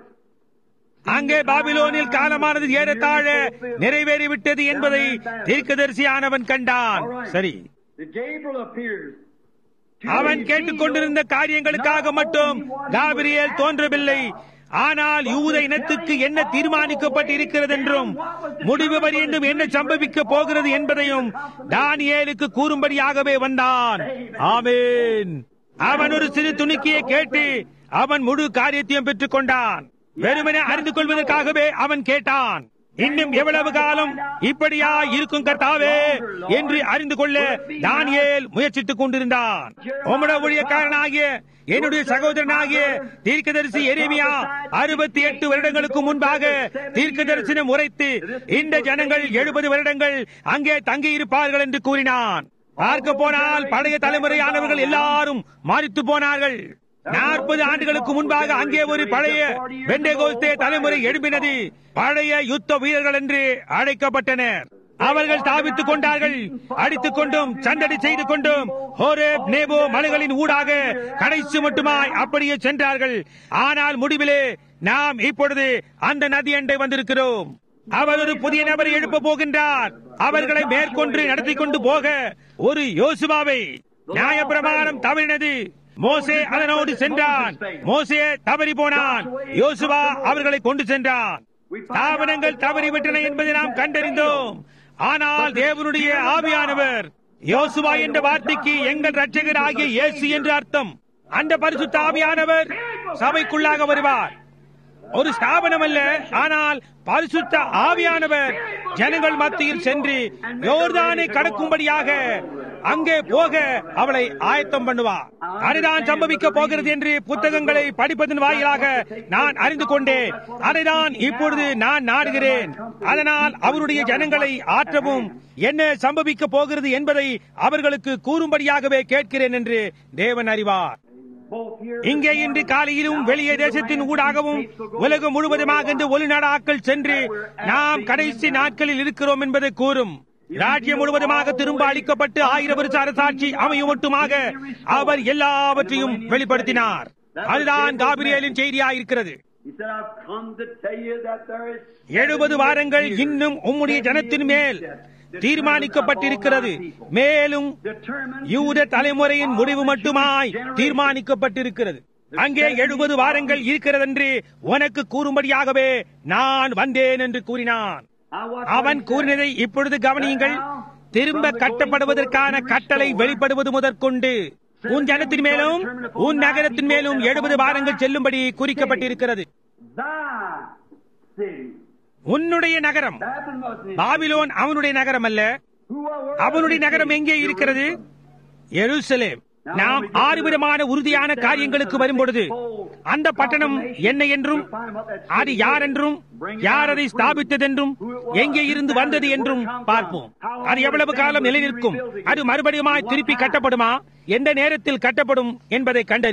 அங்கே பாபிலோனில் காலமானது ஏறத்தாழ நிறைவேறிவிட்டது என்பதை தீர்க்கதரிசியானவன் கண்டான் சரி That Gabriel appears. to அவன் reveal கேட்டுக்கொண்டிருந்த காரியங்களுக்காக மட்டும் காபிரியேல் தோன்றவில்லை ஆனால் யூத இனத்துக்கு என்ன தீர்மானிக்கப்பட்டிருக்கிறது என்றும் முடிவு வரையண்டும் என்ன சம்பவிக்க போகிறது என்பதையும் தானியேலுக்கு கூறும்படியாகவே வந்தான் ஆமேன் அவன் ஒரு சிறு துணிக்கையை கேட்டு அவன் முழு காரியத்தையும் பெற்றுக் கொண்டான் வெறுமனே அறிந்து கொள்வதற்காகவே அவன் கேட்டான் இன்னும் எவ்வளவு காலம் இப்படியா இருக்கும் கர்த்தாவே என்று அறிந்து கொள்ள தானியேல் முயற்சித்துக் கொண்டிருந்தான் உம்முடைய ஊழியக்காரனாகிய என்னுடைய சகோதரனாகிய தீர்க்கதரிசி எரேமியா அறுபத்தி எட்டு வருடங்களுக்கு முன்பாக தீர்க்க தரிசனம் உரைத்து இந்த ஜனங்கள் எழுபது வருடங்கள் அங்கே தங்கியிருப்பார்கள் என்று கூறினான் பார்க்க போனால் பழைய தலைமுறையானவர்கள் எல்லாரும் மாறித்து போனார்கள் நாற்பது ஆண்டுகளுக்கு முன்பாக அங்கே ஒரு பழைய வெண்டேகோஸ்தே தலைமுறை எழுப்பினது பழைய யுத்த வீரர்கள் என்று அழைக்கப்பட்டனர் அவர்கள் தாவித்துக் கொண்டார்கள் அடித்துக் கொண்டும் சண்டடி செய்து கொண்டும் ஹோரேப் நேபோ மலைகளின் ஊடாக கடைசி மட்டுமாய் அப்படியே சென்றார்கள் ஆனால் முடிவிலே நாம் இப்பொழுது அந்த நதி அண்டை வந்திருக்கிறோம் அவர் ஒரு புதிய நபரை எழுப்ப போகின்றார் அவர்களை மேற்கொண்டு நடத்தி கொண்டு போக ஒரு யோசுவாவை நியாயப்பிரமாணம் தவறினது மோசே அதனோடு சென்றான் மோசே தவறி போனான் யோசுவா அவர்களை கொண்டு சென்றான் ஸ்தாபனங்கள் தவறிவிட்டன என்பதை நாம் கண்டறிந்தோம் ஆனால் தேவனுடைய ஆவியானவர் யோசுவா என்ற வார்த்தைக்கு எங்கள் ரட்சகர் ஆகிய இயேசு என்று அர்த்தம் அந்த பரிசுத்த ஆவியானவர் சபைக்குள்ளாக வருவார் ஒரு ஸ்தாபனம் அல்ல ஆனால் பரிசுத்த ஆவியானவர் ஜனங்கள் மத்தியில் சென்று யோர்தானை கடக்கும்படியாக அங்கே போக அவளை ஆயத்தம் பண்ணுவார் அதுதான் சம்பவிக்க போகிறது என்று புத்தகங்களை படிப்பதன் வாயிலாக நான் அறிந்து கொண்டேன் அதைதான் இப்பொழுது நான் நாடுகிறேன் அதனால் அவருடைய ஜனங்களை ஆற்றவும் என்ன சம்பவிக்க போகிறது என்பதை அவர்களுக்கு கூறும்படியாகவே கேட்கிறேன் என்று தேவன் அறிவார் both here இங்கே இன்று காலையிலும் வெளியே தேசத்தின் ஊடாகவும் உலகம் முழுவதுமாக இந்த ஒளிநாடாக்கள் சென்று நாம் கடைசி நாட்களில் இருக்கிறோம் என்பதை கூறும் ராஜ்யம் முழுவதுமாக திரும்ப அளிக்கப்பட்டு ஆயிரம் வருஷ அரசாட்சி அமையும் மட்டுமாக அவர் எல்லாவற்றையும் வெளிப்படுத்தினார் அதுதான் காபிரியலின் செய்தியாயிருக்கிறது He said, I've come to tell you that there is எழுபது வாரங்கள் இன்னும் உம்முடைய ஜனத்தின் மேல் தீர்மானிக்கப்பட்டிருக்கிறது மேலும் determined யூத தலைமுறையின் முடிவு மட்டுமாய் தீர்மானிக்கப்பட்டிருக்கிறது அங்கே எழுபது வாரங்கள் இருக்கிறதென்று உனக்கு கூறும்படியாகவே நான் வந்தேன் என்று கூறினான் I watched அவன் கூறினதை இப்பொழுது கவனியுங்கள் திரும்ப கட்டப்படுவதற்கான கட்டளை வெளிப்படுவது முதற்கொண்டு உன் ஜனத்தின் மேலும் உன் நகரத்தின் மேலும் எழுபது வாரங்கள் செல்லும்படி குறிக்கப்பட்டிருக்கிறது thy city. உன்னுடைய நகரம் Babylon wasn't it? பாபிலோன் அவனுடைய நகரம் அல்ல Who are அவனுடைய நகரம் எங்கே இருக்கிறது எருசலேம் நாம் ஆறு விதமான உறுதியான காரியங்களுக்கு வரும்பொழுது அந்த பட்டணம் என்ன என்றும் அது யார் என்றும் யார் அதை ஸ்தாபித்ததென்றும் எங்கே இருந்து வந்தது என்றும் பார்ப்போம் அது எவ்வளவு காலம் நிலைநிற்கும் அது மறுபடியுமாய் திருப்பி கட்டப்படுமா எந்த நேரத்தில் கட்டப்படும் என்பதை கண்டறிவோம்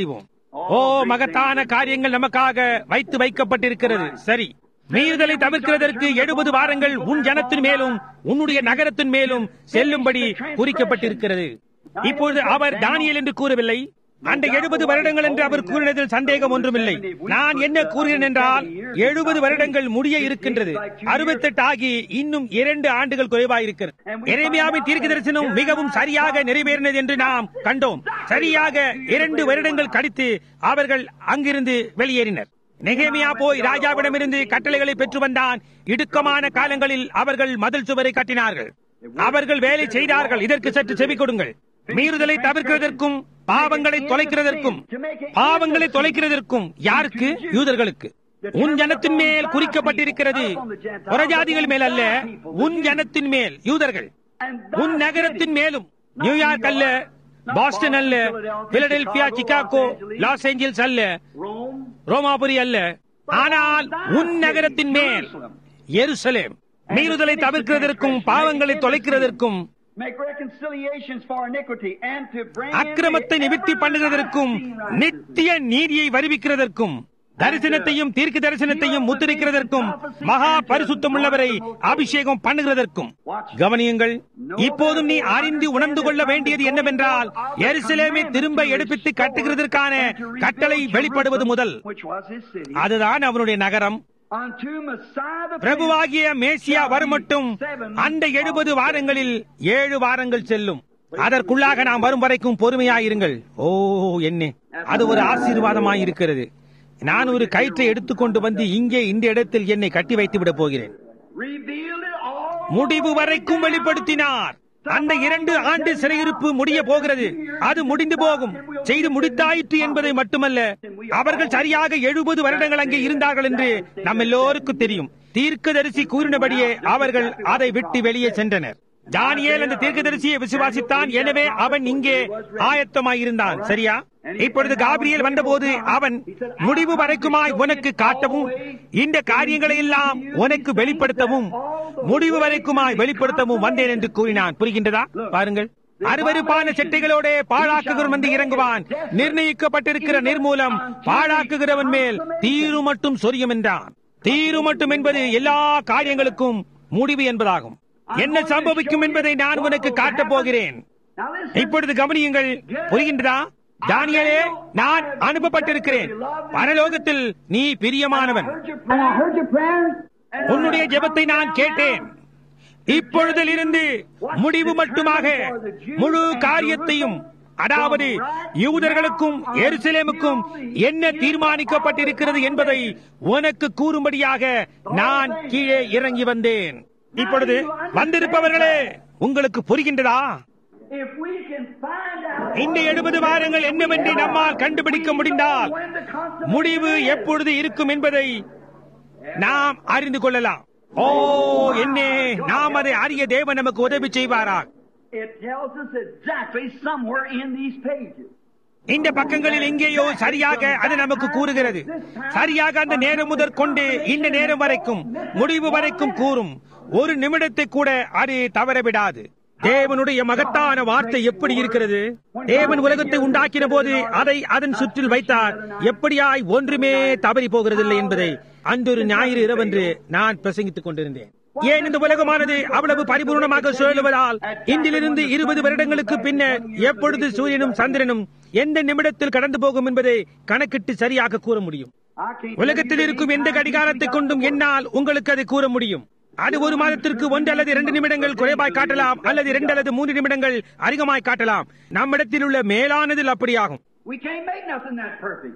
ஓ மகத்தான காரியங்கள் நமக்காக வைத்து வைக்கப்பட்டிருக்கிறது சரி மீறுதலை தவிர்க்கிறதற்கு எழுபது வாரங்கள் உன் ஜனத்தின் மேலும் உன்னுடைய நகரத்தின் மேலும் செல்லும்படி குறிக்கப்பட்டிருக்கிறது இப்பொழுது அவர் தானியல் என்று கூறவில்லை அந்த எழுபது வருடங்கள் என்று அவர் கூறினதில் சந்தேகம் ஒன்றுமில்லை நான் என்ன கூறுகிறேன் என்றால் எழுபது வருடங்கள் முடிய இருக்கின்றது அறுபத்தெட்டு ஆகி இன்னும் இரண்டு ஆண்டுகள் குறைவாயிருக்கிறது எரேமியாவின் தீர்க்க தரிசனம் மிகவும் சரியாக நிறைவேறினது என்று நாம் கண்டோம் சரியாக இரண்டு வருடங்கள் கழித்து அவர்கள் அங்கிருந்து வெளியேறினர் நெகேமியா போய் ராஜாவிடமிருந்து கட்டளைகளை பெற்று வந்தான் இடுக்கமான காலங்களில் அவர்கள் மதில் சுவரை கட்டினார்கள் அவர்கள் வேலை செய்தார்கள் இதற்கு சற்று செவி கொடுங்கள் மீறுதலை தவிர்க்கிறதற்கும் பாவங்களை தொலைக்கிறதற்கும் பாவங்களை தொலைக்கிறதற்கும் யாருக்கு யூதர்களுக்கு உன் ஜனத்தின் மேல் குறிக்கப்பட்டிருக்கிறது புறஜாதிகள் மேல் அல்ல உன் ஜனத்தின் மேல் யூதர்கள் உன் நகரத்தின் மேலும் நியூயார்க் அல்ல பாஸ்டன் அல்ல பிலடெல்பியா சிகாகோ லாஸ் ஏஞ்சல்ஸ் அல்ல Rome, ரோமாபுரி அல்ல ஆனால் உன் நகரத்தின் மேல் எருசலேம் மீறுதலை தவிர்க்கிறதற்கும் பாவங்களை தொலைக்கிறதற்கும் make reconciliations for iniquity and to bring in அக்கிரமத்தை the நிவர்த்தி பண்ணுகிறதற்கும் everlasting நித்திய நீதியை வருவிக்கிறதற்கும் தரிசனத்தையும் தீர்க்க தரிசனத்தையும் முத்திரிக்கிறதற்கும் மகா பரிசுத்தமுள்ளவரை அபிஷேகம் பண்ணுகிறதற்கும் கவனியுங்கள் இப்போதும் நீ அறிந்து உணர்ந்து கொள்ள வேண்டியது என்னவென்றால் எருசலேமை திரும்ப எடுப்பித்து கட்டுகிறதற்கான கட்டளை வெளிப்படுவது முதல் which was his city, அதுதான் அவனுடைய நகரம் unto Messiah the பிரபுவாகிய மேசியா வருமட்டும் அந்த எழுபது வாரங்களில் ஏழு வாரங்கள் செல்லும் அதற்குள்ளாக நாம் வரும் வரைக்கும் பொறுமையாயிருங்கள் ஓ என்ன அது ஒரு ஆசீர்வாதமாயிருக்கிறது நான் ஒரு கயிற்றை எடுத்துக்கொண்டு வந்து இங்கே இந்த இடத்தில் என்னை கட்டி வைத்து விட போகிறேன் revealed it all முடிவு வரைக்கும் வெளிப்படுத்தினார் அந்த இரண்டு ஆண்டு சிறையிருப்பு முடிய போகிறது அது முடிந்து போகும் செய்து முடித்தாயிற்று என்பதை மட்டுமல்ல அவர்கள் சரியாக எழுபது வருடங்கள் அங்கே இருந்தார்கள் என்று நம் எல்லோருக்கும் தெரியும் தீர்க்கதரிசி கூறினபடியே அவர்கள் அதை விட்டு வெளியே சென்றனர் தானியேல் அந்த தீர்க்கதரிசியை விசுவாசித்தான் எனவே அவன் இங்கே ஆயத்தமாயிருந்தான் சரியா இப்பொழுது காபிரியல் வந்தபோது அவன் முடிவு வரைக்குமாய் உனக்கு காட்டவும் இந்த காரியங்களை எல்லாம் உனக்கு வெளிப்படுத்தவும் முடிவு வரைக்குமாய் வெளிப்படுத்தவும் வந்தேன் என்று கூறினான் புரிகின்றதா பாருங்கள் அருவருப்பான செட்டைகளோட பாழாக்குகிறவன் வந்து இறங்குவான் நிர்ணயிக்கப்பட்டிருக்கிற நிர்மூலம் பாழாக்குகிறவன் மேல் தீரு மட்டும் சொரியும் என்றான் தீரு மட்டும் என்பது எல்லா காரியங்களுக்கும் முடிவு என்பதாகும் என்ன சம்பவிக்கும் என்பதை நான் உனக்கு காட்டப் போகிறேன் Now listen, இப்பொழுது கவனியுங்கள் புரிகின்றதா தானியலே நான் அனுப்பப்பட்டிருக்கிறேன் பரலோகத்தில் நீ பிரியமானவன் and I heard your prayers, and உன்னுடைய ஜெபத்தை நான் கேட்டேன் இப்பொழுதிலிருந்து முடிவு மட்டுமாக முழு காரியத்தையும் அதாவது யூதர்களுக்கும் எருசலேமுக்கும் என்ன தீர்மானிக்கப்பட்டிருக்கிறது என்பதை உனக்கு கூறும்படியாக நான் கீழே இறங்கி வந்தேன் இப்பொழுது வந்திருப்பவர்களே உங்களுக்கு புரிகின்றதா if we can find out இந்த எழுபது வாரங்கள் என்னவென்று நம்மால் கண்டுபிடிக்க முடிந்தால் when the consummation முடிவு எப்பொழுது இருக்கும் என்பதை நாம் அறிந்து கொள்ளலாம் ஓ என்னே நாம் அதை அறிய தேவன் நமக்கு உதவி செய்வாரா it tells us exactly somewhere in these pages. இந்த பக்கங்களில் எங்கேயோ சரியாக அது நமக்கு கூறுகிறது சரியாக அந்த நேரம் முதற் கொண்டு இந்த நேரம் வரைக்கும் முடிவு வரைக்கும் கூறும் ஒரு நிமிடத்தை கூட அது தவறவிடாது தேவனுடைய மகத்தான வார்த்தை எப்படி இருக்கிறது தேவன் உலகத்தை உண்டாக்கின போது அதை அதன் சுற்றில் வைத்தார் எப்படியாய் ஒன்றுமே தவறி போகிறதில்லை என்பதை அன்றொரு ஞாயிறு இரவென்று நான் பிரசங்கித்துக் கொண்டிருந்தேன் ஏன் இந்த உலகமானது அவ்வளவு பரிபூர்ணமாக சுழலுவதால் இன்றிலிருந்து இருபது வருடங்களுக்கு பின்னர் எப்பொழுது சூரியனும் சந்திரனும் எந்த நிமிடத்தில் கடந்து போகும் என்பதை கணக்கிட்டு சரியாக கூற முடியும் I can't உலகத்தில் இருக்கும் எந்த கடிகாரத்தை கொண்டும் என்னால் உங்களுக்கு அதை கூற முடியும் அது ஒரு மாதத்திற்கு ஒன்று அல்லது இரண்டு நிமிடங்கள் குறைவாய் காட்டலாம் அல்லது இரண்டு அல்லது மூன்று நிமிடங்கள் அதிகமாய் காட்டலாம் நம்மிடத்தில் உள்ள மேலானதில் அப்படியாகும் We can't make nothing that perfect.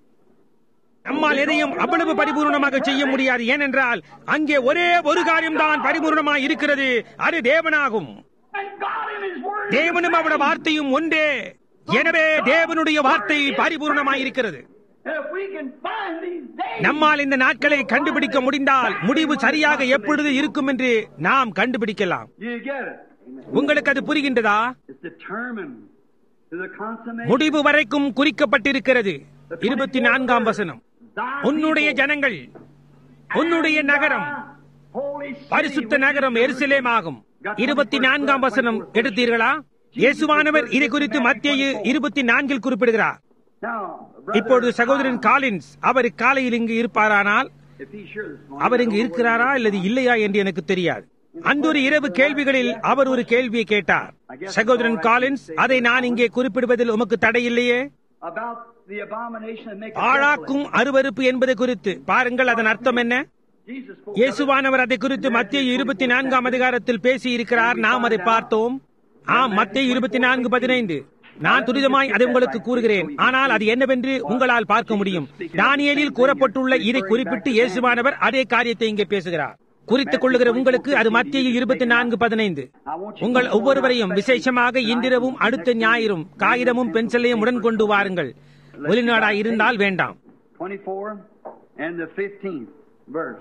நம்மால் எதையும் அவ்வளவு பரிபூர்ணமாக செய்ய முடியாது ஏனென்றால் அங்கே ஒரே ஒரு காரியம்தான் பரிபூர்ணமாய் இருக்கிறது அது தேவனாகும் And God in His Word. தேவனும் அவருடைய வார்த்தையும் ஒன்றே எனவே தேவனுடைய வார்த்தை பரிபூர்ணமாய் இருக்கிறது And if we can find these days, நம்மால் இந்த நாட்களை கண்டுபிடிக்க முடிந்தால் முடிவு சரியாக எப்பொழுது இருக்கும் என்று நாம் கண்டுபிடிக்கலாம் do you get it? உங்களுக்கு அது புரிகின்றதா It's determined to the consummation. முடிவு வரைக்கும் குறிக்கப்பட்டிருக்கிறது இருபத்தி நான்காம் வசனம் Thy உன்னுடைய people ஜனங்கள் உன்னுடைய and நகரம் thy holy city பரிசுத்த which is நகரம் Jerusalem. எருசலேம் ஆகும் இருபத்தி நான்காம் வசனம் எடுத்தீர்களா இயேசுவானவர் இதை குறித்து மத்திய இருபத்தி நான்கில் குறிப்பிடுகிறார் Now, இப்பொழுது சகோதரன் காலின்ஸ் அவர் காலையில் இங்கு இருப்பாரானால் if he's here this morning, அவர் இங்கு இருக்கிறாரா அல்லது இல்லையா என்று எனக்கு தெரியாது அன்றொரு இரவு கேள்விகளில் அவர் ஒரு கேள்வியை கேட்டார் சகோதரன் காலின்ஸ் அதை நான் இங்கே குறிப்பிடுவதில் உமக்கு தடை இல்லையே about the abomination that make a பாழாக்கும் அருவருப்பு என்பது குறித்து பாருங்கள் அதன் அர்த்தம் என்ன Jesus spoke இயேசுவானவர் அதை குறித்து மத்திய இருபத்தி நான்காம் அதிகாரத்தில் பேசி இருக்கிறார் நாம் அதை பார்த்தோம் ஆம் மத்திய இருபத்தி நான்கு பதினைந்து நான் துரிதமாய் அதை உங்களுக்கு கூறுகிறேன் ஆனால் அது என்னவென்று உங்களால் பார்க்க முடியும் தானியேலில் கூறப்பட்டுள்ள இதை குறிப்பிட்டு இயேசுவானவர் அதே காரியத்தை இங்கே பேசுகிறார் குறித்துக் கொள்ளுகிற உங்களுக்கு அது மத்திய இருபத்தி நான்கு பதினைந்து உங்கள் ஒவ்வொருவரையும் விசேஷமாக இன்றிரவும் அடுத்த ஞாயிறும் காகிதமும் பென்சிலையும் உடன் கொண்டு வாருங்கள் வெளிநாடா இருந்தால் வேண்டாம் 24 and the 15th verse.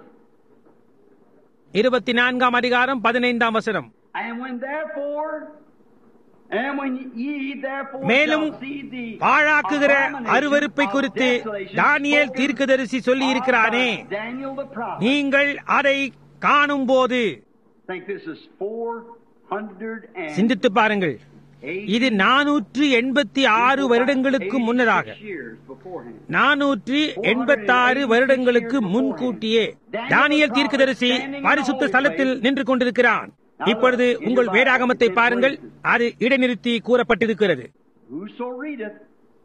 இருபத்தி நான்காம் அதிகாரம் பதினைந்தாம் வசனம் And when therefore, and when ye therefore மேலும் shall see the பாழாக்குகிற abomination அருவருப்பை of குறித்து desolation தானியேல் spoken தீர்க்கதரிசி சொல்லி இருக்கிறானே of Daniel the prophet. நீங்கள் அதை காணும் போது I think this is 400 சிந்தித்து பாருங்கள் இது நானூற்று எண்பத்தி ஆறு வருடங்களுக்கு முன்னதாக years beforehand. நானூற்றி எண்பத்தாறு வருடங்களுக்கு முன்கூட்டியே தானியல் தீர்க்கதரிசி பரிசுத்த ஸ்தலத்தில் நின்று கொண்டிருக்கிறான் இப்பொழுது உங்கள் வேதாகமத்தை பாருங்கள் அது இடைநிறுத்தி கூறப்பட்டிருக்கிறது Whoso readeth,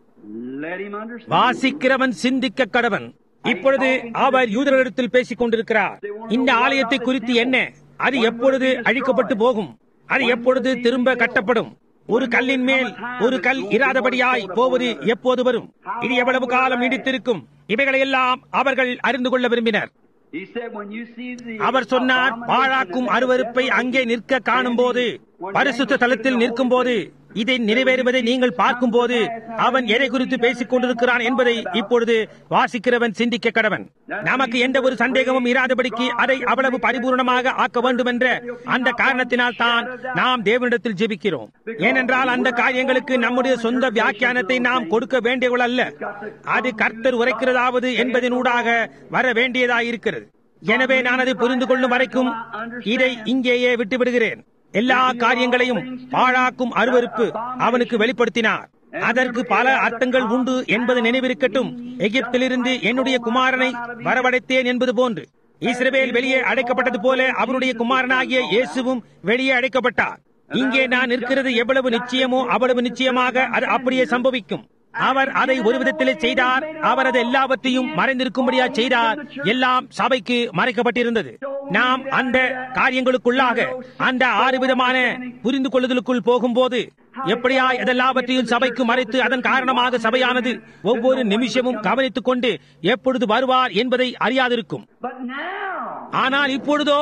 let him understand. வாசிக்கிறவன் சிந்திக்க கடவன் இப்பொழுது அவர் யூதர்களிடத்தில் பேசிக் கொண்டிருக்கிறார் இந்த ஆலயத்தை குறித்து என்ன அது எப்பொழுது அழிக்கப்பட்டு போகும் அது எப்பொழுது திரும்ப கட்டப்படும் ஒரு கல்லின் மேல் ஒரு கல் இராதபடியாய் போவது எப்போது வரும் இது எவ்வளவு காலம் நீடித்திருக்கும் இவைகளையெல்லாம் அவர்கள் அறிந்து கொள்ள விரும்பினர் He said, when you see the அவர் சொன்னார் பாழாக்கும் அருவருப்பை அங்கே நிற்க காணும் போது பரிசுத்த தலத்தில் நிற்கும் போது இதை நிறைவேறுவதை நீங்கள் பார்க்கும் போது அவன் எதை குறித்து பேசிக் கொண்டிருக்கிறான் என்பதை இப்பொழுது வாசிக்கிறவன் சிந்திக்க கடவன் நமக்கு எந்த ஒரு சந்தேகமும் இராதபடிக்கு அதை அவ்வளவு பரிபூர்ணமாக ஆக்க வேண்டும் என்ற அந்த காரணத்தினால் தான் நாம் தேவனிடத்தில் ஜெபிக்கிறோம் ஏனென்றால் அந்த காரியங்களுக்கு நம்முடைய சொந்த வியாக்கியானத்தை நாம் கொடுக்க வேண்டியவள் அல்ல அது கர்த்தர் உரைக்கிறதாவது என்பதனூடாக வர வேண்டியதாயிருக்கிறது எனவே நான் அதை புரிந்து கொள்ளும் வரைக்கும் இதை இங்கேயே விட்டுவிடுகிறேன் எல்லா காரியங்களையும் பாழாக்கும் அருவருப்பு அவனுக்கு வெளிப்படுத்தினார் அதற்கு பல அர்த்தங்கள் உண்டு என்பது நினைவிருக்கட்டும் எகிப்திலிருந்து என்னுடைய குமாரனை வரவழைத்தேன் என்பது போன்று இஸ்ரவேல் வெளியே அடைக்கப்பட்டது போல அவருடைய குமாரனாகிய இயேசுவும் வெளியே அடைக்கப்பட்டார் இங்கே நான் நிற்கிறது எவ்வளவு நிச்சயமோ அவ்வளவு நிச்சயமாக அது அப்படியே சம்பவிக்கும் அவர் அதை ஒரு விதத்திலே செய்தார் அவர் அது எல்லாவற்றையும் மறைந்திருக்கும்படியா செய்தார் எல்லாம் சபைக்கு மறைக்கப்பட்டிருந்தது நாம் அந்த காரியங்களுக்குள்ளாக அந்த ஆறு விதமான புரிந்து கொள்ளுதலுக்குள் போகும்போது எப்படியா இதெல்லாவற்றையும் சபைக்கு மறைத்து அதன் காரணமாக சபையானது ஒவ்வொரு நிமிஷமும் கவனித்துக் கொண்டு எப்பொழுது வருவார் என்பதை அறியாதிருக்கும் But now, ஆனால் இப்பொழுதோ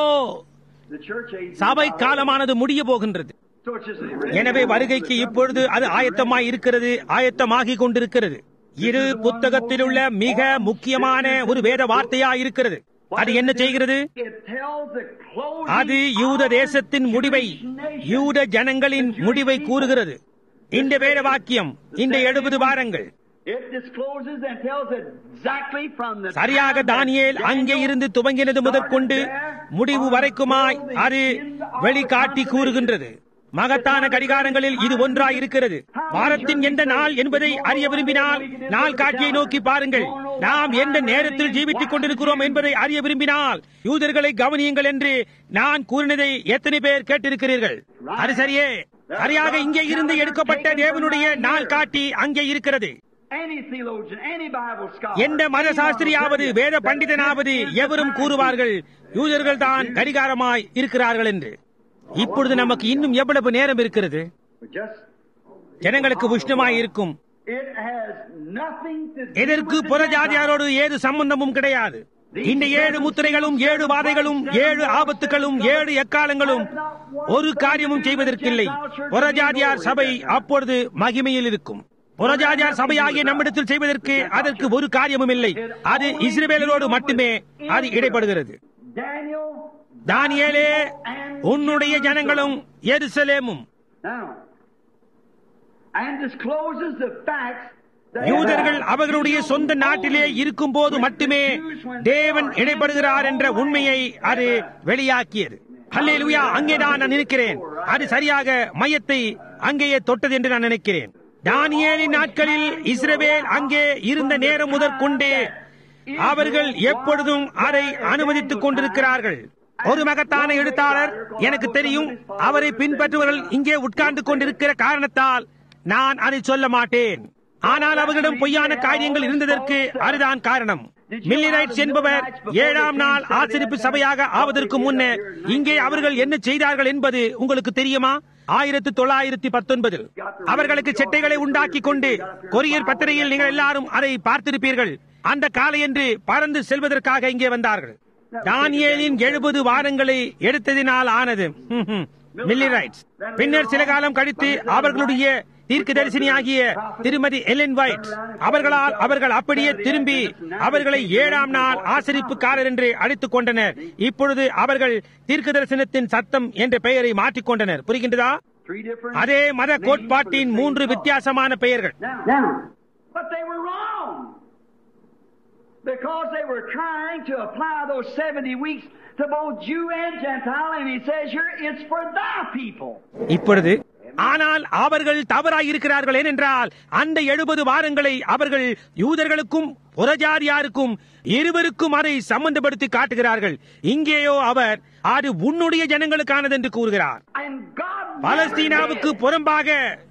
the church age. சபை காலமானது முடிய போகின்றது So it's just எனவே வருகைக்கு இப்பொழுது அது ஆயத்தமாய் இருக்கிறது ஆயத்தமாகிக் கொண்டிருக்கிறது இரு புத்தகத்திலுள்ள மிக முக்கியமான ஒரு வேத வார்த்தையா இருக்கிறது அது என்ன செய்கிறது It tells the closing அது யூத தேசத்தின் முடிவை யூத ஜனங்களின் முடிவை கூறுகிறது இந்த வேத வாக்கியம் இந்த எழுபது வாரங்கள் It discloses and tells exactly from the சரியாக time that தானியேல் அங்கே இருந்து துவங்கினது முதற்கொண்டு முடிவு வரைக்குமாய் அது வெளிக்காட்டி கூறுகின்றது மகத்தான கடிகாரங்களில் இது ஒன்றாய் இருக்கிறது வாரத்தின் எந்த நாள் என்பதை அறிய விரும்பினால் நாள் காட்சியை நோக்கி பாருங்கள் நாம் எந்த நேரத்தில் ஜீவித்துக் கொண்டிருக்கிறோம் என்பதை அறிய விரும்பினால் யூதர்களை கவனியுங்கள் என்று நான் கூறினதை எத்தனை பேர் கேட்டிருக்கிறீர்கள் அது சரியே சரியாக இங்கே இருந்து எடுக்கப்பட்ட தேவனுடைய நாள் காட்டி அங்கே இருக்கிறது any theologian, any Bible scholar, எந்த மத சாஸ்திரியாவது வேத பண்டிதனாவது எவரும் கூறுவார்கள் யூதர்கள் தான் கடிகாரமாய் இருக்கிறார்கள் என்று இப்பொழுது நமக்கு இன்னும் எவ்வளவு நேரம் இருக்கிறது just ஜனங்களுக்கு உஷ்ணமாய் இருக்கும் it has nothing to do எதற்கு with the புறஜாதியாரோடு ஏது சம்பந்தமும் கிடையாது இந்த ஏழு முத்திரைகளும் ஏழு வாதைகளும் ஏழு ஆபத்துகளும் ஏழு எக்காலங்களும் ஒரு காரியமும் செய்வதற்கில்லை புறஜாதியார் சபை அப்பொழுது மகிமையில் இருக்கும் புறஜாதியார் சபையாகிய நம்மிடத்தில் செய்வதற்கு அதற்கு ஒரு காரியமும் இல்லை அது இஸ்ரவேலரோடு மட்டுமே அது இடைப்படுகிறது Daniel. தானியேலே உன்னுடைய ஜனங்களும் எருசலேமும் Now, and discloses the facts that யூதர்கள் அவர்களுடைய சொந்த நாட்டிலே இருக்கும் போது மட்டுமே தேவன் இடைப்படுகிறார் என்ற உண்மையை அது வெளியாக்கியது அல்லேலூயா அங்கே தான் நான் நினைக்கிறேன் அது சரியாக மையத்தை அங்கேயே தொட்டது என்று நான் நினைக்கிறேன் தானியேலின் நாட்களில் இஸ்ரவேல் அங்கே இருந்த நேரம் முதற்கொண்டு அவர்கள் எப்பொழுதும் அதை அனுமதித்துக் கொண்டிருக்கிறார்கள் ஒரு மகத்தான எழுத்தாளர் எனக்கு தெரியும் அவரை பின்பற்றுவர்கள் இங்கே உட்கார்ந்து கொண்டிருக்கிற காரணத்தால் நான் அதை சொல்ல மாட்டேன் ஆனால் அவர்களிடம் பொய்யான காரியங்கள் இருந்ததற்கு அதுதான் காரணம் மில்லிரைட்ஸ் என்பவர் ஏழாம் நாள் ஆசிரிப்பு சபையாக ஆவதற்கு முன்னர் இங்கே அவர்கள் என்ன செய்தார்கள் என்பது உங்களுக்கு தெரியுமா ஆயிரத்தி தொள்ளாயிரத்தி பத்தொன்பதில் அவர்களுக்கு செட்டைகளை உண்டாக்கி கொண்டு கொரியர் பத்திரிகையில் நீங்கள் எல்லாரும் அதை பார்த்திருப்பீர்கள் அந்த காலையன்று பறந்து செல்வதற்காக இங்கே வந்தார்கள் தானியேலின் எழுபது வாரங்களை எடுத்ததினால் ஆனது மில்லிரைட்ஸ் பின்னர் சில காலம் கழித்து அவர்களுடைய தீர்க்க தரிசனியாகிய திருமதி எலன் வைட் அவர்களால் அவர்கள் அப்படியே திரும்பி அவர்களை ஏழாம் நாள் ஆசரிப்புக்காரர் என்று அழைத்துக் கொண்டனர் இப்பொழுது அவர்கள் தீர்க்க தரிசனத்தின் சத்தம் என்ற பெயரை மாற்றிக்கொண்டனர் புரிகின்றதா Three different. அதே மத கோட்பாட்டின் மூன்று வித்தியாசமான பெயர்கள் Now, but they were wrong. Because they were trying to apply those 70 weeks to both Jew and Gentile, and he says here, it's for thy people. இப்பொழுது ஆனால் அவர்கள் தவறாய் இருக்கிறார்கள் ஏனென்றால் அந்த எழுபது வாரங்களை அவர்கள் யூதர்களுக்கும் புறஜாதியாருக்கும் இருவருக்கும் அதை சம்பந்தப்படுத்தி காட்டுகிறார்கள் இங்கேயோ அவர் அது உன்னுடைய ஜனங்களுக்கானது என்று கூறுகிறார் And God பலஸ்தீனாவுக்கு never did. புறம்பாக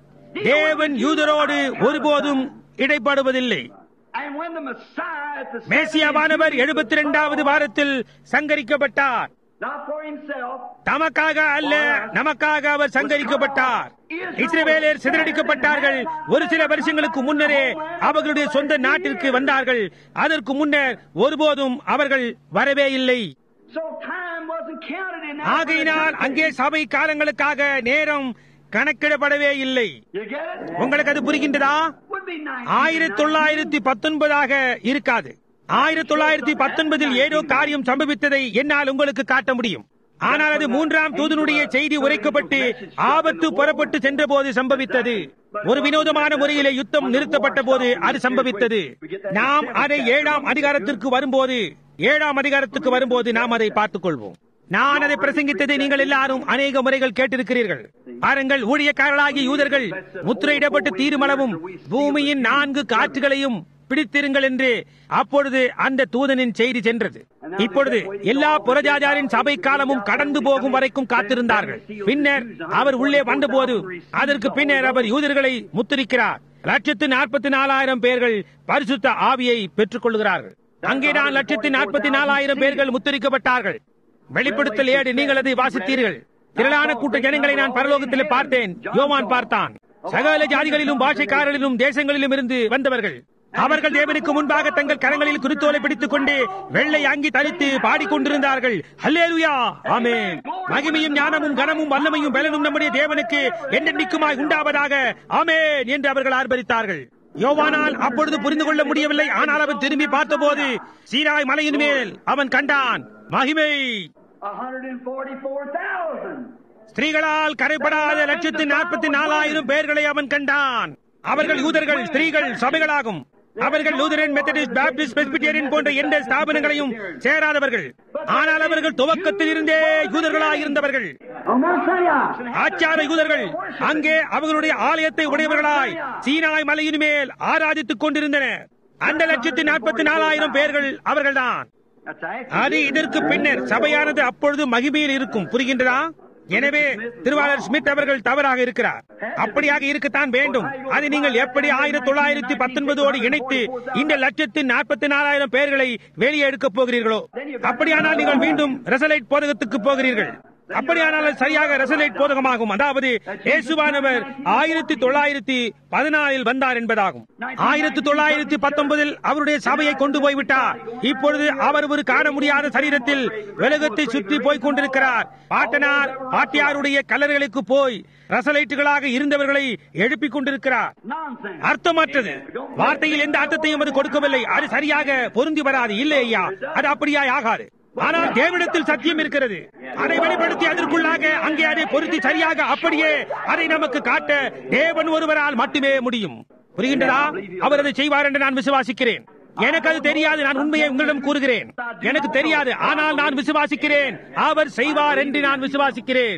தேவன் யூதரோடு ஒருபோதும் இடைப்படுவதில்லை And when the Messiah at the மேசியாவானவர் 70 எழுபத்தி இரண்டாவது வாரத்தில் சங்கரிக்கப்பட்டார் not for himself, தமக்காக அல்ல நமக்காக அவர் சங்கரிக்கப்பட்டார் இஸ்ரவேலர் சிதறடிக்கப்பட்டார்கள் ஒரு சில வருஷங்களுக்கு முன்னரே அவர்களுடைய சொந்த நாட்டிற்கு வந்தார்கள் அதற்கு முன்னர் ஒருபோதும் அவர்கள் வரவே இல்லை so time wasn't counted in that. ஆகையினால் அங்கே சபை காலங்களுக்காக நேரம் கணக்கிடப்படவே இல்லை You get it? உங்களுக்கு அது புரிகின்றதா Would be nice. ஆயிரத்தி தொள்ளாயிரத்தி பத்தொன்பதாக இருக்காது ஆயிரத்தி தொள்ளாயிரத்தி பத்தொன்பதில் ஏதோ காரியம் சம்பவித்ததை என்னால் உங்களுக்கு காட்ட முடியும் ஆனால் அது மூன்றாம் தூதனுடைய செய்தி உரைக்கப்பட்டு ஆபத்து புறப்பட்டு சென்றபோது சம்பவித்தது ஒரு வினோதமான முறையிலே யுத்தம் நிறுத்தப்பட்ட போது அது சம்பவித்தது நாம் அதை ஏழாம் அதிகாரத்திற்கு வரும்போது ஏழாம் அதிகாரத்துக்கு வரும்போது நாம் அதை பார்த்துக் கொள்வோம் நான் அதை பிரசங்கித்ததை நீங்கள் எல்லாரும் அநேக முறைகள் கேட்டிருக்கிறீர்கள் பாருங்கள் ஊழியக்காரர்களாகிய யூதர்கள் முத்திரையிடப்பட்டு தீருமளவும் பூமியின் நான்கு காற்றுகளையும் பிடித்திருங்கள் என்று அப்பொழுது அந்த தூதனின் செய்தி சென்றது இப்பொழுது எல்லா புறஜாஜாரின் சபை காலமும் கடந்து போகும் வரைக்கும் காத்திருந்தார்கள் பின்னர் அவர் உள்ளே வந்தபோது அதற்கு பின்னர் அவர் யூதர்களை முத்திரிக்கிறார் லட்சத்து நாற்பத்தி நாலாயிரம் பேர்கள் பரிசுத்த ஆவியை பெற்றுக் கொள்கிறார்கள் அங்கேதான் லட்சத்து நாற்பத்தி நாலாயிரம் பேர்கள் முத்திரிக்கப்பட்டார்கள் வெளிப்படுத்தல் ஏடு நீங்கள் அதை வாசித்தீர்கள் திரளான கூட்ட ஜனங்களை நான் பரலோகத்தில் பார்த்தேன் யோவான் பார்த்தான் சகல ஜாதிகளிலும் பாஷைக்காரர்களிலும் தேசங்களிலும் இருந்து வந்தவர்கள் அவர்கள் தேவனுக்கு முன்பாக தங்கள் கரங்களில் குருத்தோலை பிடித்துக் கொண்டு வெள்ளை அங்கி தரித்து பாடிக்கொண்டிருந்தார்கள் ஹல்லேலுயா ஆமென் மகிமையும் ஞானமும் கனமும் வல்லமையும் பலனும் நம்முடைய தேவனுக்கு என்னென்னைக்குமாய் உண்டாவதாக ஆமென் என்று அவர்கள் ஆர்ப்பரித்தார்கள் யோவானால் அப்பொழுது புரிந்து கொள்ள முடியவில்லை ஆனால் அவன் திரும்பி பார்த்தபோது சீராய் மலையின் மேல் அவன் கண்டான் மகிமை 144,000. ஸ்திரீகளால் கரைப்படாத லட்சத்து நாற்பத்தி நாலாயிரம் பேர்களை அவன் கண்டான் அவர்கள் யூதர்கள் ஸ்திரீகள் சபைகளாகும் அவர்கள் லூதரன் மெத்தடிஸ்ட் பாப்டிஸ்ட் பெஸ்பிட்டேரியன் போன்ற எந்த ஸ்தாபனங்களையும் சேராதவர்கள் ஆனால் அவர்கள் துவக்கத்தில் இருந்தே யூதர்களாய் இருந்தவர்கள் Oh, Messiah. ஆச்சார யூதர்கள் அங்கே அவர்களுடைய ஆலயத்தை உடையவர்களாய் சீனாய் மலையின் மேல் ஆராதித்துக் கொண்டிருந்தனர் அந்த லட்சத்து நாற்பத்தி நாலாயிரம் பேர்கள் அவர்கள்தான் That's right. அது இதற்கு பின்னர் சபையானது அப்பொழுது மகிமையில் இருக்கும் புரிகின்றதா எனவே திருவாளர் ஸ்மித் அவர்கள் தவறாக இருக்கிறார் அப்படியாக இருக்கத்தான் வேண்டும் அதை நீங்கள் எப்படி ஆயிரத்தி தொள்ளாயிரத்தி பத்தொன்பதோடு இணைத்து இந்த லட்சத்து நாற்பத்தி நாலாயிரம் பேர்களை வெளியே எடுக்கப் போகிறீர்களோ அப்படியானால் நீங்கள் மீண்டும் ரெசலைட் போதகத்துக்கு போகிறீர்கள் அப்படியானால் அது சரியாக ரெசலைட் போதகமாகும் அதாவது இயேசுவானவர் ஆயிரத்தி தொள்ளாயிரத்தி பதினாலில் வந்தார் என்பதாகும் ஆயிரத்தி தொள்ளாயிரத்தி பத்தொன்பதில் அவருடைய சபையை கொண்டு போய்விட்டார் இப்பொழுது அவர் ஒரு காண முடியாத சரீரத்தில் உலகத்தை சுற்றி போய் கொண்டிருக்கிறார் பாட்டனார் பாட்டியாருடைய கல்லறைகளுக்கு போய் ரசலைட்டுகளாக இருந்தவர்களை எழுப்பிக் கொண்டிருக்கிறார் Nonsense. அர்த்தமற்றது வார்த்தையில் எந்த அர்த்தத்தையும் அது கொடுக்கவில்லை அது சரியாக பொருந்தி வராது இல்லை ஐயா அது அப்படியாய் ஆகாது ஆனால் தேவனிடத்தில் சத்தியம் இருக்கிறது அதை வெளிப்படுத்தி அதற்குள்ளாக அங்கே அதை பொருத்தி சரியாக அப்படியே அதை நமக்கு காட்ட தேவன் ஒருவரால் மட்டுமே முடியும் புரிகின்றதா அவர் அதை செய்வார் என்று நான் விசுவாசிக்கிறேன் எனக்கு அது தெரியாது நான் உண்மையை உங்களிடம் கூறுகிறேன் எனக்கு தெரியாது ஆனால் நான் விசுவாசிக்கிறேன் அவர் செய்வார் என்று நான் விசுவாசிக்கிறேன்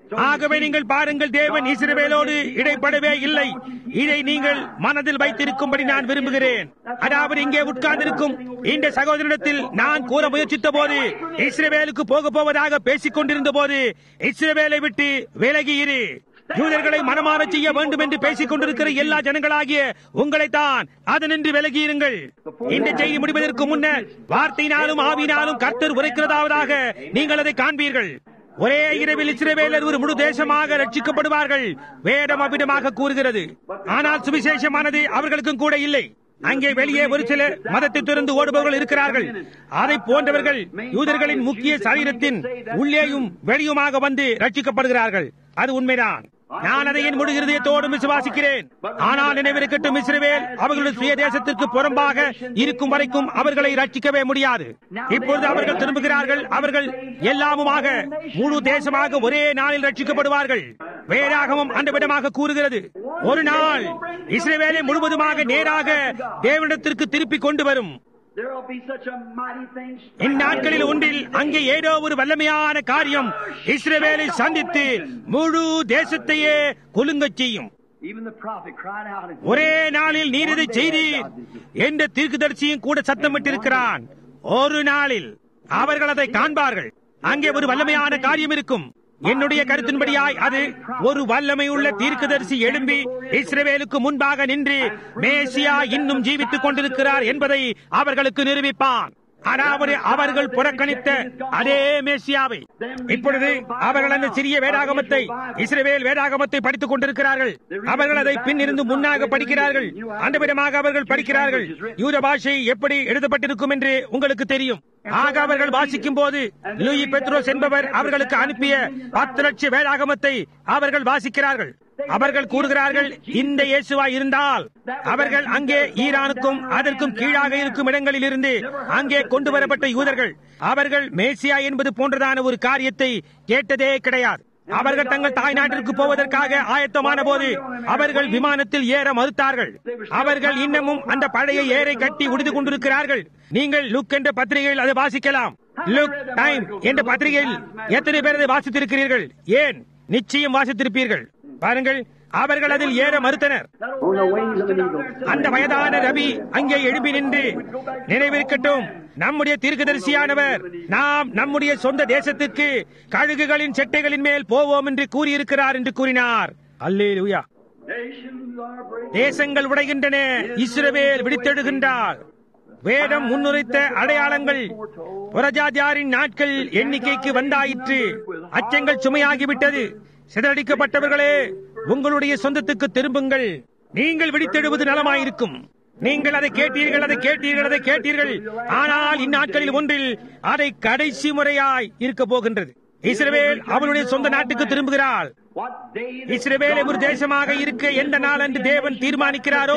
ஆகவே நீங்கள் பாருங்கள் தேவன் இஸ்ரவேலோடு இடைப்படவே இல்லை இதை நீங்கள் மனதில் வைத்திருக்கும்படி நான் விரும்புகிறேன் அதாவது இங்கே உட்கார்ந்திருக்கும் இந்த சகோதரிடத்தில் நான் கூற முயற்சித்த போது இஸ்ரவேலுக்கு போக போவதாக பேசிக் கொண்டிருந்த போது இஸ்ரவேலை விட்டு விலகி இரு யூதர்களை மனமாற செய்ய வேண்டும் என்று பேசிக் கொண்டிருக்கிற எல்லா ஜனங்களாகிய உங்களைத்தான் அதனின்று விலகியிருங்கள் இந்த செய்தி முடிவதற்கு முன்னர் வார்த்தையினாலும் ஆவினாலும் கர்த்தர் உரைக்கிறதாவதாக நீங்கள் அதை காண்பீர்கள் ஒரே இரவில் இஸ்ரவேலர் ஒரு முழு தேசமாக ரட்சிக்கப்படுவார்கள் வேதம் அவ்விடமாக கூறுகிறது ஆனால் சுவிசேஷமானது அவர்களுக்கும் கூட இல்லை அங்கே வெளியே ஒரு சில மதத்தை திறந்து ஓடுபவர்கள் இருக்கிறார்கள் அதை போன்றவர்கள் யூதர்களின் முக்கிய சரீரத்தின் உள்ளேயும் வெளியுமாக வந்து ரட்சிக்கப்படுகிறார்கள் அது உண்மைதான் நான் அதை என் முழு இருதயத்தோடும் விசுவாசிக்கிறேன் ஆனால் நினைவிருக்கட்டும் இஸ்ரவேல் அவர்களுடைய சுய தேசத்திற்கு புறம்பாக இருக்கும் வரைக்கும் அவர்களை ரட்சிக்கவே முடியாது இப்பொழுது அவர்கள் திரும்புகிறார்கள் அவர்கள் எல்லாமுமாக முழு தேசமாக ஒரே நாளில் ரட்சிக்கப்படுவார்கள் வேறாகவும் அந்த விடமாக கூறுகிறது ஒரு நாள் இஸ்ரவேலை முழுவதுமாக நேராக தேவனிடத்திற்கு திருப்பி கொண்டு வரும் There'll be such a mighty thing. இந்நாட்களில் ஒன்றில் அங்கே ஏதோ ஒரு வல்லமையான காரியம் இஸ்ரவேலை சந்தித்து முழு தேசத்தையே குலுங்கச் செய்யும் Even the prophet cried out. and- ஒரே நாளில் நீர் இதை செய்தீர் என்ற தீர்க்கதரிசியும் கூட சத்தமிட்டிருக்கிறான் ஒரு நாளில் அவர்கள் அதை காண்பார்கள் அங்கே ஒரு வல்லமையான காரியம் இருக்கும் என்னுடைய கருத்தின்படியாய் அது ஒரு வல்லமை உள்ள தீர்க்கதரிசி எழும்பி இஸ்ரவேலுக்கு முன்பாக நின்று மேசியா இன்னும் ஜீவித்துக் கொண்டிருக்கிறார் என்பதை அவர்களுக்கு நிரூபிப்பான் அதாவது அவர்கள் புறக்கணித்த அதே மேசியாவை இப்பொழுது அவர்கள் அந்த சிறிய வேதாகமத்தை இஸ்ரவேல் வேதாகமத்தை படித்துக் கொண்டிருக்கிறார்கள் அவர்கள் அதை பின்னிருந்து முன்னாக படிக்கிறார்கள் அந்த விதமாக அவர்கள் படிக்கிறார்கள் யூத பாஷை எப்படி எழுதப்பட்டிருக்கும் என்று உங்களுக்கு தெரியும் ஆக அவர்கள் வாசிக்கும் போது லூயி பெத்ரோஸ் என்பவர் அவர்களுக்கு அனுப்பிய பத்து லட்ச வேதாகமத்தை அவர்கள் வாசிக்கிறார்கள் அவர்கள் கூறுகிறார்கள் இந்த இயேசுவா இருந்தால் அவர்கள் அங்கே ஈரானுக்கும் அதற்கும் கீழாக இருக்கும் இடங்களில் இருந்து அங்கே கொண்டு வரப்பட்ட யூதர்கள் அவர்கள் மேசியா என்பது போன்றதான ஒரு காரியத்தை கேட்டதே கிடையாது அவர்கள் தங்கள் தாய்நாட்டிற்கு போவதற்காக ஆயத்தமான போது அவர்கள் விமானத்தில் ஏற மறுத்தார்கள் அவர்கள் இன்னமும் அந்த பழைய ஏரை கட்டி உடுத்து கொண்டிருக்கிறார்கள் நீங்கள் லுக் என்ற பத்திரிகையில் அதை வாசிக்கலாம் லுக் டைம் என்ற பத்திரிகையில் எத்தனை பேர் அதை வாசித்திருக்கிறீர்கள் ஏன் நிச்சயம் வாசித்திருப்பீர்கள் பாருங்கள் அவர்கள் அதில் ஏற மறுத்தனர் On the wings of an eagle. அந்த வயதான ரவி அங்கே எழுப்பி நின்று நினைவிருக்கட்டும் நம்முடைய தீர்க்கதரிசியானவர் நாம் நம்முடைய சொந்த தேசத்துக்கு கழுகுகளின் செட்டைகளின் மேல் போவோம் என்று கூறியிருக்கிறார் என்று கூறினார் அல்லேலூயா Nations are breaking. தேசங்கள் உடைகின்றன இஸ்ரவேல் விழித்தெழுகின்றார் வேதம் முன்னுரைத்த அடையாளங்கள் புறஜாதியாரின் நாட்கள் எண்ணிக்கைக்கு வந்தாயிற்று அச்சங்கள் சுமையாகிவிட்டது சிதறடிக்கப்பட்டவர்களே உங்களுடைய சொந்தத்துக்கு திரும்புங்கள் நீங்கள் விழித்தெழுவது நலமாயிருக்கும் நீங்கள் அதை கேட்டீர்கள் அதை கேட்டீர்கள் அதை கேட்டீர்கள் ஆனால் இந்நாட்களில் ஒன்றில் அதை கடைசி முறையாய் இருக்க போகின்றது இஸ்ரவேல் அவனுடைய சொந்த நாட்டுக்கு திரும்புகிறாள் What day that இஸ்ரவேலை ஒரு தேசமாக இருக்க எந்த நாளன்று தேவன் தீர்மானிக்கிறாரோ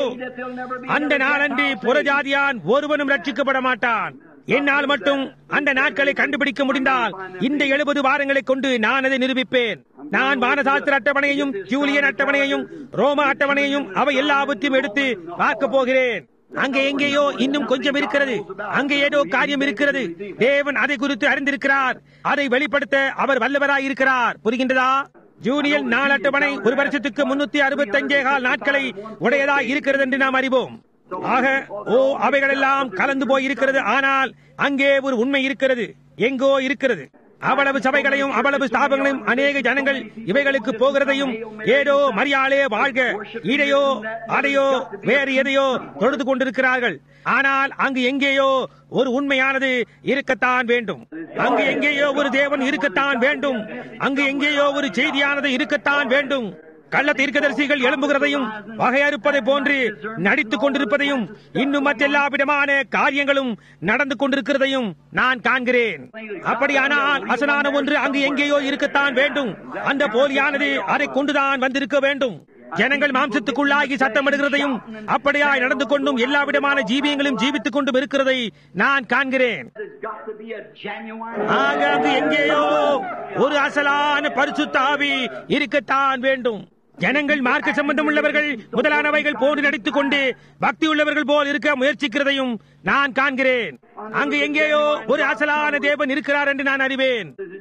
அந்த நாளன்று புறஜாதியான் ஒருவனும் ரட்சிக்கப்பட மாட்டான் என்னால் மட்டும் அந்த நாட்களை கண்டுபிடிக்க முடிந்தால் இந்த எழுபது வாரங்களை கொண்டு நான் அதை நிரூபிப்பேன் நான் வானசாஸ்திர அட்டவணையையும் ஜூலியன் அட்டவணையையும் ரோம அட்டவணையையும் அவை எல்லாவற்றையும் எடுத்து பார்க்க போகிறேன் அங்கே எங்கேயோ இன்னும் கொஞ்சம் இருக்கிறது அங்கே ஏதோ காரியம் இருக்கிறது தேவன் அதை குறித்து அறிந்திருக்கிறார் அதை வெளிப்படுத்த அவர் வல்லவராய் இருக்கிறார் புரிகின்றதா ஜூனியல் நாளட்டவணை ஒரு வருஷத்துக்கு முன்னூத்தி அறுபத்தி அஞ்சே கால் நாட்களை உடையதாய் இருக்கிறது என்று நாம் அறிவோம் ஆக ஓ அவைகளெல்லாம் கலந்து போய் இருக்கிறது ஆனால் அங்கே ஒரு உண்மை இருக்கிறது எங்கோ இருக்கிறது அவ்வளவு சபைகளையும் அவ்வளவு ஸ்தாபங்களையும் அநேக ஜனங்கள் இவைகளுக்கு போகிறதையும் ஏதோ மரியாளே வாழ்க இதையோ அதையோ வேறு எதையோ தொழுது கொண்டிருக்கிறார்கள் ஆனால் அங்கு எங்கேயோ ஒரு உண்மையானது இருக்கத்தான் வேண்டும் அங்கு எங்கேயோ ஒரு தேவன் இருக்கத்தான் வேண்டும் அங்கு எங்கேயோ ஒரு செய்தியானது இருக்கத்தான் வேண்டும் கள்ள தீர்க்கதரிசிகள் எழும்புகிறதையும் வகையறுப்பதை போன்று நடித்துக் கொண்டிருப்பதையும் இன்னும் மற்றெல்லா விதமான காரியங்களும் நடந்து கொண்டிருக்கிறதையும் நான் காண்கிறேன் அப்படியானால் அசனான ஒன்று அங்கு எங்கேயோ இருக்கத்தான் வேண்டும் அந்த போலியானது அதை கொண்டுதான் வந்திருக்க வேண்டும் ஜனங்கள் மாம்சத்துக்குள்ளாகி சத்தமிடுகிறதையும் அப்படியாய் நடந்து கொண்டும் எல்லா விதமான ஜீவியங்களும் ஜீவித்துக் கொண்டும் இருக்கிறதை நான் காண்கிறேன் There's got to be a genuine. ஆக அங்கு எங்கேயோ ஒரு அசலான பரிசுத்த ஆவி இருக்கத்தான் வேண்டும் ஜனங்கள் மார்க்க சம்பந்தம் உள்ளவர்கள் முதலானவைகள் போன்று நடித்துக் கொண்டு பக்தி உள்ளவர்கள் போல் இருக்க முயற்சிக்கிறதையும் நான் காண்கிறேன் அங்கு எங்கேயோ ஒரு அசலான தேவன் இருக்கிறார் என்று நான் அறிவேன்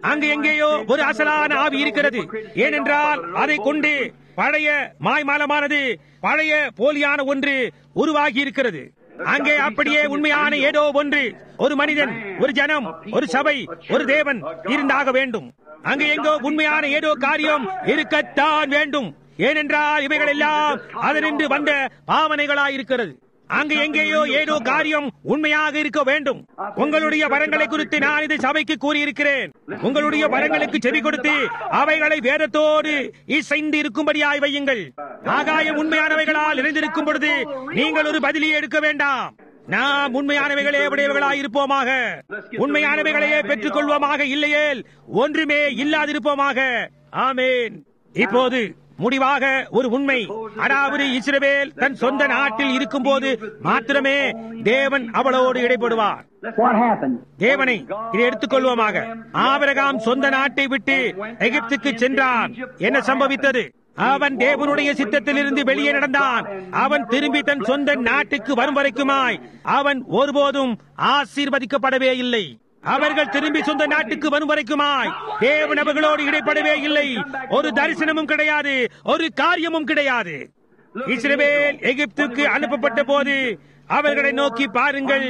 அங்கு எங்கேயோ ஒரு அசலான ஆவி இருக்கிறது ஏனென்றால் அதை கொண்டு பழைய மாய்மாலமானது பழைய போலியான ஒன்று உருவாகி இருக்கிறது அங்கே அப்படியே உண்மையான ஏதோ ஒன்று ஒரு மனிதன் ஒரு ஜனம் ஒரு சபை ஒரு தேவன் இருந்தாக வேண்டும் அங்கு எங்கோ உண்மையான ஏதோ காரியம் இருக்கத்தான் வேண்டும் ஏனென்றால் இவைகள் எல்லாம் அதனின்று வந்த பாவனைகளாயிருக்கிறது அங்கு எங்கேயோ ஏதோ காரியம் உண்மையாக இருக்க வேண்டும் உங்களுடைய வரங்களை குறித்து நான் இதை சபைக்கு கூறியிருக்கிறேன் உங்களுடைய வரங்களுக்கு செவி கொடுத்து அவைகளை வேதத்தோடு இசைந்து இருக்கும்படியாய் வையுங்கள் ஆகாயம் உண்மையானவைகளால் நிறைந்திருக்கும் பொழுது நீங்கள் ஒரு பதிலியை எடுக்க வேண்டாம் நாம் உண்மையானவைகளே உடையவர்களாய் இருப்போமாக உண்மையானவைகளையே பெற்றுக் கொள்வோமாக இல்லையேல் ஒன்றுமே இல்லாதிருப்போமாக ஆமேன் இப்போது முடிவாக ஒரு உண்மை அதாவது இஸ்ரவேல் தன் சொந்த நாட்டில் இருக்கும் போது மாத்திரமே தேவன் அவளோடு இடைப்படுவார் What happened? தேவனை இதை எடுத்துக்கொள்வோமாக ஆபிரகாம் சொந்த நாட்டை விட்டு எகிப்துக்கு சென்றான் என்ன சம்பவித்தது அவன் தேவனுடைய சித்தத்திலிருந்து வெளியே நடந்தான் அவன் திரும்பி தன் சொந்த நாட்டுக்கு வரும் வரைக்குமாய் அவன் ஒருபோதும் ஆசீர்வதிக்கப்படவே இல்லை அவர்கள் திரும்பி சொந்த நாட்டுக்கு வரும் வரைக்குமாய் தேவன் அவர்களோடு இடைப்படவே இல்லை ஒரு தரிசனமும் கிடையாது ஒரு காரியமும் கிடையாது இஸ்ரவேல் எகிப்துக்கு அனுப்பப்பட்ட போது அவர்களை நோக்கி பாருங்கள்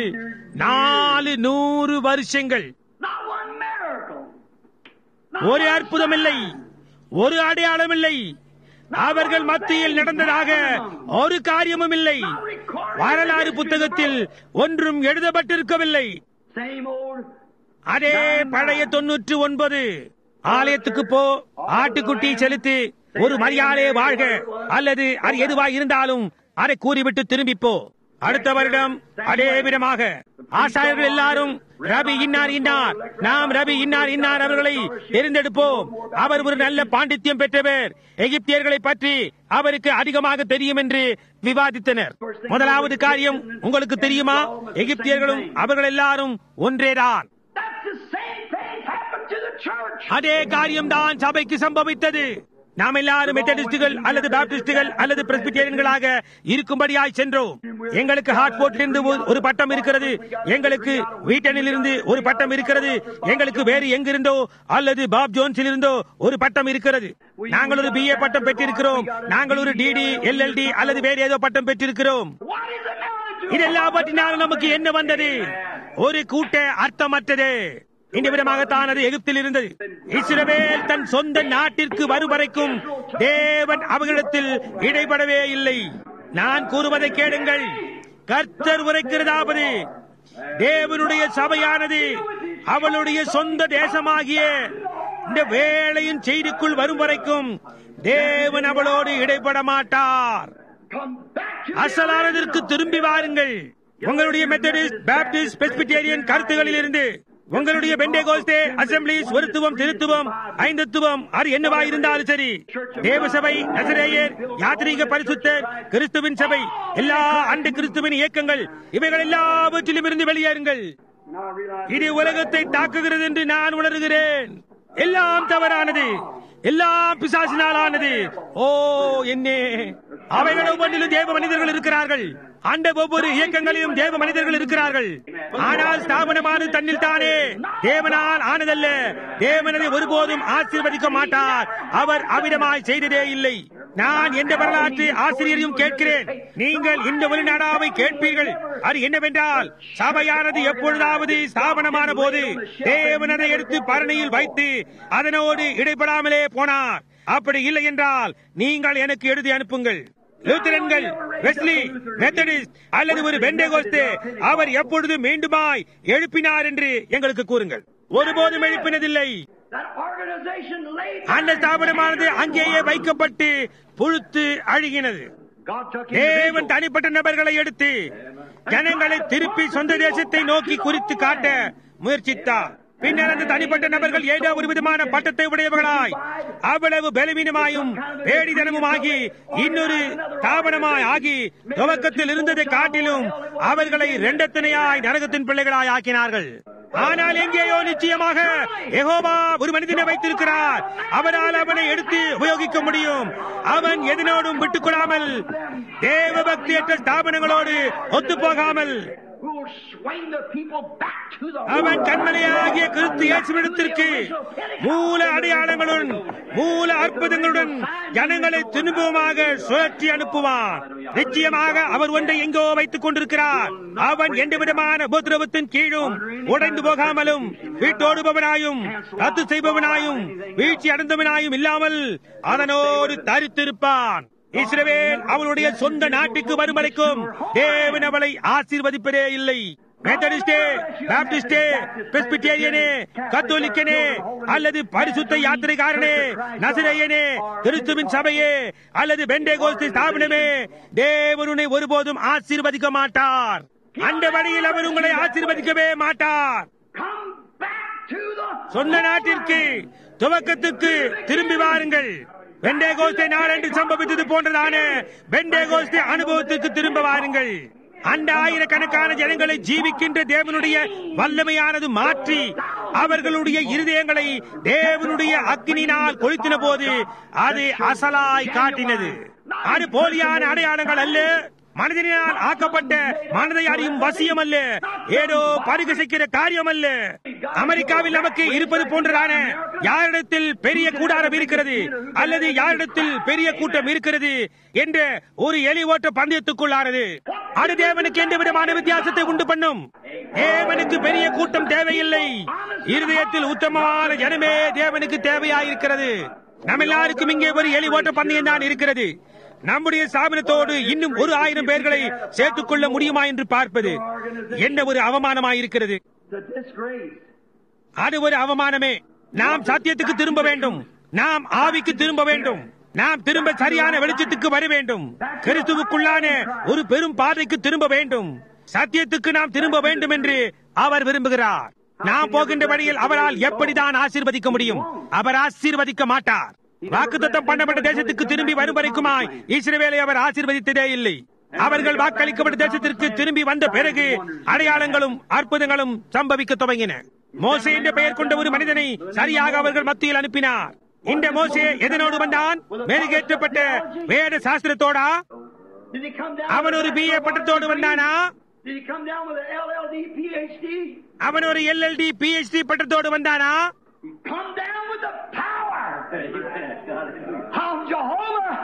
நாலு நூறு வருஷங்கள் Not one miracle. ஒரு அற்புதம் இல்லை ஒரு அடையாளம் இல்லை அவர்கள் மத்தியில் நடந்ததாக ஒரு காரியமும் இல்லை வரலாறு புத்தகத்தில் ஒன்றும் எழுதப்பட்டிருக்கவில்லை Same old. அதே பழைய தொன்னூற்று ஒன்பது ஆலயத்துக்கு போ ஆட்டுக்குட்டி செலுத்து ஒரு மரியாதை வாழ்க அல்லது அது எதுவாய் இருந்தாலும் அதை கூறிவிட்டு திரும்பி போ அடுத்த வருடம் அதே விதமாக ஆசாரியர்கள் எல்லாரும் ரபி இன்னார் இன்னார் நாம் ரபி இன்னார் இன்னார் அவர்களை தேர்ந்தெடுப்போம் அவர் ஒரு நல்ல பாண்டித்யம் பெற்றவர் எகிப்தியர்களை பற்றி அவருக்கு அதிகமாக தெரியும் என்று விவாதித்தனர் முதலாவது காரியம் உங்களுக்கு தெரியுமா எகிப்தியர்களும் அவர்கள் எல்லாரும் ஒன்றேதான் That's the same thing happened to the church. அதே காரியம்தான் சபைக்கு சம்பவித்தது நாம் எல்லாரும் மெத்தடிஸ்டுகள் அல்லது பாப்டிஸ்டுகள் அல்லது பிரஸ்பிட்டேரியன்களாக இருக்கும்படியாய் சென்றோம் எங்களுக்கு ஹாட்போர்ட்டிலிருந்து ஒரு- ஒரு பட்டம் இருக்கிறது எங்களுக்கு வீட்டனில் இருந்து ஒரு பட்டம் இருக்கிறது எங்களுக்கு வேறு எங்கிருந்தோ அல்லது பாப் ஜோன்ஸில் இருந்தோ ஒரு பட்டம் இருக்கிறது நாங்கள் ஒரு பிஏ பட்டம் பெற்றிருக்கிறோம் நாங்கள் ஒரு டிடி எல்எல்டி அல்லது வேறு ஏதோ பட்டம் பெற்றிருக்கிறோம் What is it now to do? இதெல்லாம் பற்றினாலும் நமக்கு என்ன வந்தது ஒரு கூட்ட அர்த்தமற்றது இந்த விதமாகத்தான் அது எகிப்தில் இருந்தது இஸ்ரவேல் தன் சொந்த நாட்டிற்கு வரும் வரைக்கும் தேவன் அவர்களிடத்தில் இடைபடவே இல்லை நான் கூறுவதை கேளுங்கள் கர்த்தர் உரைக்கிறதாவது தேவனுடைய சபையானது அவளுடைய சொந்த தேசமாகிய இந்த வேளையின் செய்திக்குள் வரும் வரைக்கும் தேவன் அவளோடு இடைபட மாட்டார் Come back to the அசலானதற்கு திரும்பி வாருங்கள் உங்களுடைய மெத்தடிஸ்ட் பாப்டிஸ்ட் பெஸ்பிட்டேரியன் கருத்துகளில் இருந்து உங்களுடைய பெண்டேகோஸ்தே அசம்பிளிஸ் ஒருத்துவம் திருத்துவம் ஐந்தத்துவம் அது என்னவா இருந்தாலும் சரி தேவசபை நசரேயர் யாத்ரீக பரிசுத்தர் கிறிஸ்துவின் சபை எல்லா அண்டு கிறிஸ்துவின் இயக்கங்கள் இவைகள் எல்லாவற்றிலும் இருந்து வெளியேறுங்கள் Now I realize இது உலகத்தை தாக்குகிறது என்று நான் உணர்கிறேன் எல்லாம் தவறானது எல்லாம் பிசாசினாலானது ஓ என்னே அவைகள் ஒவ்வொன்றிலும் தேவ மனிதர்கள் இருக்கிறார்கள் அந்த ஒவ்வொரு இயக்கங்களிலும் தேவ மனிதர்கள் இருக்கிறார்கள் ஆனால் ஸ்தாபனமானது தன்னில் தானே தேவனால் ஆனதல்ல தேவனதை ஒருபோதும் ஆசீர்வதிக்க மாட்டார் அவர் அவிதமாய் செய்ததே இல்லை நான் எந்த வரலாற்று ஆசிரியரையும் கேட்கிறேன் நீங்கள் இந்த வெளிநாடாவை கேட்பீர்கள் அது என்னவென்றால் சபையானது எப்பொழுதாவது ஸ்தாபனமான போது தேவன் அதை எடுத்து பரணியில் வைத்து அதனோடு இடைப்படாமலே போனார் அப்படி இல்லை என்றால் நீங்கள் எனக்கு எழுதி அனுப்புங்கள் லூத்தரன்கள் வெஸ்லி மெத்தடிஸ்ட் அல்லது ஒரு பெண்டேகோஸ்தே அவர் எப்பொழுது மீண்டுமாய் எழுப்பினார் என்று எங்களுக்கு கூறுங்கள் ஒருபோதும் எழுப்பினதில்லை that organization laid அந்த ஸ்தாபனமானது அங்கேயே வைக்கப்பட்டு புழுத்து அழுகினது God took தேவன் individuals. தனிப்பட்ட நபர்களை எடுத்து ஜனங்களை திருப்பி சொந்த தேசத்தை நோக்கி குறித்து காட்ட முயற்சித்தார் பின்னர் அந்த தனிப்பட்ட நபர்கள் ஏதோ ஒரு விதமான பட்டத்தை உடையவர்களாய் அவ்வளவு பலவீனமாயும் பேடிதனமுமாகி இன்னொரு தாபனமாய் ஆகி துவக்கத்தில் இருந்ததை காட்டிலும் அவர்களை இரண்டத்தனையாய் நரகத்தின் பிள்ளைகளாய் ஆக்கினார்கள் ஆனால் எங்கேயோ நிச்சயமாக யெகோவா ஒரு மனிதனை வைத்திருக்கிறார் அவரால் அவனை எடுத்து உபயோகிக்க முடியும் அவன் எதனோடும் விட்டுக் கொள்ளாமல் தேவ பக்தியற்ற ஸ்தாபனங்களோடு ஒத்து போகாமல் Who will swing the people back to the அவன் Lord. கண்மலையாகிய கிறிஸ்து இயேசுவிடத்திற்கு மூல அடையாளங்களுடன் மூல அற்புதங்களுடன் ஜனங்களை திரும்பவுமாக சுழற்றி அனுப்புவான் நிச்சயமாக அவர் ஒன்றை எங்கோ வைத்துக் கொண்டிருக்கிறார் அவன் எந்த விதமான உபதிரவத்தின் கீழும் உடைந்து போகாமலும் வீட்டோடுபவனாயும் ரத்து செய்பவனாயும் வீழ்ச்சி அடைந்தவனாயும் இல்லாமல் அதனோடு தரித்திருப்பான் இஸ்ரவேல் அவளுடைய சொந்த நாட்டுக்கு வரும் வரைக்கும் தேவன் அவளை ஆசீர்வதிப்பதே இல்லை மெத்தடிஸ்டே பாப்டிஸ்டே பிரெஸ்பிட்டேரியனே கத்தோலிக்கனே அல்லது பரிசுத்த யாத்திரைக்காரனே நசரேயனே கிறிஸ்துவின் சபையே அல்லது பெண்டேகோஸ்து ஸ்தாபனமே தேவனுனை ஒருபோதும் ஆசீர்வதிக்க மாட்டார் அந்த வழியில் அவர் உங்களை ஆசீர்வதிக்கவே மாட்டார் Come back to the சொந்த நாட்டிற்கு துவக்கத்துக்கு திரும்பி வாருங்கள் பெண்டேகோஸ்தை நாளன்று சம்பவித்தது போன்றதான பெண்டேகோஸ்தை அனுபவத்துக்கு திரும்ப வாருங்கள் அந்த ஆயிரக்கணக்கான ஜனங்களை ஜீவிக்கின்ற தேவனுடைய வல்லமையானது மாற்றி அவர்களுடைய இருதயங்களை தேவனுடைய அக்னினால் கொளுத்தின போது அது அசலாய் காட்டினது அது போலியான அடையாளங்கள் அல்ல மனிதனால் ஆக்கப்பட்ட மனதை அறியும் வசியம் அல்ல ஏதோ பரிகசிக்கிற காரியம் அல்ல அமெரிக்காவில் நமக்கு இருப்பது போன்றதான யாரிடத்தில் பெரிய கூடாரம் இருக்கிறது அல்லது யாரிடத்தில் பெரிய கூட்டம் இருக்கிறது என்ற ஒரு எலி ஓட்ட பந்தயத்துக்குள்ளானது அது தேவனுக்கு எந்த விதமான வித்தியாசத்தை உண்டு பண்ணும் தேவனுக்கு பெரிய கூட்டம் தேவையில்லை இருதயத்தில் உத்தமமான ஜனமே தேவனுக்கு தேவையாயிருக்கிறது நம்ம எல்லாருக்கும் இங்கே ஒரு எலி ஓட்ட பந்தயம் தான் இருக்கிறது நம்முடைய ஸ்தாபனத்தோடு இன்னும் ஒரு ஆயிரம் பேர்களை சேர்த்துக் கொள்ள முடியுமா என்று பார்ப்பது என்ன ஒரு அவமானமாயிருக்கிறது the disgrace. அது ஒரு அவமானமே நாம் சத்தியத்துக்கு திரும்ப வேண்டும் நாம் ஆவிக்கு திரும்ப வேண்டும் நாம் திரும்ப சரியான வெளிச்சத்துக்கு வர வேண்டும் கிறிஸ்துவுக்குள்ளான ஒரு பெரும் பாதைக்கு திரும்ப வேண்டும் சத்தியத்துக்கு நாம் திரும்ப வேண்டும் என்று அவர் விரும்புகிறார் நாம் போகின்ற வழியில் அவரால் எப்படிதான் ஆசீர்வதிக்க முடியும் அவர் ஆசீர்வதிக்க மாட்டார் வாக்குத்தத்தம் பண்ணப்பட்ட தேசத்துக்கு திரும்பி வரும் வரைக்குமாய் இஸ்ரவேலை அவர் ஆசீர்வதித்ததே இல்லை அவர்கள் வாக்களிக்கப்பட்ட தேசத்திற்கு திரும்பி வந்த பிறகு அடையாளங்களும் அற்புதங்களும் சம்பவிக்க துவங்கின மோசே என்ற பெயர் கொண்ட ஒரு மனிதனை சரியாக அவர்கள் மத்தியில் அனுப்பினார் இந்த மோசே எதனோடு வந்தான் மெருகேற்றப்பட்ட வேத சாஸ்திரத்தோடா Did he come down? அவன் ஒரு பிஏ பட்டத்தோடு வந்தானா Did he come down with an LLD PhD? அவன் ஒரு எல்எல்டி பிஹெச்டி பட்டத்தோடு வந்தானா He come down with the power of Jehovah.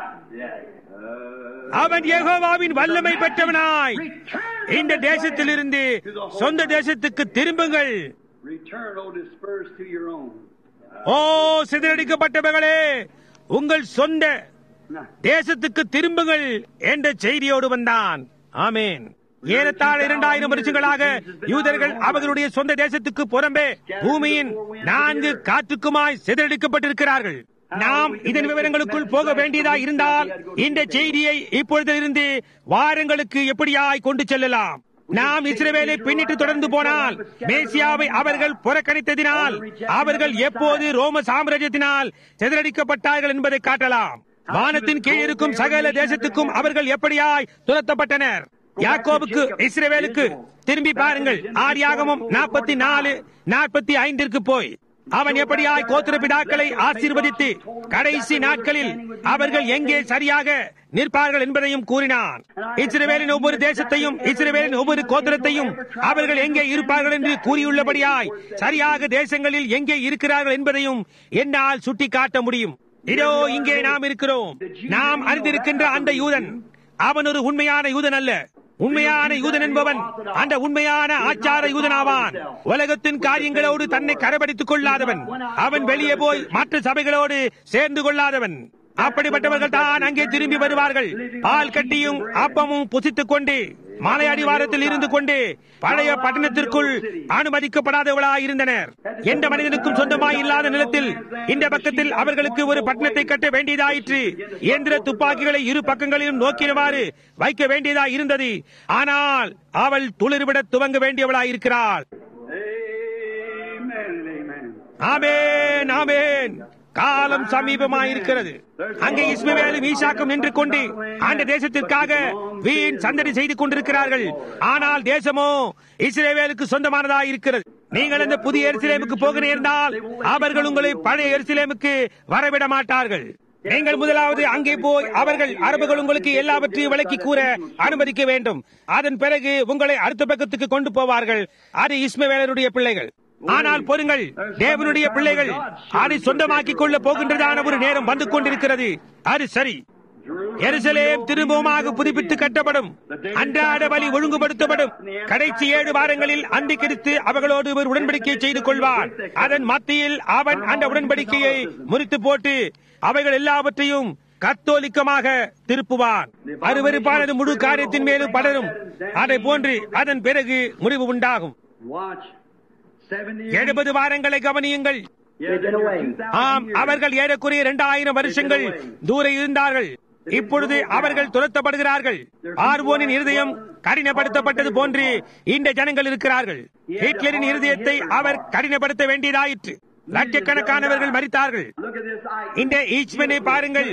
அவன் யெகோவாவின் வல்லமை பெற்றவனாய் Return இந்த தேசத்திலிருந்து சொந்த தேசத்துக்கு திரும்புங்கள் Return, O dispersed to your own. ஓ சிதறடிக்கப்பட்டவர்களே உங்கள் சொந்த தேசத்துக்கு திரும்புங்கள் என்ற செய்தியோடு வந்தான் ஆமேன் ஏறத்தாழ இரண்டாயிரம் வருஷங்களாக யூதர்கள் அவர்களுடைய சொந்த தேசத்துக்கு புறம்பே பூமியின் நான்கு காற்றுக்குமாய் சிதறடிக்கப்பட்டிருக்கிறார்கள் நாம் இதன் விவரங்களுக்குள் போக வேண்டியதா இருந்தால் இந்த செய்தியை இப்பொழுதிலிருந்து வாரங்களுக்கு எப்படியாய் கொண்டு செல்லலாம் நாம் இஸ்ரவேலை பின்னிட்டு தொடர்ந்து போனால் மேசியாவை அவர்கள் புறக்கணித்ததினால் அவர்கள் எப்போது ரோம சாம்ராஜ்யத்தினால் சிதறடிக்கப்பட்டார்கள் என்பதை காட்டலாம் வானத்தின் கீழ் இருக்கும் சகல தேசத்துக்கும் அவர்கள் எப்படியாய் துரத்தப்பட்டனர் யாக்கோபுக்கு இஸ்ரவேலுக்கு திரும்பி பாருங்கள் ஆதியாகமும் நாற்பத்தி நாலு நாற்பத்தி ஐந்திற்கு போய் அவன் எப்படியாய் கோத்திர பிதாக்களை ஆசீர்வதித்து கடைசி நாட்களில் அவர்கள் எங்கே சரியாக நிற்பார்கள் என்பதையும் கூறினான் இஸ்ரவேலின் ஒவ்வொரு தேசத்தையும் இஸ்ரவேலின் ஒவ்வொரு கோத்திரத்தையும் அவர்கள் எங்கே இருப்பார்கள் என்று கூறியுள்ளபடியாய் சரியாக தேசங்களில் எங்கே இருக்கிறார்கள் என்பதையும் என்னால் சுட்டிக்காட்ட முடியும் இதோ இங்கே நாம் இருக்கிறோம் நாம் அறிந்திருக்கின்ற அந்த யூதன் அவன் ஒரு உண்மையான யூதன் அல்ல உண்மையான யூதன் என்பவன் அந்த உண்மையான ஆச்சார யூதனாவான் உலகத்தின் காரியங்களோடு தன்னை கரபடித்துக் கொள்ளாதவன் அவன் வெளியே போய் மற்ற சபைகளோடு சேர்ந்து கொள்ளாதவன் அப்படிப்பட்டவர்கள் தான் அங்கே திரும்பி வருவார்கள் பால் கட்டியும் அப்பமும் புசித்துக் கொண்டு மலை அடிவாரத்தில் இருந்து கொண்டு பழைய பட்டணத்திற்குள் அனுமதிக்கப்படாதவர்களாய் இருந்தனர் எந்த மனிதனுக்கும் சொந்தமாய் இல்லாத நிலத்தில் இந்த பக்கத்தில் அவர்களுக்கு ஒரு பட்டணத்தை கட்ட வேண்டியதாயிற்று இயந்திர துப்பாக்கிகளை இரு பக்கங்களிலும் நோக்கினவாறு வைக்க வேண்டியதாய் இருந்தது ஆனால் அவள் துளிர்விட துவங்க வேண்டியவளாய் இருக்கிறாள் Amen and amen. ஆமேன் ஆமேன் காலம் சமீபமாயிருக்கிறது அங்கே இஸ்மவேலும் ஈசாக்கும் நின்று கொண்டு அந்த தேசத்திற்காக வீண் சந்தடி செய்து கொண்டிருக்கிறார்கள் ஆனால் தேசமோ இஸ்ரேவேலுக்கு சொந்தமானதாக இருக்கிறது நீங்கள் அந்த புதிய எருசலேமுக்கு போக நேர்ந்தால் அவர்கள் உங்களை பழைய எருசலேமுக்கு வரவிட மாட்டார்கள் நீங்கள் முதலாவது அங்கே போய் அவர்கள் அரபுகள் உங்களுக்கு எல்லாவற்றையும் விளக்கி கூற அனுமதிக்க வேண்டும் அதன் பிறகு உங்களை அடுத்த பக்கத்துக்கு கொண்டு போவார்கள் அது இஸ்மவேலருடைய பிள்ளைகள் ஆனால் பொறுங்கள் தேவனுடைய பிள்ளைகள் அதை சொந்தமாக்கிக் கொள்ள போகின்றதான ஒரு நேரம் வந்து கொண்டிருக்கிறது அது சரி எருசலேம் திரும்பவுமாக புதுப்பித்து கட்டப்படும் அன்றாட பலி ஒழுங்குபடுத்தப்படும் கடைசி ஏழு வாரங்களில் அந்தி கிறிஸ்து அவர்களோடு ஒரு உடன்படிக்கை செய்து கொள்வான் அதன் மத்தியில் அவன் அந்த உடன்படிக்கையை முறித்து போட்டு அவைகள் எல்லாவற்றையும் கத்தோலிக்கமாக திருப்புவான் அருவருப்பானது முழு காரியத்தின் மேலும் படரும் அதை போன்று அதன் பிறகு முடிவு உண்டாகும் Watch. Seventy years. எழுபது வாரங்களை கவனியுங்கள் They've been away. ஆம் அவர்கள் ஏறக்குறைய இரண்டாயிரம் வருஷங்கள் தூர இருந்தார்கள் இப்பொழுது அவர்கள் துரத்தப்படுகிறார்கள் ஆர்வோனின் இருதயம் கடினப்படுத்தப்பட்டது போன்று இந்த ஜனங்கள் இருக்கிறார்கள் ஹிட்லரின் இருதயத்தை அவர் கடினப்படுத்த வேண்டியதாயிற்று லட்சக்கணக்கானவர்கள் மறித்தார்கள் Look at this. I, இந்த ஈச்மனை பாருங்கள்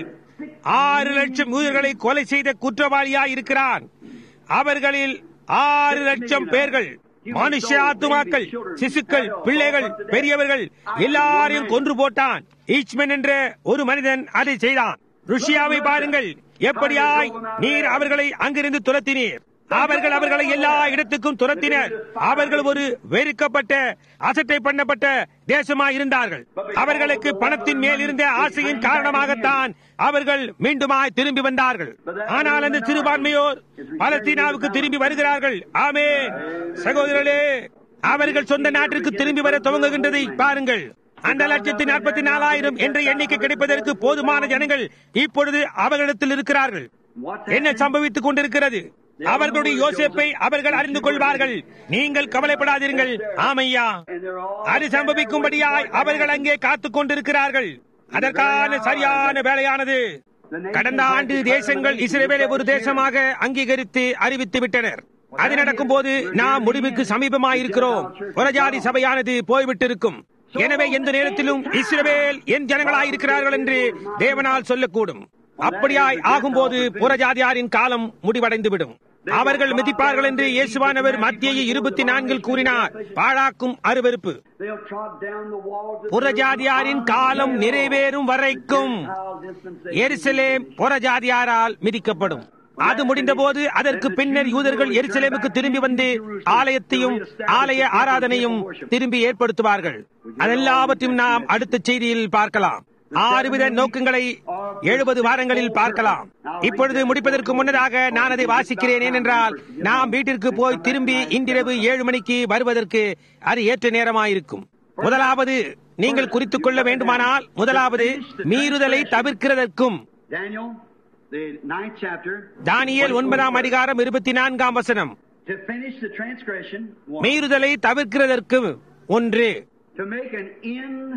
ஆறு லட்சம் ஊழியர்களை கொலை செய்த குற்றவாளியாய் இருக்கிறான் அவர்களில் ஆறு லட்சம் பேர்கள் மனுஷ ஆத்துமாக்கள் சிசுக்கள் பிள்ளைகள் பெரியவர்கள் எல்லாரையும் கொன்று போட்டான் ஈச்மன் என்ற ஒரு மனிதன் அதை செய்தான் ருஷ்யாவை பாருங்கள் எப்படியாய் நீர் அவர்களை அங்கிருந்து துரத்தினீர் அவர்கள் அவர்களை எல்லா இடத்துக்கும் துரத்தினர் அவர்கள் ஒரு வெறுக்கப்பட்ட அசட்டை பண்ணப்பட்ட தேசமாய் இருந்தார்கள் அவர்களுக்கு பணத்தின் மேல் இருந்த ஆசையின் காரணமாகத்தான் அவர்கள் மீண்டுமாய் திரும்பி வந்தார்கள் ஆனால் அந்த சிறுபான்மையோர் பலஸ்தீனாவுக்கு திரும்பி வருகிறார்கள் ஆமே சகோதரர்களே அவர்கள் சொந்த நாட்டிற்கு திரும்பி வர துவங்குகின்றதை பாருங்கள் அந்த லட்சத்தி நாற்பத்தி நாலாயிரம் என்ற எண்ணிக்கை கிடைப்பதற்கு போதுமான ஜனங்கள் இப்பொழுது அவர்களிடத்தில் இருக்கிறார்கள் what's என்ன சம்பவித்துக் கொண்டிருக்கிறது அவர்களுடைய யோசிப்பை அவர்கள் அறிந்து கொள்வார்கள் நீங்கள் கவலைப்படாதீர்கள் ஆமையா And they're all. அது சம்பவிக்கும்படியாய் அவர்கள் அங்கே காத்துக் கொண்டிருக்கிறார்கள் அதற்கான சரியான வேலையானது கடந்த ஆண்டு தேசங்கள் இஸ்ரேலை ஒரு தேசமாக அங்கீகரித்து அறிவித்து விட்டனர் அது நடக்கும் போது நாம் முடிவுக்கு சமீபமாயிருக்கிறோம் புறஜாதி சபையானது போய்விட்டிருக்கும் எனவே எந்த நேரத்திலும் இஸ்ரவேல் என் ஜனங்களாயிருக்கிறார்கள் என்று தேவனால் சொல்லக்கூடும் அப்படியாய் ஆகும்போது புறஜாதியாரின் காலம் முடிவடைந்துவிடும் அவர்கள் மிதிப்பார்கள் என்று இயேசுவானவர் மத்திய இருபத்தி நான்கில் கூறினார் பாழாக்கும் அருவருப்பு They'll trod down the walls. of புறஜாதியாரின் காலம் நிறைவேறும் வரைக்கும் Gentile dispensation. எருசலேம் புறஜாதியாரால் மிதிக்கப்படும் அது முடிந்தபோது அதற்கு பின்னர் யூதர்கள் எருசலேமுக்கு திரும்பி வந்து ஆலயத்தையும் ஆலய ஆராதனையும் திரும்பி ஏற்படுத்துவார்கள் அதெல்லாவற்றையும் நாம் அடுத்த செய்தியில் பார்க்கலாம் ஆறுவித நோக்கங்களை எழுபது வாரங்களில் பார்க்கலாம் இப்பொழுது முடிப்பதற்கு முன்னதாக நான் அதை வாசிக்கிறேன் ஏனென்றால் நாம் வீட்டிற்கு போய் திரும்பி இன்றிரவு ஏழு மணிக்கு வருவதற்கு அது ஏற்ற நேரமாயிருக்கும் முதலாவது நீங்கள் குறித்துக் கொள்ள வேண்டுமானால் முதலாவது மீறுதலை தவிர்க்கிறதற்கும் Daniel, the ninth chapter. தானியேல் ஒன்பதாம் அதிகாரம் இருபத்தி நான்காம் வசனம் To finish the transgression, one. மீறுதலை தவிர்க்கிறதற்கு ஒன்று To make an end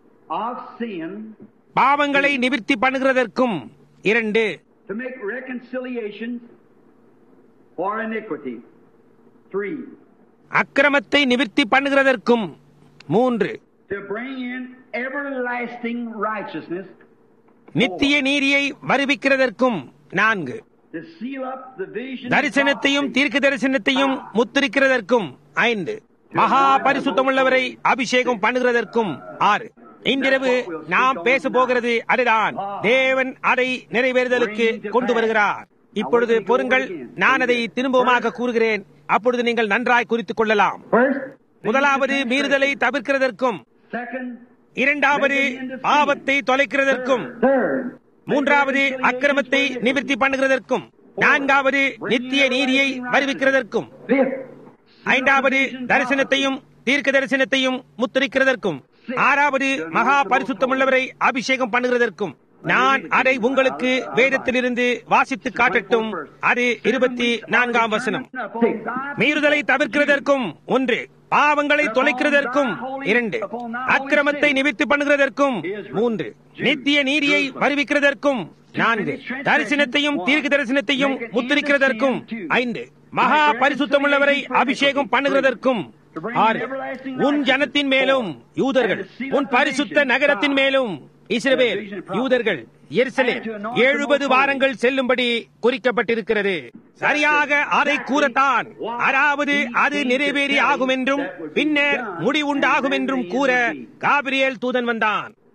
of sin, பாவங்களை நிவிர்த்தி பண்ணுகிறதற்கும் இரண்டு to make reconciliation for iniquity. Three. அக்கிரமத்தை நிவிர்த்தி பண்ணுகிறதற்கும் மூன்று To bring in everlasting righteousness, நித்திய நீதியை வருவிக்கிறதற்கும் நான்கு to seal up the vision. தரிசனத்தையும் தீர்க்க தரிசனத்தையும் முத்திரிக்கிறதற்கும் ஐந்து மகா பரிசுத்தமுள்ளவரை அபிஷேகம் பண்ணுகிறதற்கும் ஆறு இன்றிரவு நாம் பேச போகிறது அதுதான் தேவன் அதை நிறைவேறுதலுக்கு கொண்டு வருகிறார் இப்பொழுது பொறுங்கள் நான் அதை திரும்பவுமாக கூறுகிறேன் அப்பொழுது நீங்கள் நன்றாய் குறித்துக் கொள்ளலாம் First, முதலாவது மீறுதலை தவிர்க்கிறதற்கும் second, இரண்டாவது பாவத்தை தொலைக்கிறதற்கும் third. மூன்றாவது அக்கிரமத்தை நிவர்த்தி பண்ணுகிறதற்கும் நான்காவது நித்திய நீதியை வருவிக்கிறதற்கும் Fifth, ஐந்தாவது தரிசனத்தையும் தீர்க்க தரிசனத்தையும் முத்திரிக்கிறதற்கும் ஆறாவது மகா பரிசுத்தமுள்ளவரை அபிஷேகம் பண்ணுகிறதற்கும் நான் அதை உங்களுக்கு வேதத்திலிருந்து வாசித்து காட்டட்டும் அது இருபத்தி நான்காம் வசனம் மீறுதலை தவிர்க்கிறதற்கும் ஒன்று பாவங்களை தொலைக்கிறதற்கும் இரண்டு அக்கிரமத்தை நிவிர்த்தி பண்ணுகிறதற்கும் மூன்று நித்திய நீதியை வருவிக்கிறதற்கும் நான்கு தரிசனத்தையும் தீர்க்க தரிசனத்தையும் முத்திரிக்கிறதற்கும் ஐந்து மகா பரிசுத்தமுள்ளவரை அபிஷேகம் பண்ணுகிறதற்கும் ஆறு உன் ஜனத்தின் மேலும் யூதர்கள் உன் பரிசுத்த நகரத்தின் மேலும் இஸ்ரவேல் யூதர்கள் எருசலேம் எழுபது வாரங்கள் செல்லும்படி குறிக்கப்பட்டிருக்கிறது சரியாக அதை கூறத்தான் அதாவது அது நிறைவேறி ஆகும் என்றும் பின்னர் முடிவுண்டாகும் என்றும் கூற காபிரியேல் தூதன் வந்தான்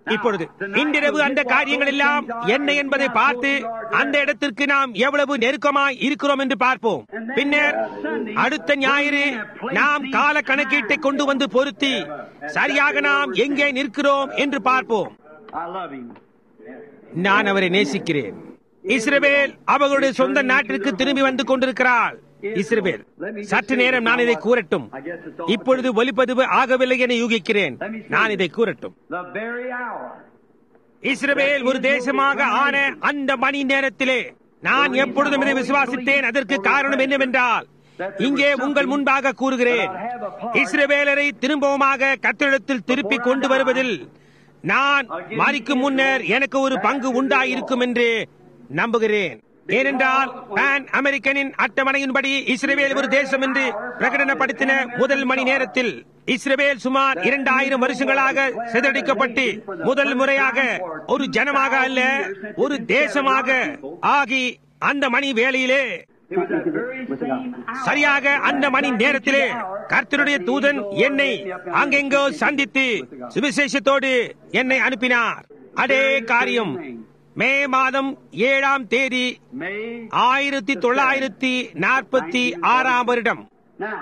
இப்பொழுது இன்றிரவு அந்த காரியங்கள் எல்லாம் என்ன என்பதை பார்த்து அந்த இடத்திற்கு நாம் எவ்வளவு நெருக்கமாய் இருக்கிறோம் என்று பார்ப்போம் பின்னர் அடுத்த ஞாயிறு நாம் கால கணக்கீட்டை கொண்டு வந்து பொருத்தி சரியாக நாம் எங்கே நிற்கிறோம் என்று பார்ப்போம் I love him. நான் அவரை நேசிக்கிறேன் இஸ்ரவேல் அவர்களுடைய சொந்த நாட்டிற்கு திரும்பி வந்து கொண்டிருக்கிறாள் இஸ்ரவேல் சற்று நேரம் நான் இதை கூறட்டும் இப்பொழுது ஒலிப்பதிவு ஆகவில்லை என யூகிக்கிறேன் நான் இதை கூறட்டும் The very hour. இஸ்ரவேல் ஒரு தேசமாக ஆன அந்த மணி நேரத்திலே நான் எப்பொழுதும் இதை விசுவாசித்தேன் அதற்கு காரணம் என்னவென்றால் இங்கே உங்கள் முன்பாக கூறுகிறேன் இஸ்ரவேலரை திரும்பவுமாக கத்திரிடத்தில் திருப்பி கொண்டு வருவதில் நான் மறிக்கும் முன்னர் எனக்கு ஒரு பங்கு உண்டாயிருக்கும் என்று நம்புகிறேன் ஏனென்றால் பான் அமெரிக்கனின் அட்டவணையின்படி இஸ்ரேல் ஒரு தேசம் என்று பிரகடனப்படுத்தின முதல் மணி நேரத்தில் இஸ்ரேல் சுமார் இரண்டாயிரம் வருஷங்களாக சிதறடிக்கப்பட்டு முதல் முறையாக ஒரு ஜனமாக அல்ல ஒரு தேசமாக ஆகி அந்த மணி வேளையிலே It was that very same hour. சரியாக அந்த மணி நேரத்திலே கர்த்தருடைய தூதன் என்னை அங்கெங்கோ சந்தித்து சுவிசேஷத்தோடு என்னை அனுப்பினார் அதே காரியம் மே மாதம் ஏழாம் தேதி May. ஆயிரத்தி தொள்ளாயிரத்தி நாற்பத்தி ஆறாம் வருடம் Now,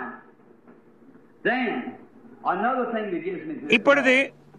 then, another thing that gives me good இப்பொழுது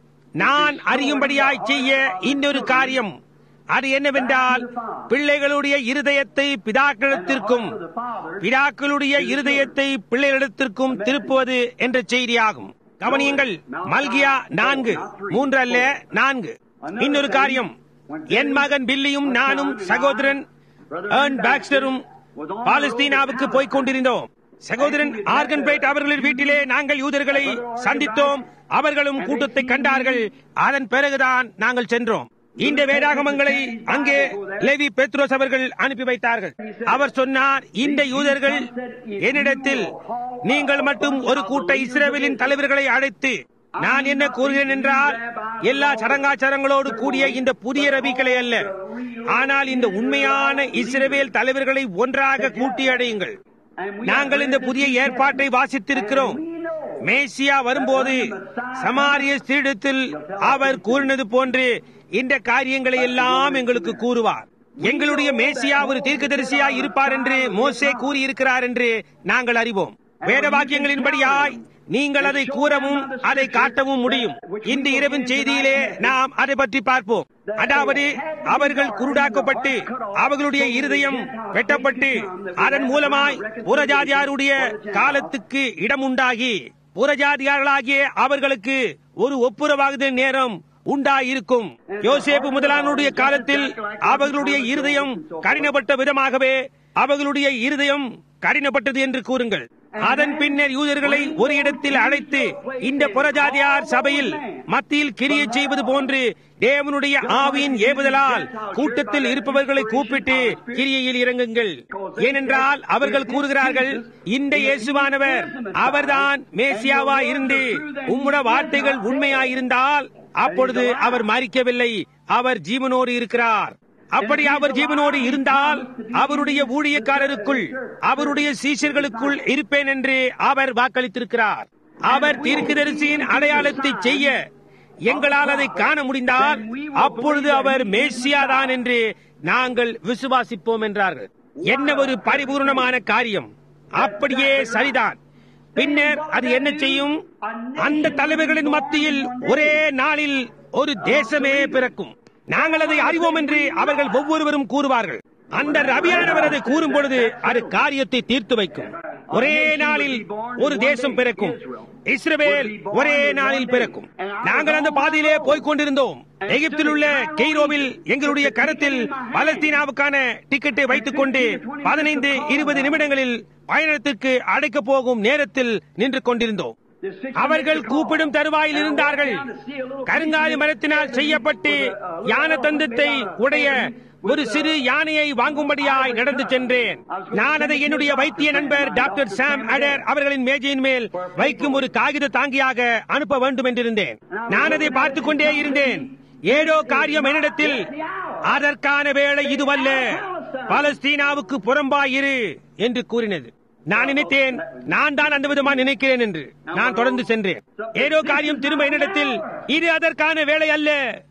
நான் அறியும்படியாய் செய்ய இன்னொரு காரியம் அது என்னவென்றால் பிள்ளைகளுடைய இருதயத்தை பிதாக்களிடத்திற்கும் பிதாக்களுடைய இருதயத்தை பிள்ளைகளிடத்திற்கும் திருப்புவது என்ற செய்தியாகும் கவனியுங்கள் மல்கியா நான்கு மூன்று அல்ல நான்கு இன்னொரு காரியம் என் மகன் பில்லியும் நானும் சகோதரன் ஏர்ன் பாக்ஸ்டரும் பாலஸ்தீனாவுக்கு போய்க் கொண்டிருந்தோம் சகோதரன் ஆர்கன் பிரைட் அவர்களின் வீட்டிலே நாங்கள் யூதர்களை சந்தித்தோம் அவர்களும் கூட்டத்தை கண்டார்கள் அதன் பிறகுதான் நாங்கள் சென்றோம் இந்த வேதாகமங்களை அங்கே லேவி பெத்ரோஸ் அவர்கள் அனுப்பி வைத்தார்கள் அவர் சொன்னார் இந்த யூதர்கள் என்னிடத்தில் நீங்கள் மட்டும் ஒரு கூட்ட இஸ்ரேலின் தலைவர்களை அழைத்து நான் என்ன கூறுகிறேன் என்றால் எல்லா சடங்காச்சாரங்களோடு கூடிய இந்த புதிய ரபிகளை அல்ல ஆனால் இந்த உண்மையான இஸ்ரவேல் தலைவர்களை ஒன்றாக கூட்டி அடையுங்கள் நாங்கள் இந்த புதிய ஏற்பாட்டை வாசித்திருக்கிறோம் மேசியா வரும்போது சமாரிய ஸ்ரீடத்தில் அவர் கூறினது போன்று இந்த காரியங்களை எல்லாம் எங்களுக்கு கூறுவார் எங்களுடைய மேசியா ஒரு தீர்க்கதரிசியா இருப்பார் என்று மோசே கூறியிருக்கிறார் என்று நாங்கள் அறிவோம் வேத வாக்கியங்களின்படியாய் நீங்கள் அதை கூறவும் அதை காட்டவும் முடியும் இந்த இரவின் செய்தியிலே நாம் அதை பற்றி பார்ப்போம் அதாவது அவர்கள் குருடாக்கப்பட்டு அவர்களுடைய இருதயம் வெட்டப்பட்டு அதன் மூலமாய் புறஜாதியாருடைய காலத்துக்கு இடம் உண்டாகி புறஜாதியார்களாகிய அவர்களுக்கு ஒரு ஒப்புரவாகுதல் நேரம் உண்டாயிருக்கும் யோசேப்பு முதலானுடைய காலத்தில் அவர்களுடைய இருதயம் கடினப்பட்ட விதமாகவே அவர்களுடைய இருதயம் கடினப்பட்டது என்று கூறுங்கள் அதன் பின்னர் யூதர்களை ஒரு இடத்தில் அழைத்து இந்த புறஜாதியார் சபையில் மத்தியில் கிரியை செய்வது போன்று தேவனுடைய ஆவியின் ஏவுதலால் கூட்டத்தில் இருப்பவர்களை கூப்பிட்டு கிரியையில் இறங்குங்கள் ஏனென்றால் அவர்கள் கூறுகிறார்கள் இந்த இயேசுவானவர் அவர்தான் மேசியாவா இருந்து உம்முட வார்த்தைகள் உண்மையாயிருந்தால் அப்பொழுது அவர் மறிக்கவில்லை அவர் ஜீவனோடு இருக்கிறார் அப்படி அவர் ஜீவனோடு இருந்தால் அவருடைய ஊழியக்காரருக்குள் அவருடைய சீஷர்களுக்குள் இருப்பேன் என்று அவர் வாக்களித்திருக்கிறார் அவர் தீர்க்கதரிசியின் அடையாளத்தை செய்ய எங்களால் அதை காண முடிந்தால் அப்பொழுது அவர் மேசியாதான் என்று நாங்கள் விசுவாசிப்போம் என்றார்கள் என்ன ஒரு பரிபூர்ணமான காரியம் அப்படியே சரிதான் பின்னர் அது என்ன செய்யும் அந்த தலைவர்களின் மத்தியில் ஒரே நாளில் ஒரு தேசமே பிறக்கும் நாங்கள் அதை அறிவோம் என்று அவர்கள் ஒவ்வொருவரும் கூறுவார்கள் அந்த ரவியானவர் அதை கூறும் பொழுது அது காரியத்தை தீர்த்து வைக்கும் ஒரே நாளில் ஒரு தேசம் பிறக்கும் இஸ்ரவேல் ஒரே நாளில் பிறக்கும் நாங்கள் அந்த பாதையிலே போய்க் கொண்டிருந்தோம் எகிப்தில் உள்ள கெய்ரோவில் எங்களுடைய கரத்தில் பலஸ்தீனாவுக்கான டிக்கெட்டை வைத்துக் கொண்டு பதினைந்து இருபது நிமிடங்களில் பயணத்திற்கு அடைக்கப் போகும் நேரத்தில் நின்று கொண்டிருந்தோம் அவர்கள் கூப்பிடும் தருவாயில் இருந்தார்கள் கருங்காலி மரத்தினால் செய்யப்பட்டு யான தந்தத்தை உடைய ஒரு சிறு யானையை வாங்கும்படியாய் நடந்து சென்றேன் நான் அதை என்னுடைய வைத்திய நண்பர் டாக்டர் சாம் அடர் அவர்களின் மேஜையின் மேல் வைக்கும் ஒரு காகித தாங்கியாக அனுப்ப வேண்டும் என்றிருந்தேன் நான் அதை பார்த்துக் கொண்டே இருந்தேன் ஏதோ காரியம் என்னிடத்தில் அதற்கான வேலை இதுவல்ல பாலஸ்தீனாவுக்கு புறம்பாயிரு என்று கூறினது நான் நினைத்தேன் நான் தான் அந்த விதமா நினைக்கிறேன் என்று நான் தொடர்ந்து சென்றேன் ஏதோ காரியம் திரும்ப என்னிடத்தில் இது அதற்கான வேலை அல்ல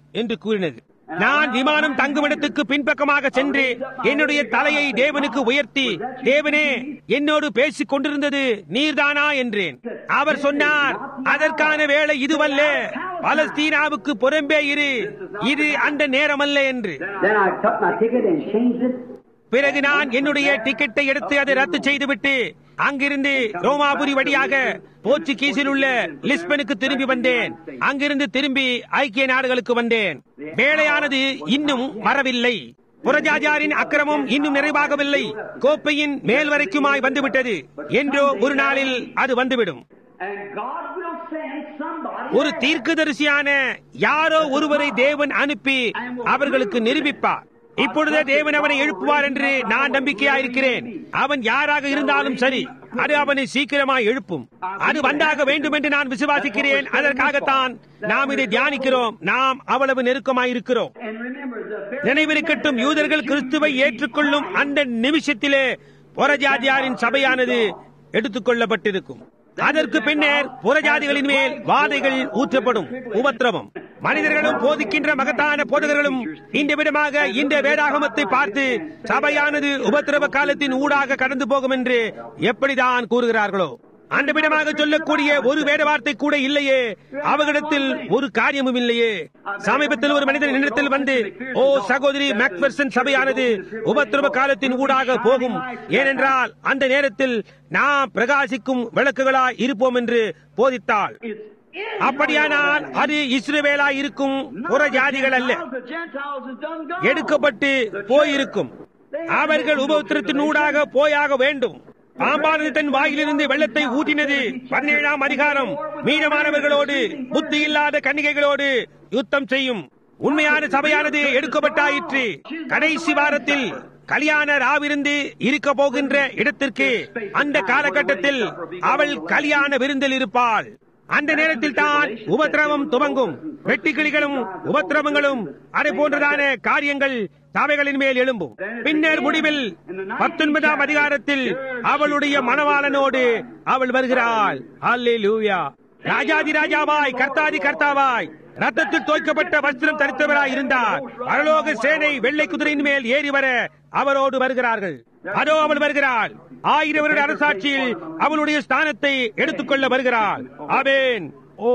என்று கூறினது நான் விமானம் தங்குமிடத்துக்கு பின்பக்கமாக சென்று என்னுடைய தலையை தேவனுக்கு உயர்த்தி தேவனே என்னோடு பேசிக் கொண்டிருந்தது நீர்தானா என்றேன் அவர் சொன்னார் அதற்கான வேலை இதுவல்ல பலஸ்தீனாவுக்கு புறம்பே இரு இது அந்த நேரமல்ல என்று Then I took my ticket and changed it. பிறகு நான் என்னுடைய டிக்கெட்டை எடுத்து அதை ரத்து செய்துவிட்டு அங்கிருந்து ரோமாபுரி வழியாக போர்ச்சுகீஸில் உள்ள லிஸ்பனுக்கு திரும்பி வந்தேன் அங்கிருந்து திரும்பி ஐக்கிய நாடுகளுக்கு வந்தேன் வேலையானது இன்னும் வரவில்லை புரஜாஜாரின் அக்கிரமம் இன்னும் நிறைவாகவில்லை கோப்பையின் மேல் வரைக்குமாய் வந்துவிட்டது என்றோ ஒரு நாளில் அது வந்துவிடும் And God will send somebody. ஒரு தீர்க்கதரிசியான யாரோ ஒருவரை தேவன் அனுப்பி அவர்களுக்கு நிரூபிப்பார் இப்பொழுதே தேவன் அவனை எழுப்புவார் என்று நான் நம்பிக்கையாயிருக்கிறேன் அவன் யாராக இருந்தாலும் சரி அது அவனை சீக்கிரமாய் எழுப்பும் அது வந்தாக வேண்டும் என்று நான் விசுவாசிக்கிறேன் அதற்காகத்தான் நாம் இதை தியானிக்கிறோம் நாம் அவ்வளவு நெருக்கமாயிருக்கிறோம் And remember, the very நினைவிருக்கட்டும் யூதர்கள் கிறிஸ்துவை ஏற்றுக்கொள்ளும் அந்த நிமிஷத்திலே புறஜாதியாரின் சபையானது எடுத்துக் கொள்ளப்பட்டிருக்கும் அதற்கு பின்னர் புறஜாதிகளின் மேல் வாதைகள் ஊற்றப்படும் உபத்திரவம் மனிதர்களும் போதிக்கின்ற மகத்தான போதகர்களும் இந்த விதமாக இந்த வேதாகமத்தை பார்த்து சபையானது உபத்திரவ காலத்தின் ஊடாக கடந்து போகும் என்று எப்படிதான் கூறுகிறார்களோ அந்த விதமாக சொல்லக்கூடிய ஒரு வேத வார்த்தை கூட இல்லையே அவர்களிடத்தில் ஒரு காரியமும் இல்லையே சமீபத்தில் ஒரு மனிதன் என்னிடத்தில் வந்து ஓ சகோதரி மேக்பர்சன் சபையானது உபத்திரவ காலத்தின் ஊடாக போகும் ஏனென்றால் அந்த நேரத்தில் நாம் பிரகாசிக்கும் விளக்குகளாய் இருப்போம் என்று போதித்தாள் அப்படியானால் அது இஸ்ரவேலாய் இருக்கும் புற ஜாதிகள் அல்ல the Gentiles have done God. எடுக்கப்பட்டு போயிருக்கும் அவர்கள் உபத்திரத்தின் ஊடாக போயாக வேண்டும் பாம்பானது தன் வாயிலிருந்து வெள்ளத்தை ஊற்றினது பதினேழாம் அதிகாரம் மீதமானவர்களோடு புத்தி இல்லாத கன்னிகைகளோடு யுத்தம் செய்யும் உண்மையான சபையானது எடுக்கப்பட்டாயிற்று கடைசி வாரத்தில் கல்யாண ராவிருந்து இருக்க போகின்ற இடத்திற்கு அந்த காலகட்டத்தில் அவள் கல்யாண விருந்தில் இருப்பாள் அந்த நேரத்தில் தான் உபத்திரவம் துவங்கும் வெட்டுக்கிளிகளும் உபத்திரவங்களும் அதை போன்றதான காரியங்கள் சபைகளின் மேல் எழும்பும் பின்னர் முடிவில் பத்தொன்பதாம் அதிகாரத்தில் அவளுடைய மணவாளனோடு அவள் வருகிறாள் அல்லேலூயா ராஜாதி ராஜாவாய் கர்த்தாதி கர்த்தாவாய் ரத்தத்தில் தோய்க்கப்பட்ட வஸ்திரம் தரித்தவராய் இருந்தார் பரலோக சேனை வெள்ளை குதிரையின் மேல் ஏறி வர அவரோடு வருகிறார்கள் அதோ அவள் வருகிறாள் ஆயிரம் வருட அரசாட்சியில் அவளுடைய ஸ்தானத்தை எடுத்துக்கொள்ள வருகிறாள் ஆமென் ஓ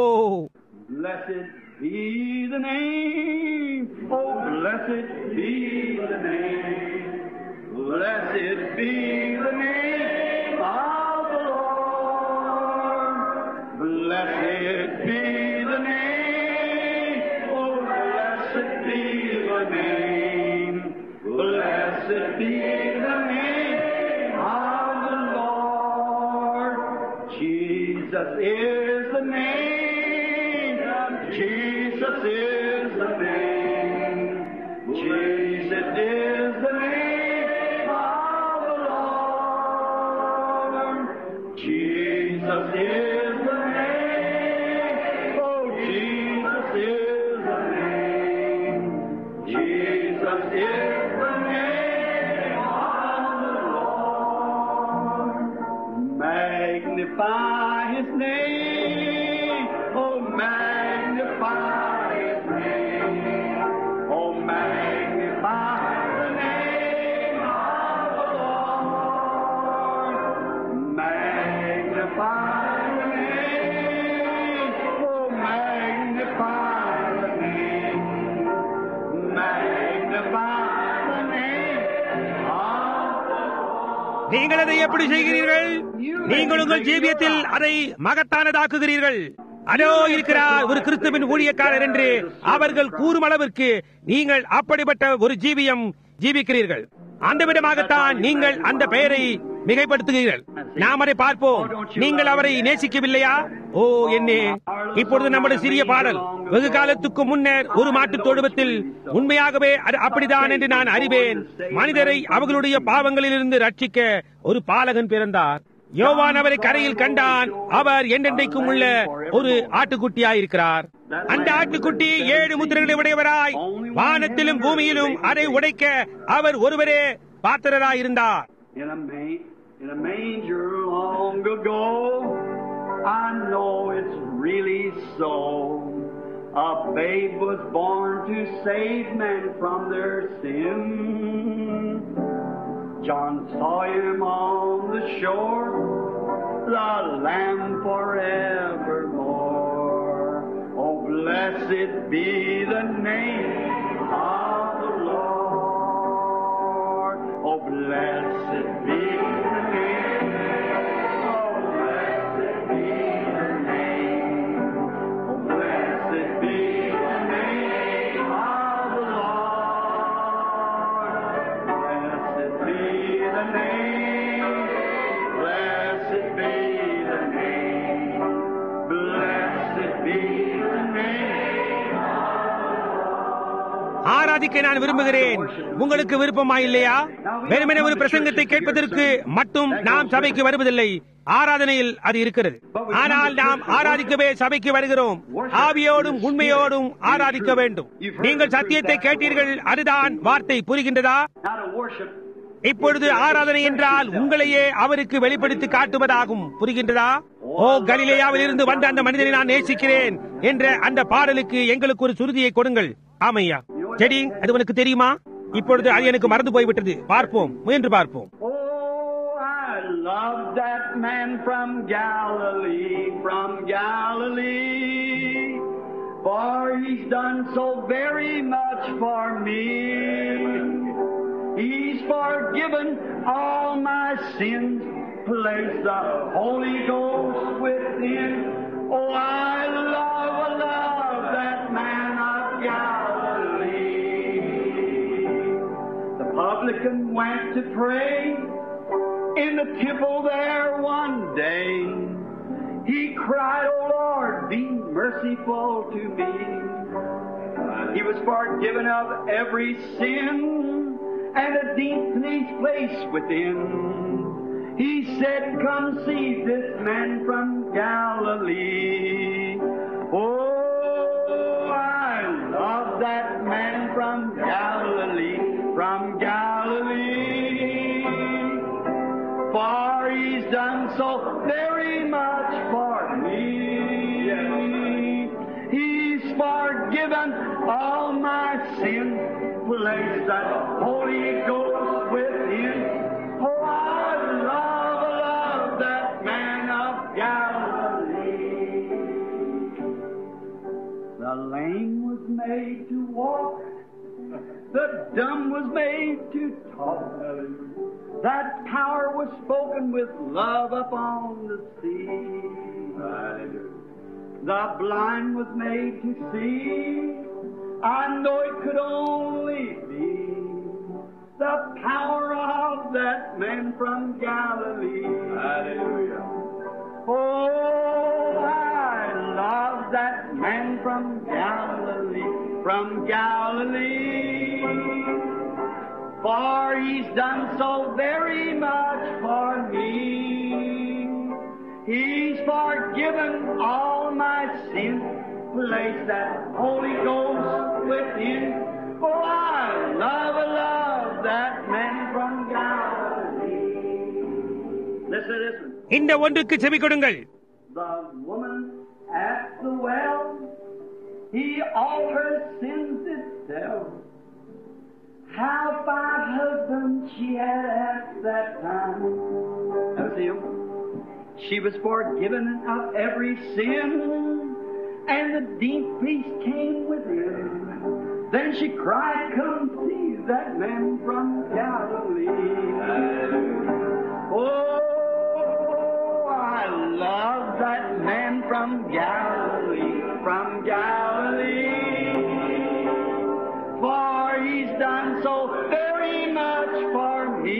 Blessed be the name. Oh, blessed be the name. Blessed be the name of the Lord. Blessed be the name. Oh, blessed be the name. Blessed be the name of the Lord. Jesus is the name. Jesus is the name. Jesus is the name of the Lord. Jesus is the name. Oh, Jesus is the name. Jesus is the name of the Lord. Magnify His name. Oh, magnify His name. Oh, magnify the name of the Lord. Magnify the name. Oh, magnify the name. Magnify the name of the Lord. நீங்கள் அதை எப்படி செய்கிறீர்கள் நீங்கள் உங்கள் ஜீவியத்தில் அதை மகத்தானதாக்குகிறீர்கள் அதோ இருக்கிறார் ஒரு கிறிஸ்துவின் ஊழியக்காரர் என்று அவர்கள் கூறும் அளவிற்கு நீங்கள் அப்படிப்பட்ட ஒரு ஜீவியம் ஜீவிக்கிறீர்கள் அந்த விதமாகத்தான் நீங்கள் அந்த பெயரை மிகைப்படுத்துகிறீர்கள் நாம் அதை பார்ப்போம் நீங்கள் அவரை நேசிக்கவில்லையா ஓ என்னே இப்பொழுது நம்முடைய சிறிய பாடல் வெகு காலத்துக்கு முன்னர் ஒரு மாட்டுத் தொழுவத்தில் உண்மையாகவே அது அப்படிதான் என்று நான் அறிவேன் மனிதரை அவர்களுடைய பாவங்களிலிருந்து ரட்சிக்க ஒரு பாலகன் பிறந்தார் யோவான் அவரை கரையில் கண்டான் அவர் என்றென்றைக்கும் உள்ள ஒரு ஆட்டுக்குட்டியாயிருக்கிறார் அந்த ஆட்டுக்குட்டி ஏழு முத்திரைகளை உடையவராய் வானத்திலும் பூமியிலும் அதை உடைக்க அவர் ஒருவரே பாத்திரராயிருந்தார் In a, ma- in a manger long ago, I know it's really so. a babe was born to save men from their sin. John saw him on the shore, the Lamb forevermore. Oh, blessed be the name of the Lord. Oh, blessed be the name. Oh, blessed be the name. Oh, blessed be the name of the Lord. Blessed be the name. Blessed be the name. Blessed be the name. ஆராதிக்க நான் விரும்புகிறேன் உங்களுக்கு வெறுப்பமா இல்லையா வெறுமனே ஒரு பிரசங்கத்தை கேட்பதற்கு மட்டும் நாம் சபைக்கு வருவதில்லை ஆராதனையில் அது இருக்கிறது ஆனால் நாம் ஆராதிக்கவே சபைக்கு வருகிறோம் ஆவியோடும் உண்மையோடும் ஆராதிக்க வேண்டும் நீங்கள் சத்தியத்தை கேட்டீர்கள் அதுதான் வார்த்தை புரிகின்றதா Now to worship இப்பொழுது ஆராதனை என்றால் உங்களையே அவருக்கு வெளிப்படுத்தி காட்டுவதாகும் புரிகின்றதா ஓ கலிலேயாவில் இருந்து வந்த அந்த மனிதனை நான் நேசிக்கிறேன் என்ற அந்த பாடலுக்கு எங்களுக்கு ஒரு சுருதியை கொடுங்கள் ஆமையா செடி அது உனக்கு தெரியுமா இப்பொழுது அது எனக்கு மறந்து போய்விட்டது பார்ப்போம் முயன்று பார்ப்போம் Oh, I love that man from Galilee, from Galilee. For he's done so very much for me. He's forgiven all my sins, placed the Holy Ghost within. Oh, I love, love that man of Galilee. The publican went to pray in the temple there one day. He cried, Oh Lord, be merciful to me. He was forgiven of every sin and a deep place within. He said, Come see this man from Galilee. Oh, I love that man from Galilee, from Galilee. For he's done so very much for me. He's forgiven all my sins, placed that Holy Ghost within. Oh, I love, love that man of Galilee. The lame was made to walk, the dumb was made to talk. That power was spoken with love upon the sea. The blind was made to see. I know it could only be the power of that man from Galilee. Hallelujah. Oh, I love that man from Galilee, from Galilee. For he's done so very much for me. He's forgiven all my sins, placed that Holy Ghost within. Oh, I love, love that man from Galilee. Listen, listen. இந்த ஒன்றுக்கு செவி கொடுங்கள் The woman at the well, he all her sins did tell. How five husbands she had at that time. That's him. She was forgiven of every sin, and the deep peace came within. Then she cried, Come see that man from Galilee. Oh, I love that man from Galilee, from Galilee. For he's done so very much for me.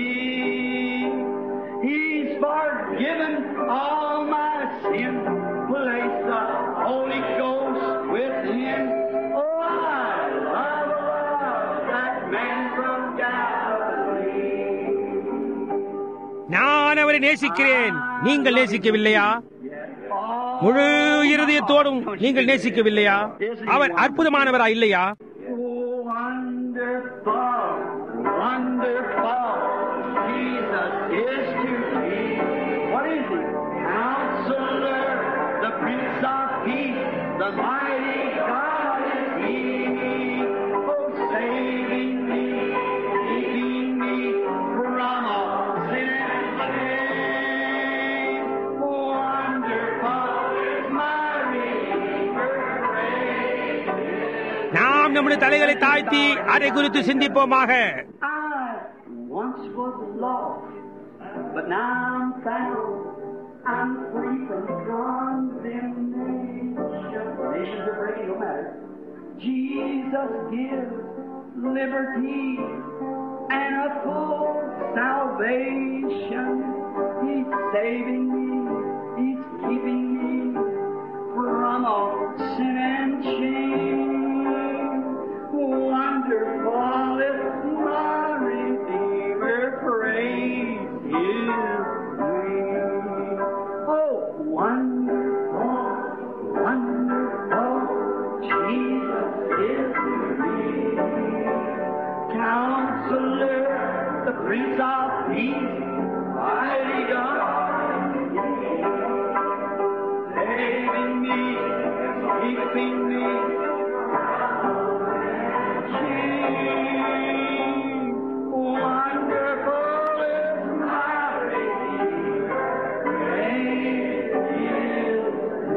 He's forgiven all my sins, placed the Holy Ghost within. Oh, I love, love that man from Galilee. நான் அவரை நேசிக்கிறேன் நீங்கள் நேசிக்கவில்லையா Oh, முழு இருதயத்தோடும் நீங்கள் நேசிக்கவில்லையா அவர் அற்புதமானவரா இல்லையா Wonderful, wonderful, Jesus is to me. What is he? Counselor, the Prince of Peace, the mighty God நாம் நம்முடைய தலைகளை தாழ்த்தி அதை குறித்து சிந்திப்போமாக I once was lost, but now I'm found. I'm free from condemnation. Nations are breaking, no matter. Jesus gives liberty and a full salvation. He's saving me. He's keeping me from all sin and shame. Wonderful is my Redeemer, praise His name. Oh, wonderful, wonderful, Jesus is to me. Counselor, the Prince of Peace, mighty God, saving me, keeping me. Wonderful is my Redeemer. Praise His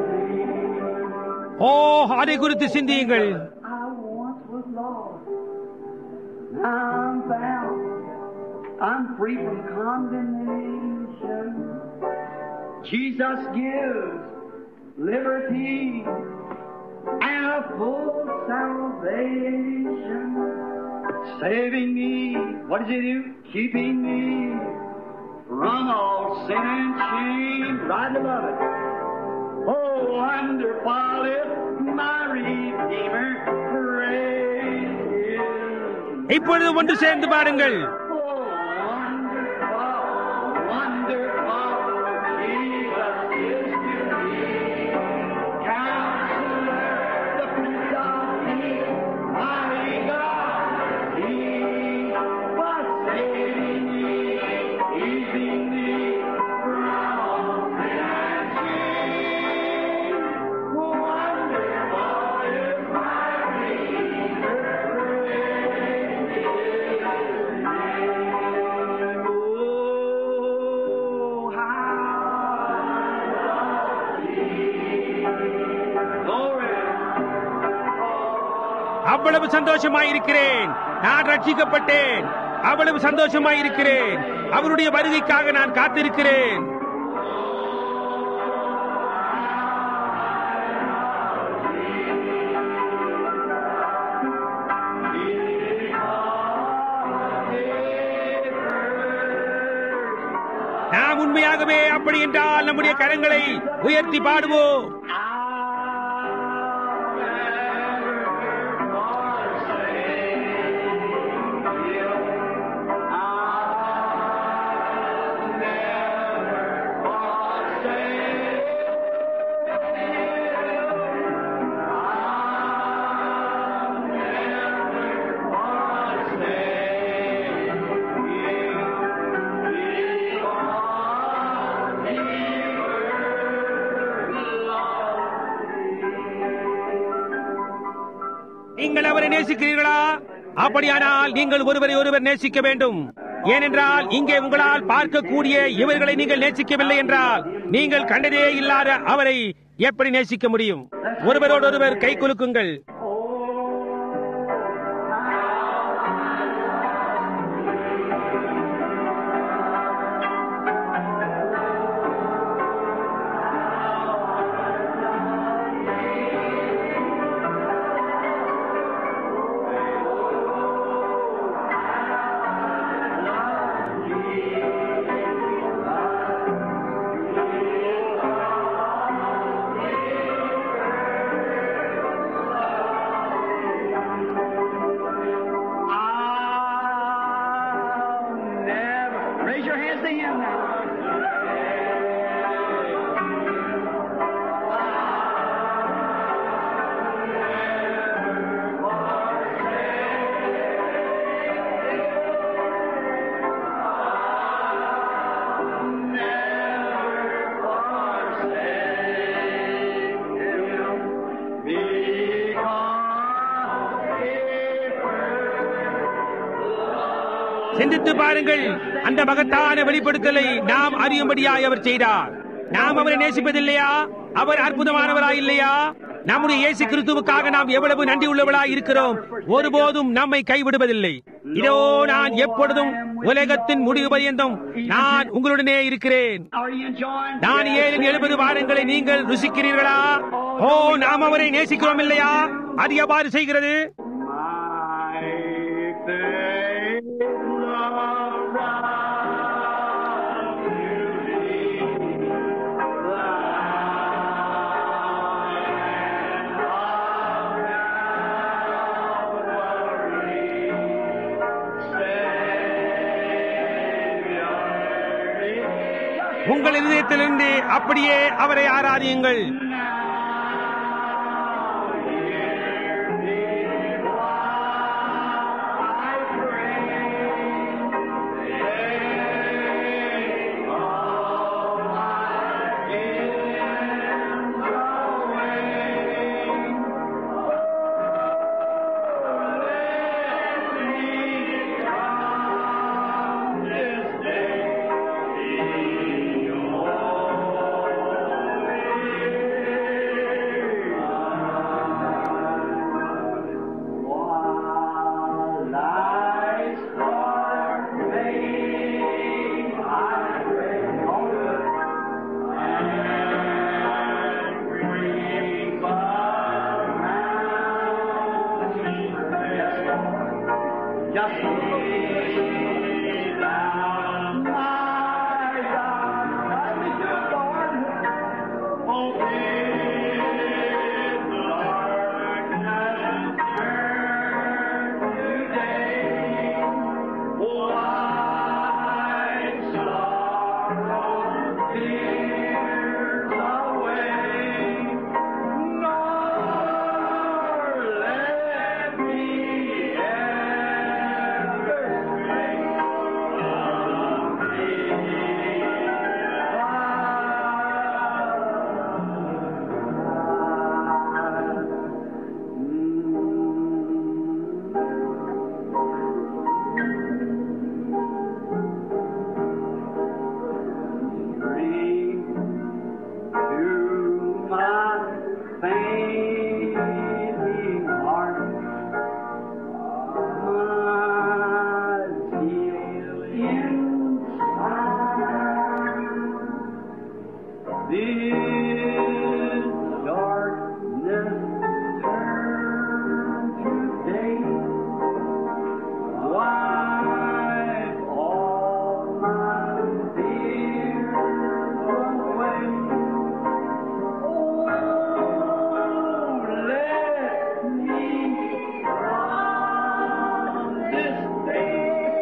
name. ஓ அதை குறித்து சிந்தியுங்கள் I once was lost. Now I'm found. I'm free from condemnation. Jesus gives liberty and a full salvation. Saving me. What does he do? Keeping me from all sin and shame. Right above it. Oh, wonderful is my Redeemer. Praise Him. இப்பொழுது ஒன்று சேர்ந்து பாருங்கள் Oh, wonderful, wonderful, Jesus is to me. Counselor, the Prince of Peace, mighty God, He was saving me, keeping me from all sin and shame. Wonderful is my Redeemer, praise His name. Oh, how Glory. அவ்வளவு சந்தோஷமாயிருக்கிறேன் நான் ரட்சிக்கப்பட்டேன் அவ்வளவு சந்தோஷமாயிருக்கிறேன் அவருடைய வருகைக்காக நான் காத்திருக்கிறேன் நாம் உண்மையாகவே அப்படி என்றால் நம்முடைய கரங்களை உயர்த்தி பாடுவோம் நீங்கள் அவரை நேசிக்கிறீர்களா அப்படியானால் நீங்கள் ஒருவரை ஒருவர் நேசிக்க வேண்டும் ஏனென்றால் இங்கே உங்களால் பார்க்கக்கூடிய இவர்களை நீங்கள் நேசிக்கவில்லை என்றால் நீங்கள் கண்டதே இல்லாத அவரை எப்படி நேசிக்க முடியும் ஒருவரோடொருவர் கை குலுக்குங்கள் I'll never. Raise your hands to Him now. சிந்தித்து பாருங்கள் அந்த மகத்தான வெளிப்படுத்தலை நாம் அறியும்படியாய் அவர் செய்தார் நாம் அவரை நேசிப்பதில்லையா அவர் அற்புதமானவரா இல்லையா நம்முடைய இயேசு கிறிஸ்துவுக்காக நாம் எவ்வளவு நன்றி உள்ளவளாய் இருக்கிறோம் ஒருபோதும் நம்மை கைவிடுவதில்லை இதோ நான் எப்பொழுதும் உலகத்தின் முடிவு பரியந்தம் நான் உங்களுடனே இருக்கிறேன் Are you enjoying? நான் ஏழு எழுபது வாரங்களை நீங்கள் ருசிக்கிறீர்களா ஓ நாம் அவரை நேசிக்கிறோம் இல்லையா அது எவ்வாறு செய்கிறது My faith loves thy beauty, உங்கள் இதயத்திலிருந்து அப்படியே அவரை ஆராதியுங்கள் While life's dark maze I tread on, and grief around me. Yes, Lord. Just lay down my God. Let me do it, Lord. Oh, bid darkness turn to day. Wipe sorrow, fears away. Nor let me ever stray Bring to my fainting heart my zeal inside. This darkness turn to day. Wipe all my fears away. Oh, let me from this day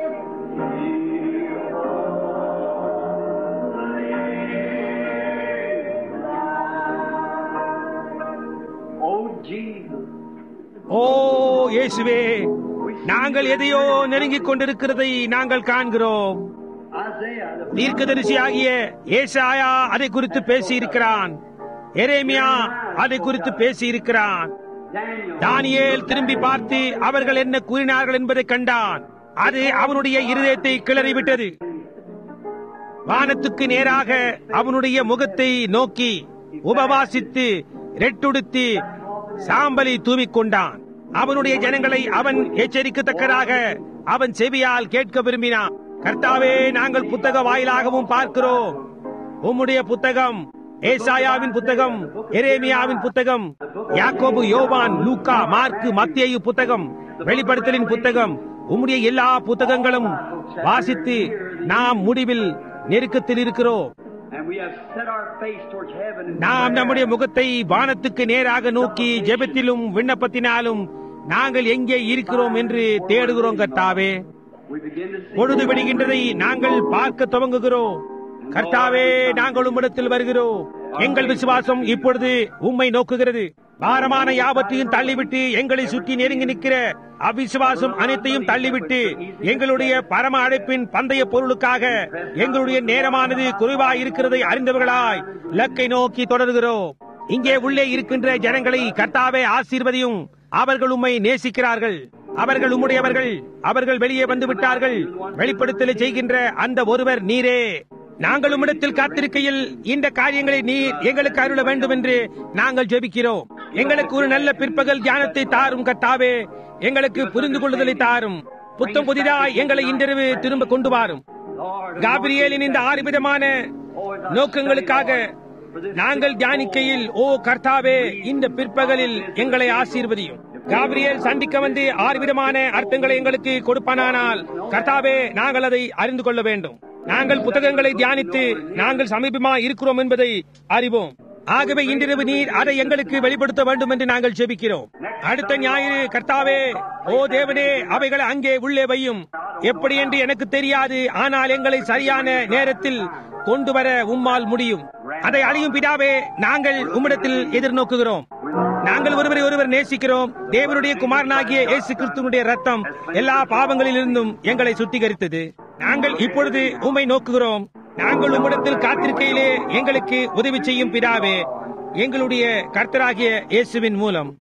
Oh, Jesus. ஓ இயேசுவே நாங்கள் எதையோ நெருங்கிக் கொண்டிருக்கிறதை நாங்கள் காண்கிறோம் Isaiah, the தீர்க்கதரிசியாகிய ஏசாயா அதை குறித்து பேசியிருக்கிறான் எரேமியா அதை குறித்து பேசியிருக்கிறான் Daniel, தானியேல் திரும்பி பார்த்து அவர்கள் என்ன கூறினார்கள் என்பதை கண்டான் அது அவனுடைய இருதயத்தை கிளறிவிட்டது வானத்துக்கு நேராக அவனுடைய முகத்தை நோக்கி உபவாசித்து ரெட்டுடுத்தி சாம்பலை தூவிக்கொண்டான் அவனுடைய ஜனங்களை அவன் எச்சரிக்கத்தக்கதாக அவன் செவியால் கேட்க விரும்பினான் கர்த்தாவே நாங்கள் புத்தக வாயிலாகவும் பார்க்கிறோம் உம்முடைய புத்தகம் ஏசாயாவின் புத்தகம் எரேமியாவின் புத்தகம் யாக்கோபு யோவான் லூக்கா மார்க்கு மத்தியு புத்தகம் வெளிப்படுத்தலின் புத்தகம் உம்முடைய எல்லா புத்தகங்களும் வாசித்து நாம் முடிவில் நெருக்கத்தில் இருக்கிறோம் and we have set our face towards heaven. and நாம் நம்முடைய முகத்தை வானத்துக்கு நேராக நோக்கி ஜெபத்திலும் விண்ணப்பத்தினாலும் நாங்கள் எங்கே இருக்கிறோம் என்று தேடுகிறோம் கர்த்தாவே we begin to see பொழுது விடுகின்றதை நாங்கள் பார்க்க துவங்குகிறோம் கர்த்தாவே நாங்கள் உம்மிடத்தில் வருகிறோம் எங்கள் விசுவாசம் இப்பொழுது உம்மை நோக்குகிறது பாரமான யாவற்றையும் தள்ளிவிட்டு எங்களை சுற்றி நெருங்கி நிற்கிற அவிசுவாசம் அனைத்தையும் தள்ளிவிட்டு எங்களுடைய பரம அழைப்பின் பந்தய பொருளுக்காக எங்களுடைய நேரமானது குறைவாய் இருக்கிறதை அறிந்தவர்களாய் இலக்கை நோக்கி தொடர்கிறோம் இங்கே உள்ளே இருக்கின்ற ஜனங்களை கர்த்தாவே ஆசீர்வதியும் அவர்கள் உம்மை நேசிக்கிறார்கள் அவர்கள் உம்முடையவர்கள் அவர்கள் வெளியே வந்து விட்டார்கள் வெளிப்படுத்தலை செய்கின்ற அந்த ஒருவர் நீரே நாங்கள் உம்மிடத்தில் காத்திருக்கையில் இந்த காரியங்களை நீர் எங்களுக்கு அருள வேண்டும் என்று நாங்கள் ஜெபிக்கிறோம் எங்களுக்கு ஒரு நல்ல பிற்பகல் தியானத்தை தாரும் கர்த்தாவே எங்களுக்கு புரிந்து கொள்ளுதலை தாரும் புத்தம் புதிதாய் எங்களை இன்றிரவு திரும்ப கொண்டு வாரும் காபிரியலின் இந்த ஆறு விதமான நோக்கங்களுக்காக நாங்கள் தியானிக்கையில் ஓ கர்த்தாவே இந்த பிற்பகலில் எங்களை ஆசீர்வதியும் காபிரியல் சந்திக்க வந்து ஆறு விதமான அர்த்தங்களை எங்களுக்கு கொடுப்பானால் கர்த்தாவே நாங்கள் அதை அறிந்து கொள்ள வேண்டும் நாங்கள் புத்தகங்களை தியானித்து நாங்கள் சமீபமா இருக்கிறோம் என்பதை அறிவோம் ஆகவே இன்றிரவு நீர் அதை எங்களுக்கு வெளிப்படுத்த வேண்டும் என்று நாங்கள் ஜெபிக்கிறோம் அடுத்த ஞாயிறு கர்த்தாவே ஓ தேவனே அவைகளை அங்கே உள்ளே வையும் எப்படி என்று எனக்கு தெரியாது ஆனால் எங்களை சரியான நேரத்தில் கொண்டு வர உம்மால் முடியும் அதை அழியும் பிதாவே நாங்கள் உம்மிடத்தில் எதிர்நோக்குகிறோம் நாங்கள் ஒருவரை ஒருவர் நேசிக்கிறோம் தேவனுடைய குமாரனாகிய இயேசு கிறிஸ்துவனுடைய ரத்தம் எல்லா பாவங்களிலிருந்தும் எங்களை சுத்திகரித்தது நாங்கள் இப்பொழுது உம்மை நோக்குகிறோம் நாங்கள் உம்மிடத்தில் காத்திருக்கையிலே எங்களுக்கு உதவி செய்யும் பிதாவே எங்களுடைய கர்த்தராகிய இயேசுவின் மூலம்